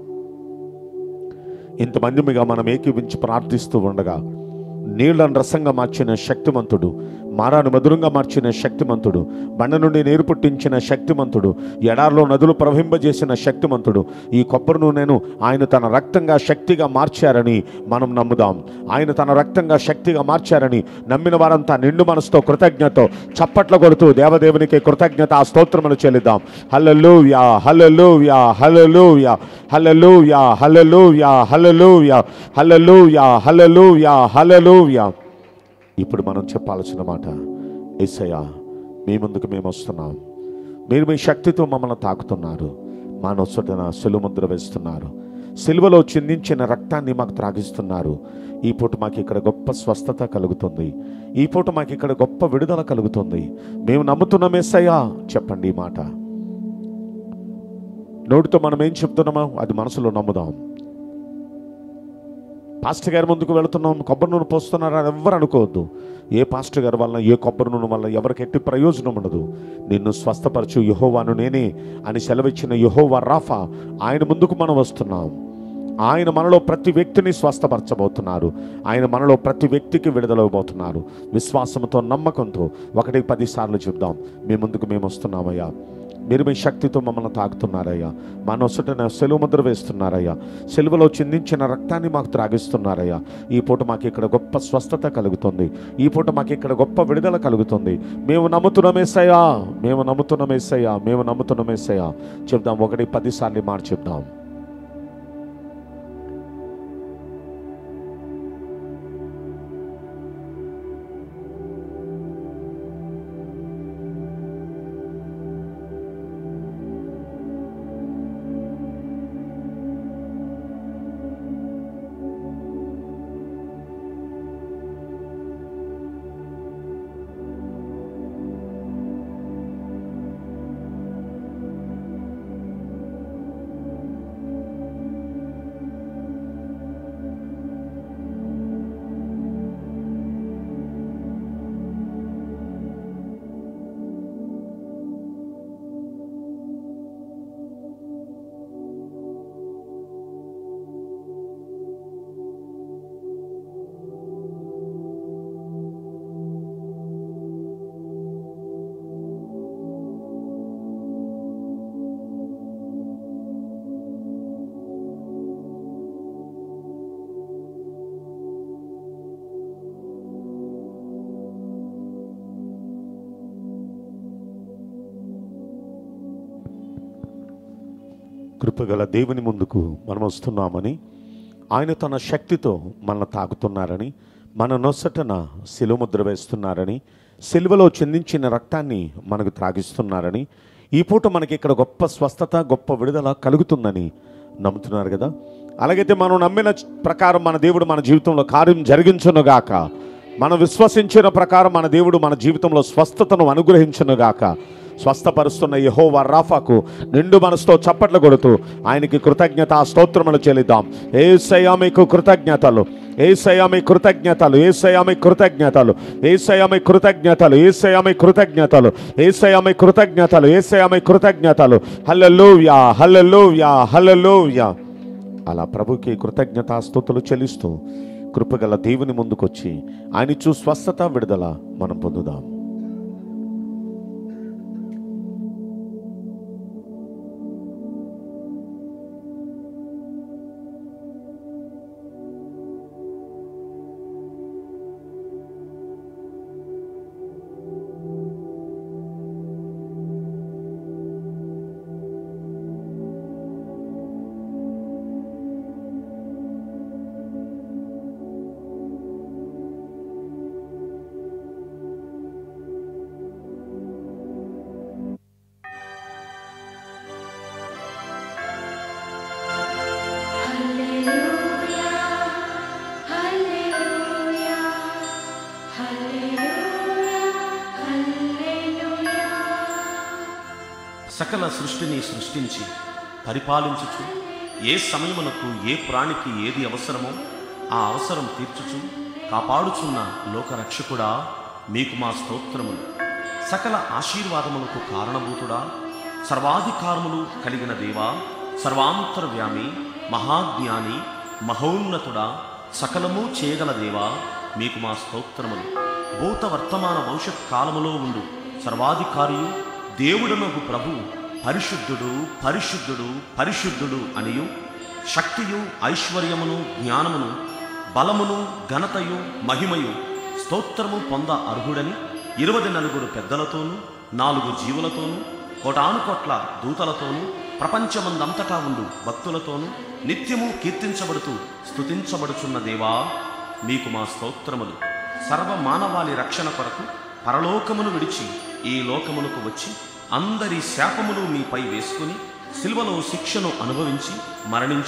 ఇంతమందిగా మనం ఏకీవించి ప్రార్థిస్తూ ఉండగా నీళ్లను రసంగా మార్చిన శక్తిమంతుడు మారాను మధురంగా మార్చిన శక్తిమంతుడు బండ నుండి నీరు పుట్టించిన శక్తిమంతుడు ఎడారిలో నదులు ప్రవహింపజేసిన శక్తిమంతుడు ఈ కొబ్బరి నూనెను ఆయన తన రక్తంగా శక్తిగా మార్చారని మనం నమ్ముదాం ఆయన తన రక్తంగా శక్తిగా మార్చారని నమ్మిన వారంతా నిండు మనసుతో కృతజ్ఞత చప్పట్ల కొడుతూ దేవదేవునికి కృతజ్ఞత ఆ స్తోత్రములు చెల్లిద్దాం hallelujah hallelujah hallelujah hallelujah hallelujah hallelujah hallelujah hallelujah hallelujah ఇప్పుడు మనం చెప్పాల్సిన మాట ఏసయ్యా మీ ముందుకు మేము వస్తున్నాం మీరు మీ శక్తితో మమ్మల్ని తాకుతున్నారు మా నొసటన సులుముద్ర వేస్తున్నారు సిలువలో చిందించిన రక్తాన్ని మాకు త్రాగిస్తున్నారు ఈ పూట మాకు ఇక్కడ గొప్ప స్వస్థత కలుగుతుంది ఈ పూట మాకు ఇక్కడ గొప్ప విడుదల కలుగుతుంది మేము నమ్ముతున్నాం ఎస్సయ్యా చెప్పండి ఈ మాట నోటితో మనం ఏం చెప్తున్నామో అది మనసులో నమ్ముదాం పాస్టర్ గారి ముందుకు వెళుతున్నాం కొబ్బరి నూనె పోస్తున్నారు అని ఎవ్వరు అనుకోవద్దు ఏ పాస్టర్ గారి వలన ఏ కొబ్బరి నూనె వల్ల ఎవరికి ఎట్టి ప్రయోజనం ఉండదు నిన్ను స్వస్థపరచు యహోవాను నేనే అని సెలవిచ్చిన యహోవా రాఫా ఆయన ముందుకు మనం వస్తున్నాం ఆయన మనలో ప్రతి వ్యక్తిని స్వస్థపరచబోతున్నారు ఆయన మనలో ప్రతి వ్యక్తికి విడుదలవబోతున్నారు విశ్వాసంతో నమ్మకంతో ఒకటి పది సార్లు చెప్దాం మీ ముందుకు మేము వస్తున్నామయ్యా మీరు మీ శక్తితో మమ్మల్ని తాకుతున్నారయ్యా మా నొసటన సెలవు ముద్ర వేస్తున్నారయ్యా సెలవులో చిందించిన రక్తాన్ని మాకు త్రాగిస్తున్నారయ్యా ఈ పూట మాకు ఇక్కడ గొప్ప స్వస్థత కలుగుతుంది ఈ పూట మాకు ఇక్కడ గొప్ప విడుదల కలుగుతుంది మేము నమ్ముతున్నామేసయ్యా మేము నమ్ముతున్నామేసయ్యా మేము నమ్ముతున్నామేసయ్యా చెప్దాం ఒకటి పది సార్లు మాట చెప్దాం కృపగల దేవుని ముందుకు మనం వస్తున్నామని ఆయన తన శక్తితో మనల్ని తాకుతున్నారని మన నొసటన శిలుముద్ర వేస్తున్నారని సిలువలో చెందించిన రక్తాన్ని మనకు త్రాగిస్తున్నారని ఈ పూట మనకి ఇక్కడ గొప్ప స్వస్థత గొప్ప విడుదల కలుగుతుందని నమ్ముతున్నారు కదా అలాగైతే మనం నమ్మిన ప్రకారం మన దేవుడు మన జీవితంలో కార్యం జరిగించునుగాక మనం విశ్వసించిన ప్రకారం మన దేవుడు మన జీవితంలో స్వస్థతను అనుగ్రహించునుగాక స్వస్థపరుస్తున్న యెహోవా రాఫాకు నిండు మనసుతో చప్పట్లు కొడుతూ ఆయనకి కృతజ్ఞత స్తోత్రములు చెల్లిద్దాం ఏసయ్యా మీకు కృతజ్ఞతలు ఏసయ్యా మీ కృతజ్ఞతలు ఏసయ్యా మీ కృతజ్ఞతలు ఏసయ్యా మీ కృతజ్ఞతలు ఏసయ్యా మీ కృతజ్ఞతలు ఏసయ్యా మీ కృతజ్ఞతలు ఏసయ్యా మీ కృతజ్ఞతలు హల్లెలూయా హల్లెలూయా హల్లెలూయా అలా ప్రభుకి కృతజ్ఞతా స్తుతులు చెల్లిస్తూ కృపగల దేవుని ముందుకొచ్చి ఆయన చూ స్వస్థత విడుదల మనం పొందుదాం సకల సృష్టిని సృష్టించి పరిపాలించుచు ఏ సమయమునకు ఏ ప్రాణికి ఏది అవసరమో ఆ అవసరం తీర్చుచు కాపాడుచున్న లోకరక్షకుడా మీకు మా స్తోత్రములు సకల ఆశీర్వాదములకు కారణభూతుడా సర్వాధికారములు కలిగిన దేవా సర్వాంతర్వ్యామి మహాజ్ఞాని మహోన్నతుడా సకలము చేయగల దేవా మీకు మా స్తోత్రములు భూత వర్తమాన భవిష్యత్ కాలములో ఉండు సర్వాధికారియు దేవుడనగు ప్రభు పరిశుద్ధుడు పరిశుద్ధుడు పరిశుద్ధుడు అనియు శక్తియు ఐశ్వర్యమును జ్ఞానమును బలమును ఘనతయు మహిమయు స్తోత్రము పొంద అర్హుడని ఇరవై నలుగురు పెద్దలతోనూ నాలుగు జీవులతోనూ కోటాను కోట్ల దూతలతోనూ ప్రపంచమందంతటా ఉండు భక్తులతోనూ నిత్యము కీర్తించబడుతూ స్తుతించబడుచున్న దేవా మీకు మా స్తోత్రములు సర్వ మానవాళి రక్షణ కొరకు పరలోకమును విడిచి ఈ లోకమునకు వచ్చి అందరి శాపములు మీపై వేసుకుని సిల్వలో శిక్షను అనుభవించి మరణించి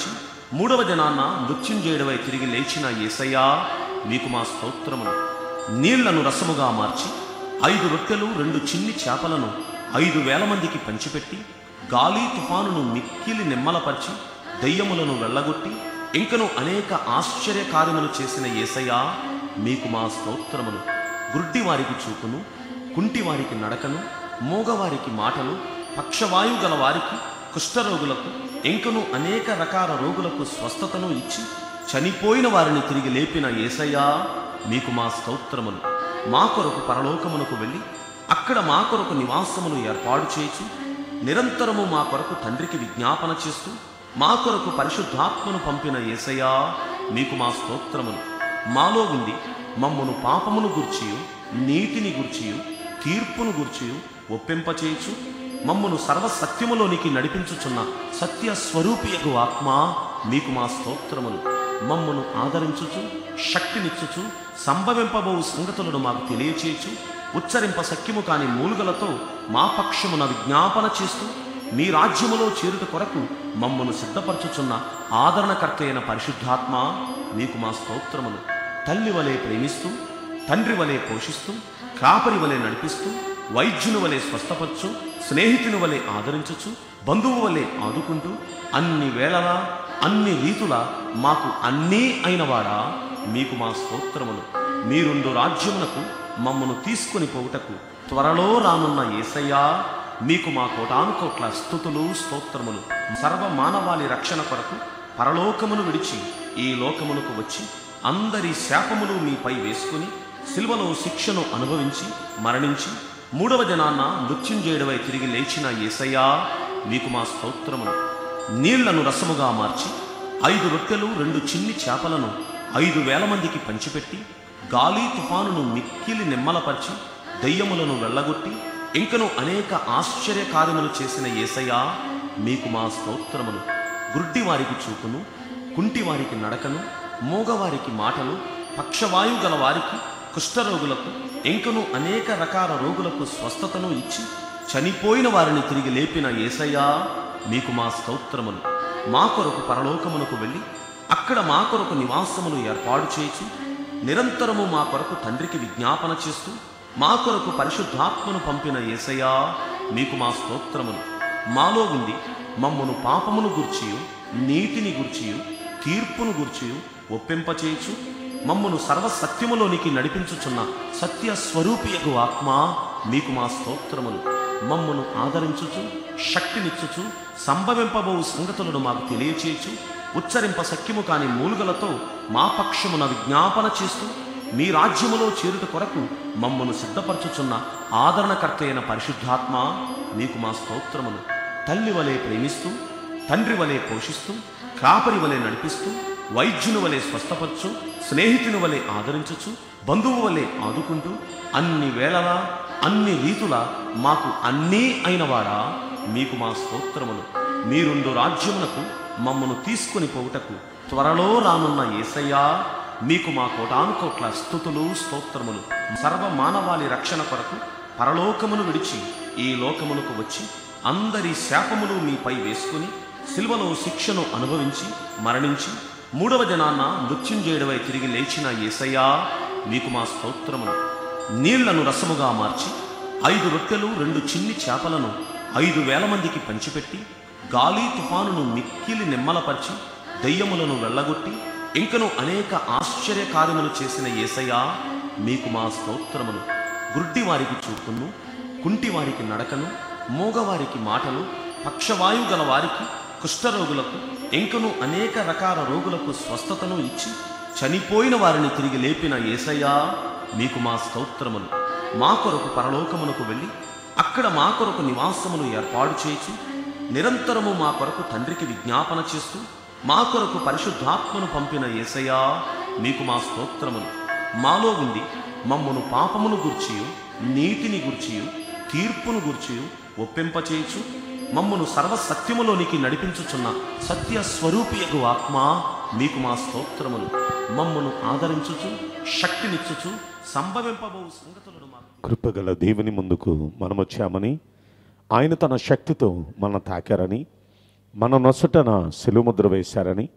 మూడవ దినాన్న మృత్యుంజయుడవై తిరిగి లేచిన యేసయ్యా మీకు మా స్తోత్రములు నీళ్లను రసముగా మార్చి ఐదు రొట్టెలు రెండు చిన్ని చేపలను ఐదు వేల మందికి పంచిపెట్టి గాలి తుఫానును మిక్కిలి నిమ్మలపరిచి దయ్యములను వెళ్ళగొట్టి ఇంకను అనేక ఆశ్చర్య కార్యములు చేసిన యేసయ్యా మీకు మా స్తోత్రములు గుడ్డి వారికి చూపును కుంటి వారికి నడకను మూగవారికి మాటలు పక్షవాయు గల వారికి కుష్ఠరోగులకు ఇంకను అనేక రకాల రోగులకు స్వస్థతను ఇచ్చి చనిపోయిన వారిని తిరిగి లేపిన యేసయ్యా మీకు మా స్తోత్రములు మా కొరకు పరలోకమునకు వెళ్ళి అక్కడ మా కొరకు నివాసమును ఏర్పాటు చేయొచ్చు నిరంతరము మా కొరకు తండ్రికి విజ్ఞాపన చేస్తూ మా కొరకు పరిశుద్ధాత్మను పంపిన యేసయ్యా మీకు మా స్తోత్రములు మాలో ఉండి మమ్మను పాపమును గుర్చియు నీతిని గుర్చియు తీర్పును గుర్చియు ఒప్పింపచేయచ్చు మమ్మను సర్వసత్యములోనికి నడిపించుచున్న సత్య స్వరూపియగు ఆత్మ మీకు మా స్తోత్రములు మమ్మను ఆదరించుచు శక్తినిచ్చుచు సంభవింపబోవు సంగతులను మాకు తెలియచేయచ్చు ఉచ్చరింప సఖ్యము కాని మూలుగలతో మా పక్షమున విజ్ఞాపన చేస్తూ మీ రాజ్యములో చేరుట కొరకు మమ్మను సిద్ధపరచుచున్న ఆదరణకర్త అయిన పరిశుద్ధాత్మ మీకు మా స్తోత్రములు తల్లి వలె ప్రేమిస్తూ తండ్రి వలె పోషిస్తూ కాపరి వలె నడిపిస్తూ వైద్యుని వలె స్వస్థపరచు స్నేహితుని వలె ఆదరించుచు బంధువు వలె ఆదుకుంటూ అన్ని వేళలా అన్ని రీతుల మాకు అన్నీ అయినవాడా మీకు మా స్తోత్రములు మీరుండు రాజ్యమునకు మమ్మను తీసుకొని పోవుటకు త్వరలో రానున్న యేసయ్యా మీకు మా కోటానుకోట్ల స్థుతులు స్తోత్రములు సర్వ మానవాళి రక్షణ కొరకు పరలోకమును విడిచి ఈ లోకమునకు వచ్చి అందరి శాపములు మీపై వేసుకుని సిల్వలో శిక్షను అనుభవించి మరణించి మూడవ దినాన్న మృత్యుంజయుడవై తిరిగి లేచిన యేసయ్యా మీకు మా స్తోత్రములు నీళ్లను రసముగా మార్చి ఐదు రొట్టెలు రెండు చిన్ని చేపలను ఐదు వేల మందికి పంచిపెట్టి గాలి తుఫానును మిక్కిలి నిమ్మలపరిచి దయ్యములను వెళ్ళగొట్టి ఇంకను అనేక ఆశ్చర్య కార్యములు చేసిన యేసయ్యా మీకు మా స్తోత్రములు గుడ్డి వారికి చూపును కుంటి వారికి నడకను మూగవారికి మాటలు పక్షవాయు గల వారికి కుష్ఠరోగులకు ఇంకను అనేక రకాల రోగులకు స్వస్థతను ఇచ్చి చనిపోయిన వారిని తిరిగి లేపిన యేసయ్యా మీకు మా స్తోత్రములు మా కొరకు పరలోకమునకు వెళ్ళి అక్కడ మా కొరకు నివాసమును ఏర్పాటు చేయొచ్చు నిరంతరము మా కొరకు తండ్రికి విజ్ఞాపన చేస్తూ మా కొరకు పరిశుద్ధాత్మను పంపిన యేసయ్యా మీకు మా స్తోత్రములు మాలో ఉండి మమ్మను పాపమును గుర్చియు నీతిని గుర్చియు తీర్పును గుర్చియు ఒప్పింపచేయచ్చు మమ్మను సర్వసత్యములోనికి నడిపించుచున్న సత్య స్వరూపియగు ఆత్మ మీకు మా స్తోత్రములు మమ్మను ఆదరించుచు శక్తినిచ్చుచు సంభవింపబోవు సంగతులను మాకు తెలియచేయచ్చు ఉచ్చరింప సఖ్యము కాని మూలుగలతో మా పక్షమున విజ్ఞాపన చేస్తూ మీ రాజ్యములో చేరుట కొరకు మమ్మను సిద్ధపరచుచున్న ఆదరణకర్త అయిన పరిశుద్ధాత్మ మీకు మా స్తోత్రములు తల్లి వలె ప్రేమిస్తూ తండ్రి వలె పోషిస్తూ కాపరి వలె నడిపిస్తూ వైద్యుని వలె స్వస్థపరచు స్నేహితుని వలె ఆదరించుచు బంధువు వలె ఆదుకుంటూ అన్ని వేళలా అన్ని రీతుల మాకు అన్నీ అయినవాడా మీకు మా స్తోత్రములు మీరుండు రాజ్యమునకు మమ్మను తీసుకొని పోవుటకు త్వరలో రానున్న యేసయ్యా మీకు మా కోటానుకోట్ల స్థుతులు స్తోత్రములు సర్వ మానవాళి రక్షణ కొరకు పరలోకమును విడిచి ఈ లోకమునకు వచ్చి అందరి శాపములు మీపై వేసుకుని సిల్వలో శిక్షను అనుభవించి మరణించి మూడవ దినాన్న మృత్యుంజయుడవై తిరిగి లేచిన యేసయ్యా మీకు మా స్తోత్రములు నీళ్లను రసముగా మార్చి ఐదు రొట్టెలు రెండు చిన్ని చేపలను ఐదు వేల మందికి పంచిపెట్టి గాలి తుఫానును మిక్కిలి నిమ్మలపరిచి దయ్యములను వెళ్ళగొట్టి ఇంకను అనేక ఆశ్చర్య కార్యములు చేసిన యేసయ్యా మీకు మా స్తోత్రములు గుడ్డి వారికి చూపును కుంటి వారికి నడకను మూగవారికి మాటలు పక్షవాయు గల వారికి కుష్ఠరోగులకు ఇంకను అనేక రకాల రోగులకు స్వస్థతను ఇచ్చి చనిపోయిన వారిని తిరిగి లేపిన యేసయ్యా మీకు మా స్తోత్రములు మా కొరకు పరలోకమునకు వెళ్ళి అక్కడ మా కొరకు నివాసమును ఏర్పాటు చేయొచ్చు నిరంతరము మా కొరకు తండ్రికి విజ్ఞాపన చేస్తూ మా కొరకు పరిశుద్ధాత్మను పంపిన యేసయ్యా మీకు మా స్తోత్రములు మాలో ఉండి మమ్మను పాపమును గుర్చియు నీతిని గుర్చియు తీర్పును గుర్చియు ఒప్పింపచేయచ్చు మమ్మను సర్వసత్యములోనికి నడిపించుచున్న సత్య స్వరూపియగు ఆత్మ మీకు మా స్తోత్రములు మమ్మను ఆదరించుచు శక్తినిచ్చుచు సంభవింపబోవు సంగతులను మాకు కృపగల దేవుని ముందుకు మనం వచ్చామని ఆయన తన శక్తితో మన తాకారని మన నొసటన సిలుముద్ర వేశారని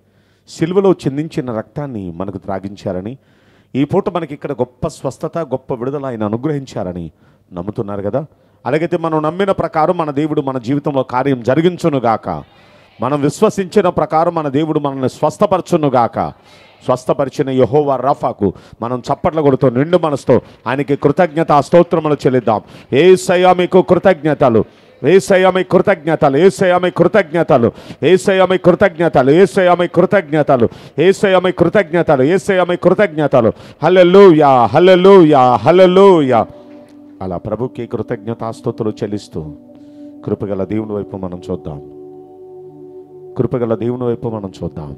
సిలువలో చిందించిన రక్తాన్ని మనకు త్రాగించారని ఈ పూట మనకి ఇక్కడ గొప్ప స్వస్థత గొప్ప విడుదల ఆయన అనుగ్రహించారని నమ్ముతున్నారు కదా అలాగైతే మనం నమ్మిన ప్రకారం మన దేవుడు మన జీవితంలో కార్యం జరిగించునుగాక మనం విశ్వసించిన ప్రకారం మన దేవుడు మనల్ని స్వస్థపరచునుగాక స్వస్థపరిచిన యహోవా రఫాకు మనం చప్పట్ల కొడుతూ నిండు మనసుతో ఆయనకి కృతజ్ఞత స్తోత్రములు చెల్లిద్దాం ఏ మీకు కృతజ్ఞతలు ఏసయామి కృతజ్ఞతలు ఏసయామి కృతజ్ఞతలు ఏసయామి కృతజ్ఞతలు ఏసయామి కృతజ్ఞతలు ఏసయామి కృతజ్ఞతలు ఏసయామి కృతజ్ఞతలు హల్లెలూయా హల్లెలూయా హల్లెలూయా అలా ప్రభుకి కృతజ్ఞతాస్తుతులు చెల్లిస్తూ కృపగల దేవుని వైపు మనం చూద్దాం కృపగల దేవుని వైపు మనం చూద్దాం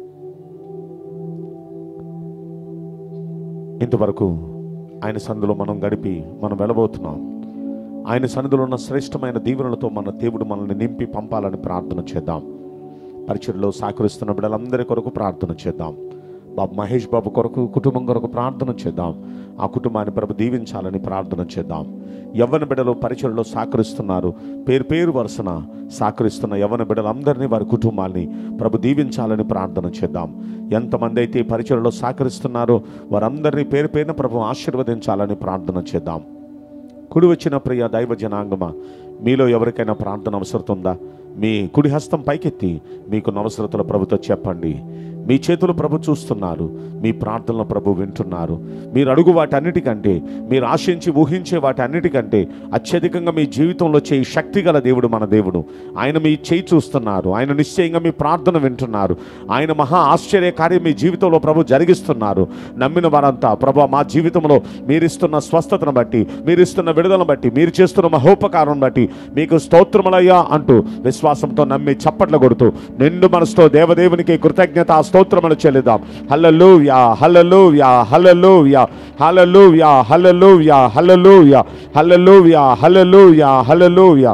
ఇంతవరకు ఆయన సందులో మనం గడిపి మనం వెళ్ళబోతున్నాం ఆయన సన్నిధిలో ఉన్న శ్రేష్టమైన దీవెనలతో మన దేవుడు మనల్ని నింపి పంపాలని ప్రార్థన చేద్దాం పరిచయలో సహకరిస్తున్న బిడ్డలందరి కొరకు ప్రార్థన చేద్దాం బాబు మహేష్ బాబు కొరకు కుటుంబం కొరకు ప్రార్థన చేద్దాం ఆ కుటుంబాన్ని ప్రభు దీవించాలని ప్రార్థన చేద్దాం యవ్వన బిడ్డలు పరిచయలో సహకరిస్తున్నారు పేరు పేరు వరుసన సహకరిస్తున్న యవ్వన బిడ్డలందరినీ వారి కుటుంబాన్ని ప్రభు దీవించాలని ప్రార్థన చేద్దాం ఎంతమంది అయితే పరిచయలో సహకరిస్తున్నారో వారందరినీ పేరు పేరున ప్రభు ఆశీర్వదించాలని ప్రార్థన చేద్దాం కుడి వచ్చిన ప్రియ దైవ జనాంగమా మీలో ఎవరికైనా ప్రార్థన అవసరం ఉందా మీ కుడి హస్తం పైకెత్తి మీకు అవసరతల ప్రభుతో చెప్పండి మీ చేతులు ప్రభు చూస్తున్నారు మీ ప్రార్థనలు ప్రభు వింటున్నారు మీరు అడుగు వాటన్నిటికంటే మీరు ఆశించి ఊహించే వాటన్నిటికంటే అత్యధికంగా మీ జీవితంలో చేయి శక్తి గల దేవుడు మన దేవుడు ఆయన మీ చేయి చూస్తున్నారు ఆయన నిశ్చయంగా మీ ప్రార్థన వింటున్నారు ఆయన మహా ఆశ్చర్య కార్యం మీ జీవితంలో ప్రభు జరిగిస్తున్నారు నమ్మిన వారంతా ప్రభు మా జీవితంలో మీరిస్తున్న స్వస్థతను బట్టి మీరిస్తున్న విడుదలను బట్టి మీరు చేస్తున్న మహోపకారం బట్టి మీకు స్తోత్రములయ్యా అంటూ విశ్వాసంతో నమ్మి చప్పట్లు కొడుతూ నిండు మనసుతో దేవదేవునికి కృతజ్ఞత స్తోత్రములు చెల్లిద్దాం హల్లెలూయా హల్లెలూయా హల్లెలూయా హల్లెలూయా హల్లెలూయా హల్లెలూయా హల్లెలూయా హల్లెలూయా హల్లెలూయా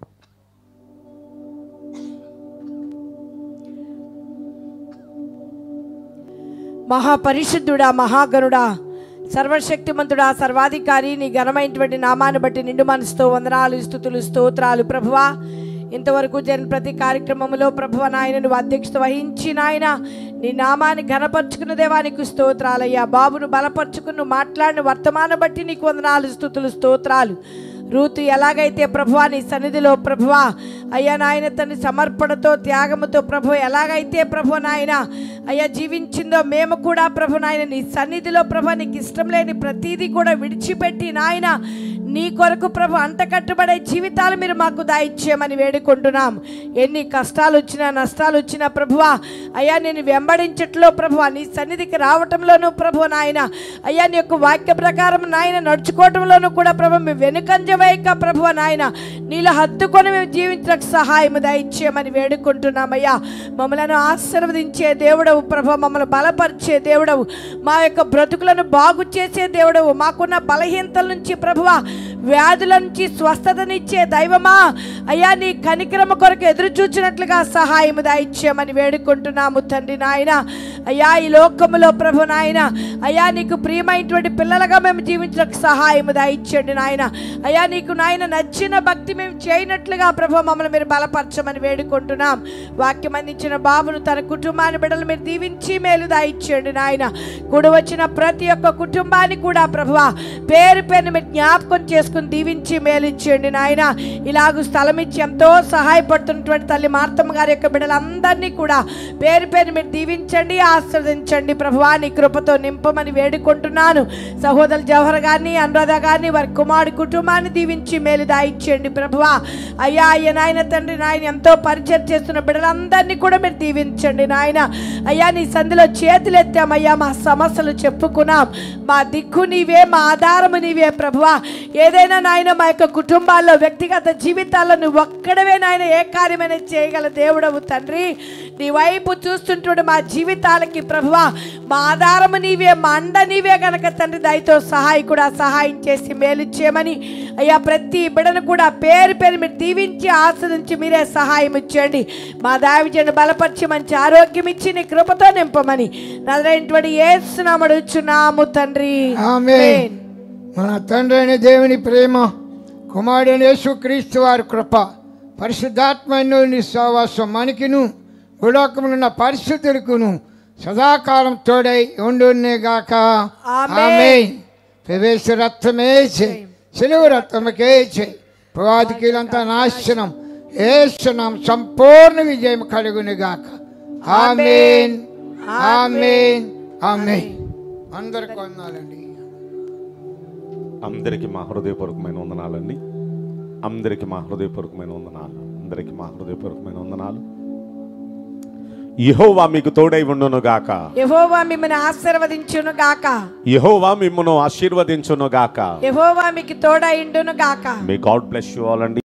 మహాపరిశుద్ధుడా మహాగరుడా సర్వశక్తిమంతుడా సర్వాధికారి నీ ఘనమైనటువంటి నామాన్ని బట్టి నిండు మనసుతో వందనాలు స్థుతులు స్తోత్రాలు ప్రభువా ఇంతవరకు జరిగిన ప్రతి కార్యక్రమంలో ప్రభువ నాయన నువ్వు అధ్యక్షత వహించి నాయన నీ నామాన్ని ఘనపరుచుకున్న దేవానికి స్తోత్రాలయ్యా బాబును బలపరుచుకుని నువ్వు మాట్లాడిన వర్తమానం బట్టి నీకు వందనాలు స్థుతులు స్తోత్రాలు రూతు ఎలాగైతే ప్రభువా నీ సన్నిధిలో ప్రభువా అయ్యా నాయన తన సమర్పణతో త్యాగముతో ప్రభు ఎలాగైతే ప్రభు నాయన అయ్యా జీవించిందో మేము కూడా ప్రభు నాయన నీ సన్నిధిలో ప్రభు నీకు ఇష్టం లేని ప్రతీది కూడా విడిచిపెట్టి నాయన నీ కొరకు ప్రభు అంత కట్టుబడే జీవితాలు మీరు మాకు దాయిచ్చేయమని వేడుకుంటున్నాం ఎన్ని కష్టాలు వచ్చినా నష్టాలు వచ్చినా ప్రభువా అయ్యా నేను వెంబడించట్లో ప్రభువా నీ సన్నిధికి రావటంలోనూ ప్రభు నాయన అయ్యా నీ యొక్క వాక్య ప్రకారం నాయన నడుచుకోవటంలోనూ కూడా ప్రభు మేము వెనుకంజవేయక ప్రభు నాయన నీలో హత్తుకొని మేము జీవించడానికి సహాయం దయచేయమని వేడుకుంటున్నామయ్యా మమ్మలను ఆశీర్వదించే దేవుడవు ప్రభు మమ్మల్ని బలపరిచే దేవుడవు మా యొక్క బ్రతుకులను బాగు చేసే దేవుడవు మాకున్న బలహీనతల నుంచి ప్రభువా వ్యాధుల నుంచి స్వస్థతనిచ్చే దైవమా అయ్యా నీ కనిక్రమ కొరకు ఎదురు చూచినట్లుగా సహాయం దయచేయమని వేడుకుంటున్నాము తండ్రి నాయన అయ్యా ఈ లోకములో ప్రభు నాయన అయ్యా నీకు ప్రియమైనటువంటి పిల్లలుగా మేము జీవించడానికి సహాయం దయచేయండి నాయన అయ్యా నీకు నాయన నచ్చిన భక్తి మేము చేయనట్లుగా ప్రభు మమ్మల్ని మీరు బలపరచమని వేడుకుంటున్నాం వాక్యం అందించిన బాబును తన కుటుంబాన్ని బిడ్డలు మీరు దీవించి మేలు దాయిచ్చేయండి నాయన కూడి వచ్చిన ప్రతి ఒక్క కుటుంబాన్ని కూడా ప్రభువా పేరు పేరు మీరు జ్ఞాపకం చేసుకుని దీవించి మేలు ఇచ్చేయండి నాయన ఇలాగ స్థలం ఇచ్చి ఎంతో సహాయపడుతున్నటువంటి తల్లి మార్తమ్మ గారి యొక్క బిడ్డలందరినీ కూడా పేరు పేరు మీరు దీవించండి ఆస్వాదించండి ప్రభువా నీ కృపతో నింపమని వేడుకుంటున్నాను సహోదరు జవహర్ గారిని అనురాధ గారిని వారి కుమారుడి కుటుంబాన్ని దీవించి మేలు దాయిచ్చేయండి ప్రభువా అయ్యా అయ్యా నాయన తండ్రి నాయన ఎంతో పరిచయం చేస్తున్న బిడ్డలందరినీ కూడా మీరు దీవించండి నాయన అయ్యా నీ సంధిలో చేతులు ఎత్తామయ్యా మా సమస్యలు చెప్పుకున్నాం మా దిక్కు నీవే మా ఆధారము నీవే ప్రభువా ఏదైనా నాయన మా యొక్క కుటుంబాల్లో వ్యక్తిగత జీవితాల్లో నువ్వు ఒక్కడవే నాయన ఏ కార్యమైనా చేయగల దేవుడవు తండ్రి నీ వైపు చూస్తుంటుడు మా జీవితాలకి ప్రభువా మా ఆధారము నీవే మా అండ నీవే గనక తండ్రి దయతో సహాయకుడా సహాయం చేసి మేలు చేయమని అయ్యా ప్రతి బిడను కూడా పేరు పేరు మీరు దీవించి ఆస్వాదించి మీరే సహాయం ఇచ్చేయండి మా దావిజను బలపరిచి మంచి ఆరోగ్యం ఇచ్చి నీ కృపతో నింపమని నదరైనటువంటి ఏసునామడుచున్నాము తండ్రి ఆమేన్. మన తండ్రి అయిన దేవుని ప్రేమ కుమారుడైన యేసుక్రీస్తు వారి కృప పరిశుద్ధాత్మైన నీ సహవాసం మనకిను భూలోకములున్న పరిస్థితులకును సదాకాలం తోడై ఉండునేగాక ఆమేన్. ఆమేన్ ప్రవేశ రక్తమే చేయి సెలవు రక్తముకే చేయి ప్రవాదికులంతా నాశనం ఏసునాం సంపూర్ణ విజయం కలుగునుగాక ఆమేన్ ఆమేన్ ఆమేన్ అందరికి వందాలండి అందరికీ మా హృదయపూర్వకమైన వందనాలండి అందరికీ మా హృదయపూర్వకమైన వందనాలు అందరికీ మా హృదయపూర్వకమైన వందనాలు యెహోవా మీకు తోడై ఉండును గాక యెహోవా మిమ్మల్ని ఆశీర్వదించును గాక యెహోవా మిమ్మును ఆశీర్వదించును గాక యెహోవా మీకు తోడైండును గాక may God bless you all అండి